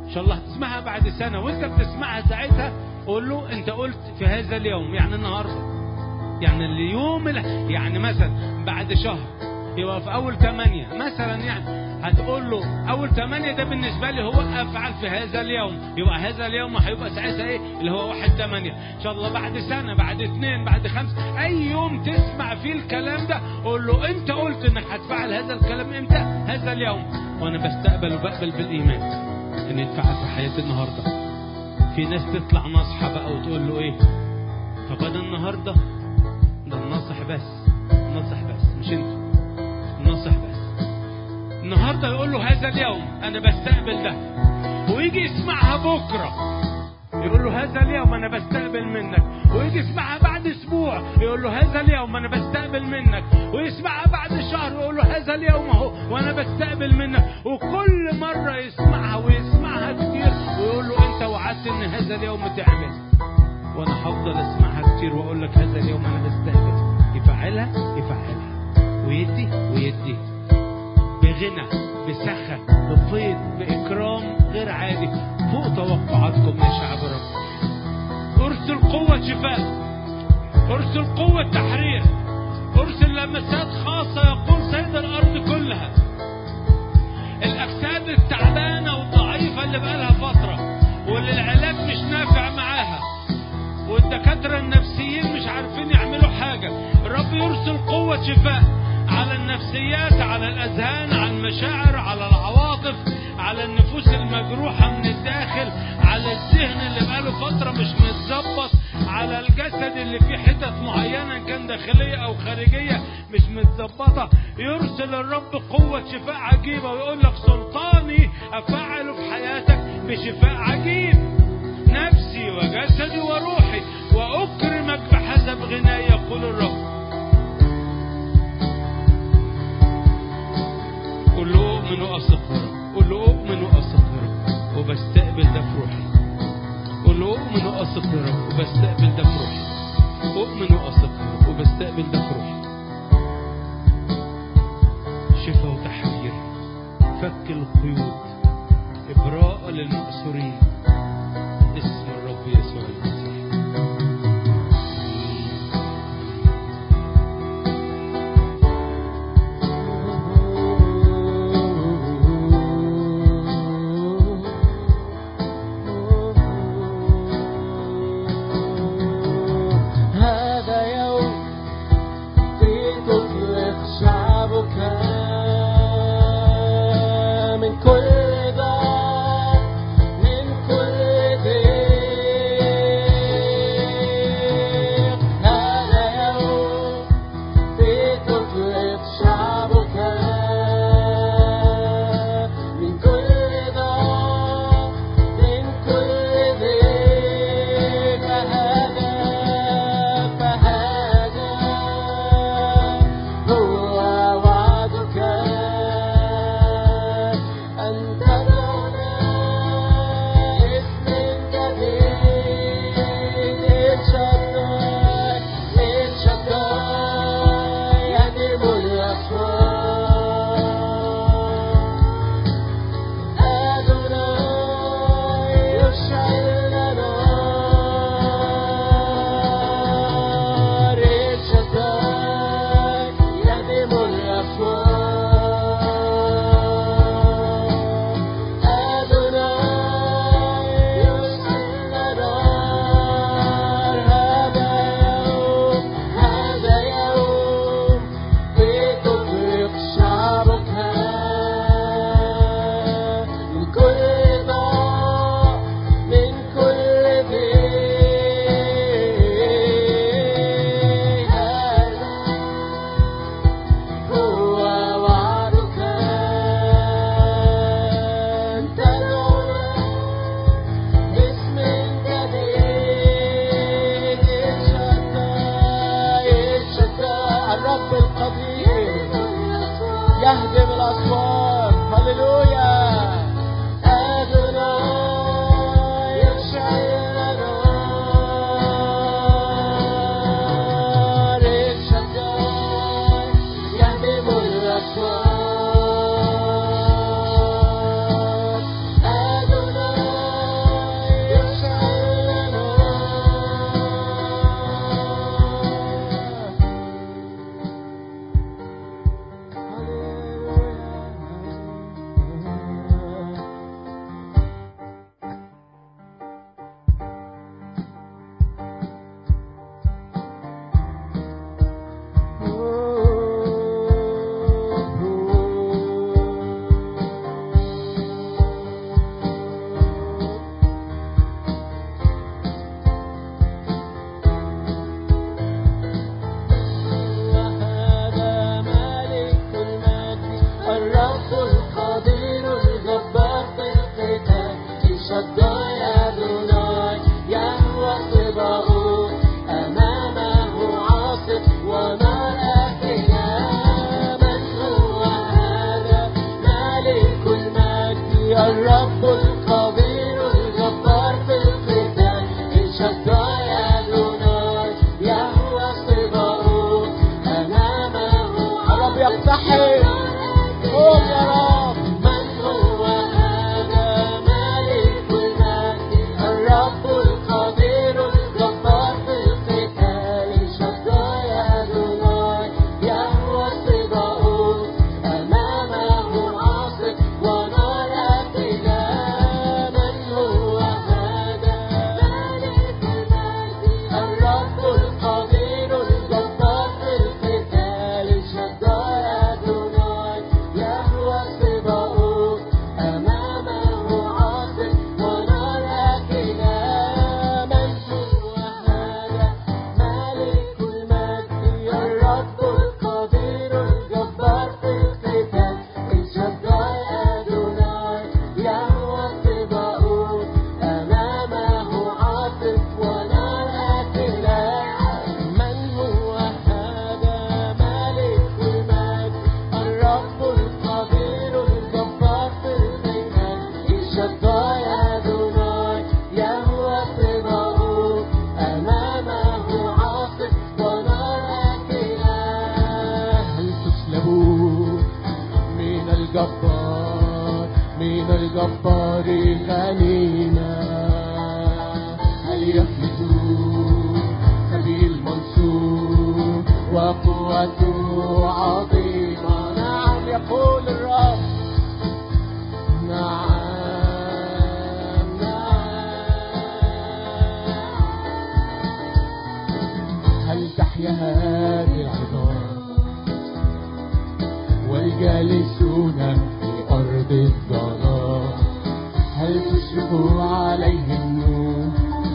ان شاء الله هتسمعها بعد سنه وانت بتسمعها ساعتها قول له انت قلت في هذا اليوم يعني النهارده يعني اليوم ال- يعني مثلا بعد شهر يبقى في اول ثمانية مثلا يعني هتقول له اول ثمانية ده بالنسبة لي هو افعل في هذا اليوم يبقى هذا اليوم هيبقى ساعتها ايه اللي هو واحد ثمانية ان شاء الله بعد سنة بعد اثنين بعد خمسة اي يوم تسمع فيه الكلام ده قول له انت قلت انك هتفعل هذا الكلام امتى هذا اليوم وانا بستقبل وبقبل بالايمان ان يتفعل في حياتي النهارده في ناس تطلع ناصحة بقى وتقول له ايه طب انا النهارده ده الناصح بس الناصح بس مش انت الناصح بس النهارده يقول له هذا اليوم انا بستقبل ده ويجي يسمعها بكره يقول له هذا اليوم انا بستقبل منك ويجي يسمعها بعد اسبوع يقول له هذا اليوم انا بستقبل منك ويسمعها بعد شهر ويقول له هذا اليوم اهو وانا بستقبل منك وكل مره يسمعها ويسمعها كتير ويقول له انت وعدت ان هذا اليوم تعمل وانا هفضل اسمعها كتير واقول لك هذا اليوم انا بستقبل يفعلها يفعلها ويدي ويدي بغنى بسخة بفيض بإكرام غير عادي فوق توقعاتكم يا شعب رب أرسل قوة شفاء أرسل قوة تحرير أرسل لمسات خاصة يقول سيد الأرض كلها الأجساد التعبانة والضعيفة اللي بقالها فترة واللي العلاج مش نافع معاها والدكاترة النفسيين مش عارفين يعملوا حاجة الرب يرسل قوة شفاء على النفسيات على الأذهان على المشاعر على العواطف على النفوس المجروحة من الداخل على الذهن اللي بقاله فترة مش متظبط على الجسد اللي فيه حتت معينة إن كان داخلية أو خارجية مش متظبطة يرسل الرب قوة شفاء عجيبة ويقول لك سلطاني أفعله في حياتك بشفاء عجيب نفسي وجسدي وروحي وأكرمك بحسب غناي يقول الرب قل له أؤمن وأثق يا رب قل له أؤمن وأثق يا رب وبستقبل ده في روحي قل له أؤمن وأثق يا رب وبستقبل ده في روحي أؤمن وأثق يا رب وبستقبل ده في روحي شفاء وتحرير فك القيود إبراء للمأسورين اسم الرب يسوع المسيح هذا يوم لتطلق شعبك من كل ضعف من كل ضيق الرب القدير الجبار في القتال الشداء يدنا يهوى صباؤوت أمامه الرب يقتحم قوم يا رب من هو هذا ملك المجد الرب القدير الجبار في القتال الشداء يدنا يهوى صباؤوت أمامه عاصف ونار أفئدة من هو هذا ملك المجد الرب القدير الجبار في القتال الشداء أدوناي يهوى صباؤوت أمامه عاصف ونار أكلة من هو هذا ملك المجد الرب القدير الجبار في القتال الشداء أدوناي يهوى صباؤوت أمامه عاصف ونار أكلة من هو هذا ملك المجد الرب القدير الجبار في القتال الشداء أدوناي يهوى صباؤوت أمامه عاصف ونار أكلة هل تسلبوا من الجبار من الجبار غنيمة هل يفلتوا سبيل منصور وقوته عظيمة نعم يقول الرب نعم نعم هل تحيا هذه العظام والجالسون في أرض الظلام هل تشرق عليهم نور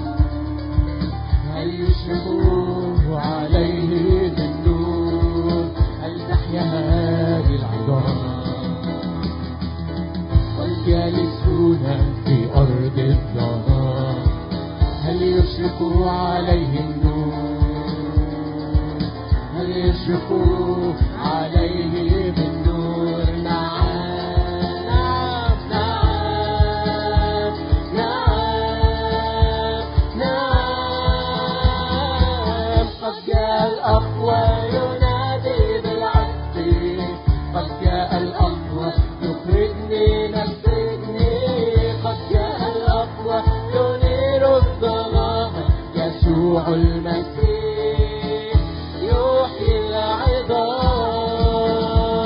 هل يشرق عليهم النور هل تحيا هذه العظام والجالسون في أرض الظلام هل يشرق عليهم نور هل يشرق عليهم النور نعم نعم نعم نعم نعم قد جاء الأقوى ينادي بالعدل قد جاء الأقوى يخرجني من السجن قد جاء الأقوى ينير الظلام يسوع المسيح يحيي العظام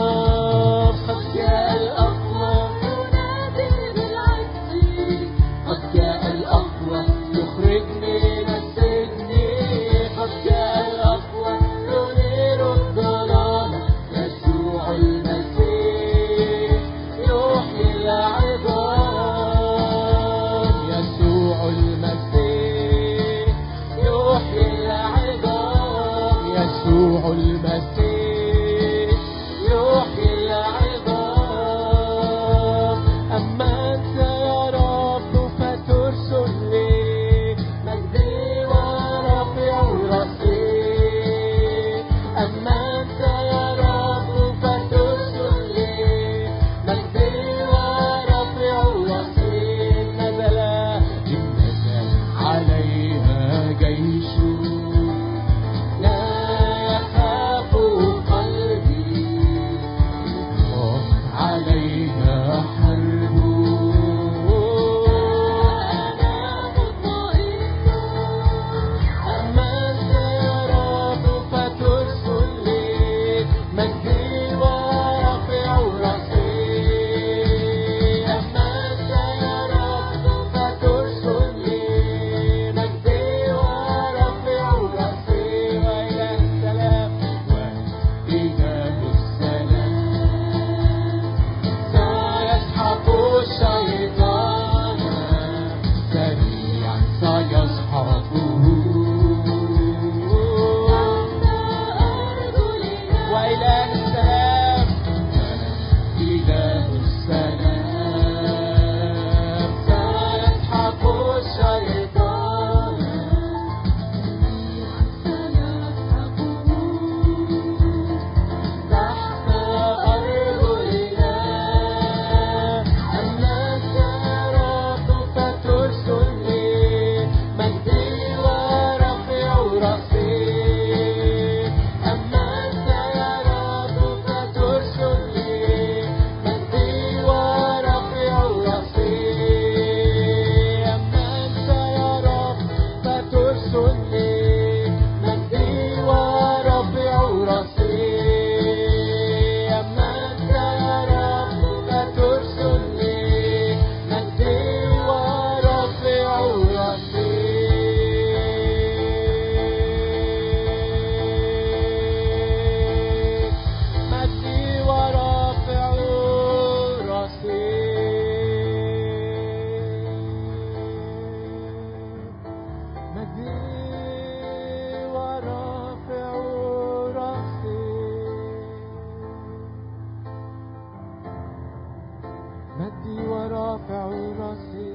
مجدي ورافع راسي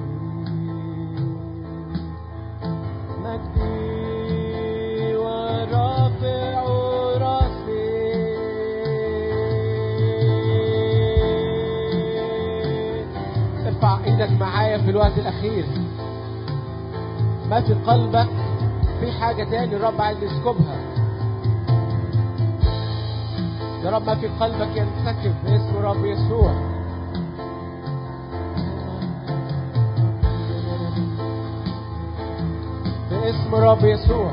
مجدي ورافع راسي ارفع ايدك معايا في الوقت الاخير ما في قلبك في حاجة تاني الرب عايز يسكبها يا رب ما في قلبك ينسكب باسم رب يسوع باسم رب يسوع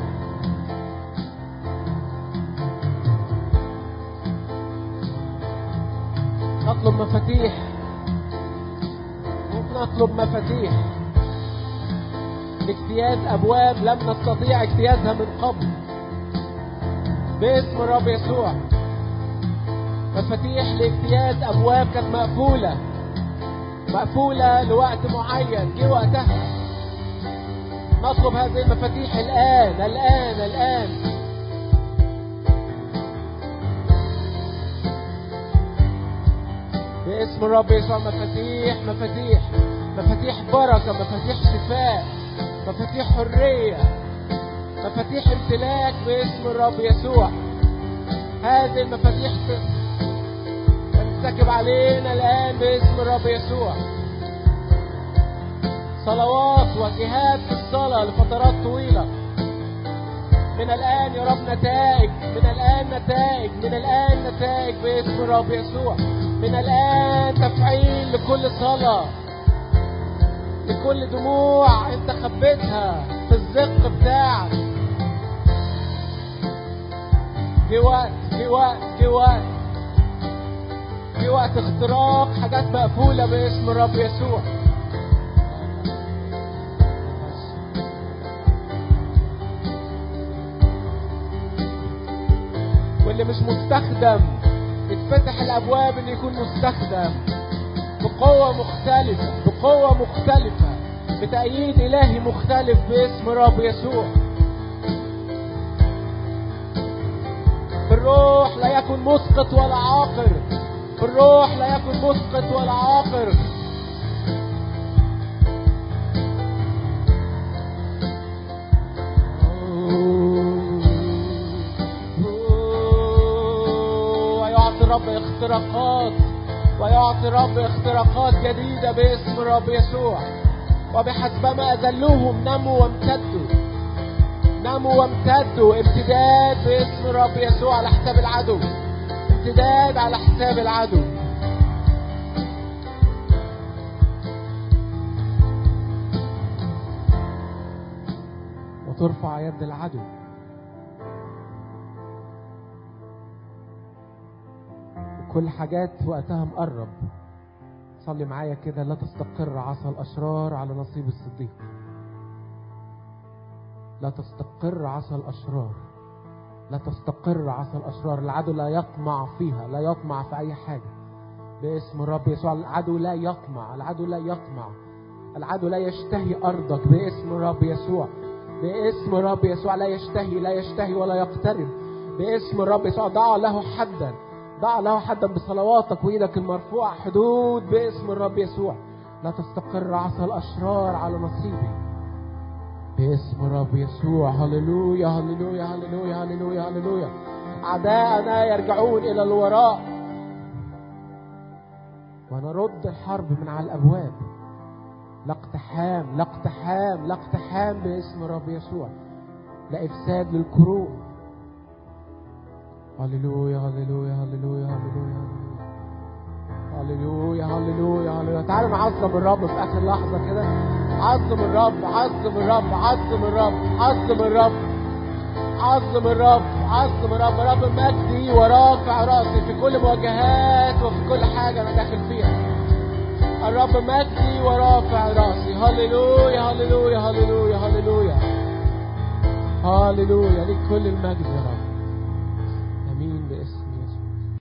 نطلب مفاتيح نطلب مفاتيح لاجتياز ابواب لم نستطيع اجتيازها من قبل باسم الرب يسوع مفاتيح لاجتياز ابواب كانت مقفوله مقفوله لوقت معين جه وقتها نطلب هذه المفاتيح الان الان الان باسم الرب يسوع مفاتيح مفاتيح مفاتيح بركه مفاتيح شفاء مفاتيح حريه مفاتيح امتلاك باسم الرب يسوع هذه المفاتيح تنسكب علينا الان باسم الرب يسوع صلوات وجهاد في الصلاه لفترات طويله من الان يا رب نتائج من الان نتائج من الان نتائج باسم الرب يسوع من الان تفعيل لكل صلاه لكل دموع انت خبيتها في الزق بتاعك في وقت في وقت في وقت في وقت اختراق حاجات مقفولة باسم الرب يسوع واللي مش مستخدم يتفتح الابواب ان يكون مستخدم بقوة مختلفة بقوة مختلفة بتأييد إلهي مختلف باسم رب يسوع في الروح لا يكن مسقط ولا عاقر في الروح لا يكن مسقط ولا عاقر ويعطي الرب اختراقات ويعطي الرب اختراقات جديدة باسم الرب يسوع وبحسبما أذلوهم نموا وامتدوا نموا وامتدوا امتداد باسم الرب يسوع على حساب العدو امتداد على حساب العدو وترفع يد العدو كل حاجات وقتها مقرب صلي معايا كده لا تستقر عصا الأشرار على نصيب الصديق لا تستقر عصا الأشرار لا تستقر عصا الأشرار العدو لا يطمع فيها لا يطمع في أي حاجة باسم الرب يسوع العدو لا يطمع العدو لا يطمع العدو لا يشتهي أرضك باسم الرب يسوع باسم الرب يسوع لا يشتهي لا يشتهي ولا يقترب باسم الرب يسوع ضع له حدا ضع له حدا بصلواتك وايدك المرفوعة حدود باسم الرب يسوع لا تستقر عصا الأشرار على نصيبي باسم الرب يسوع هللويا هللويا هللويا هللويا هللويا أعداءنا يرجعون إلى الوراء ونرد الحرب من على الأبواب لا اقتحام لا اقتحام لا اقتحام باسم الرب يسوع لا إفساد للكروب هللويا هللويا هللويا هللويا هللويا هللويا هللويا تعالوا نعظم الرب في اخر لحظه كده عظم الرب عظم الرب عظم الرب عظم الرب عظم الرب عظم الرب رب مجدي ورافع راسي في كل مواجهات وفي كل حاجه انا داخل فيها الرب مجدي ورافع راسي هللويا هللويا هللويا هللويا هللويا ليك كل المجد يا رب امين باسم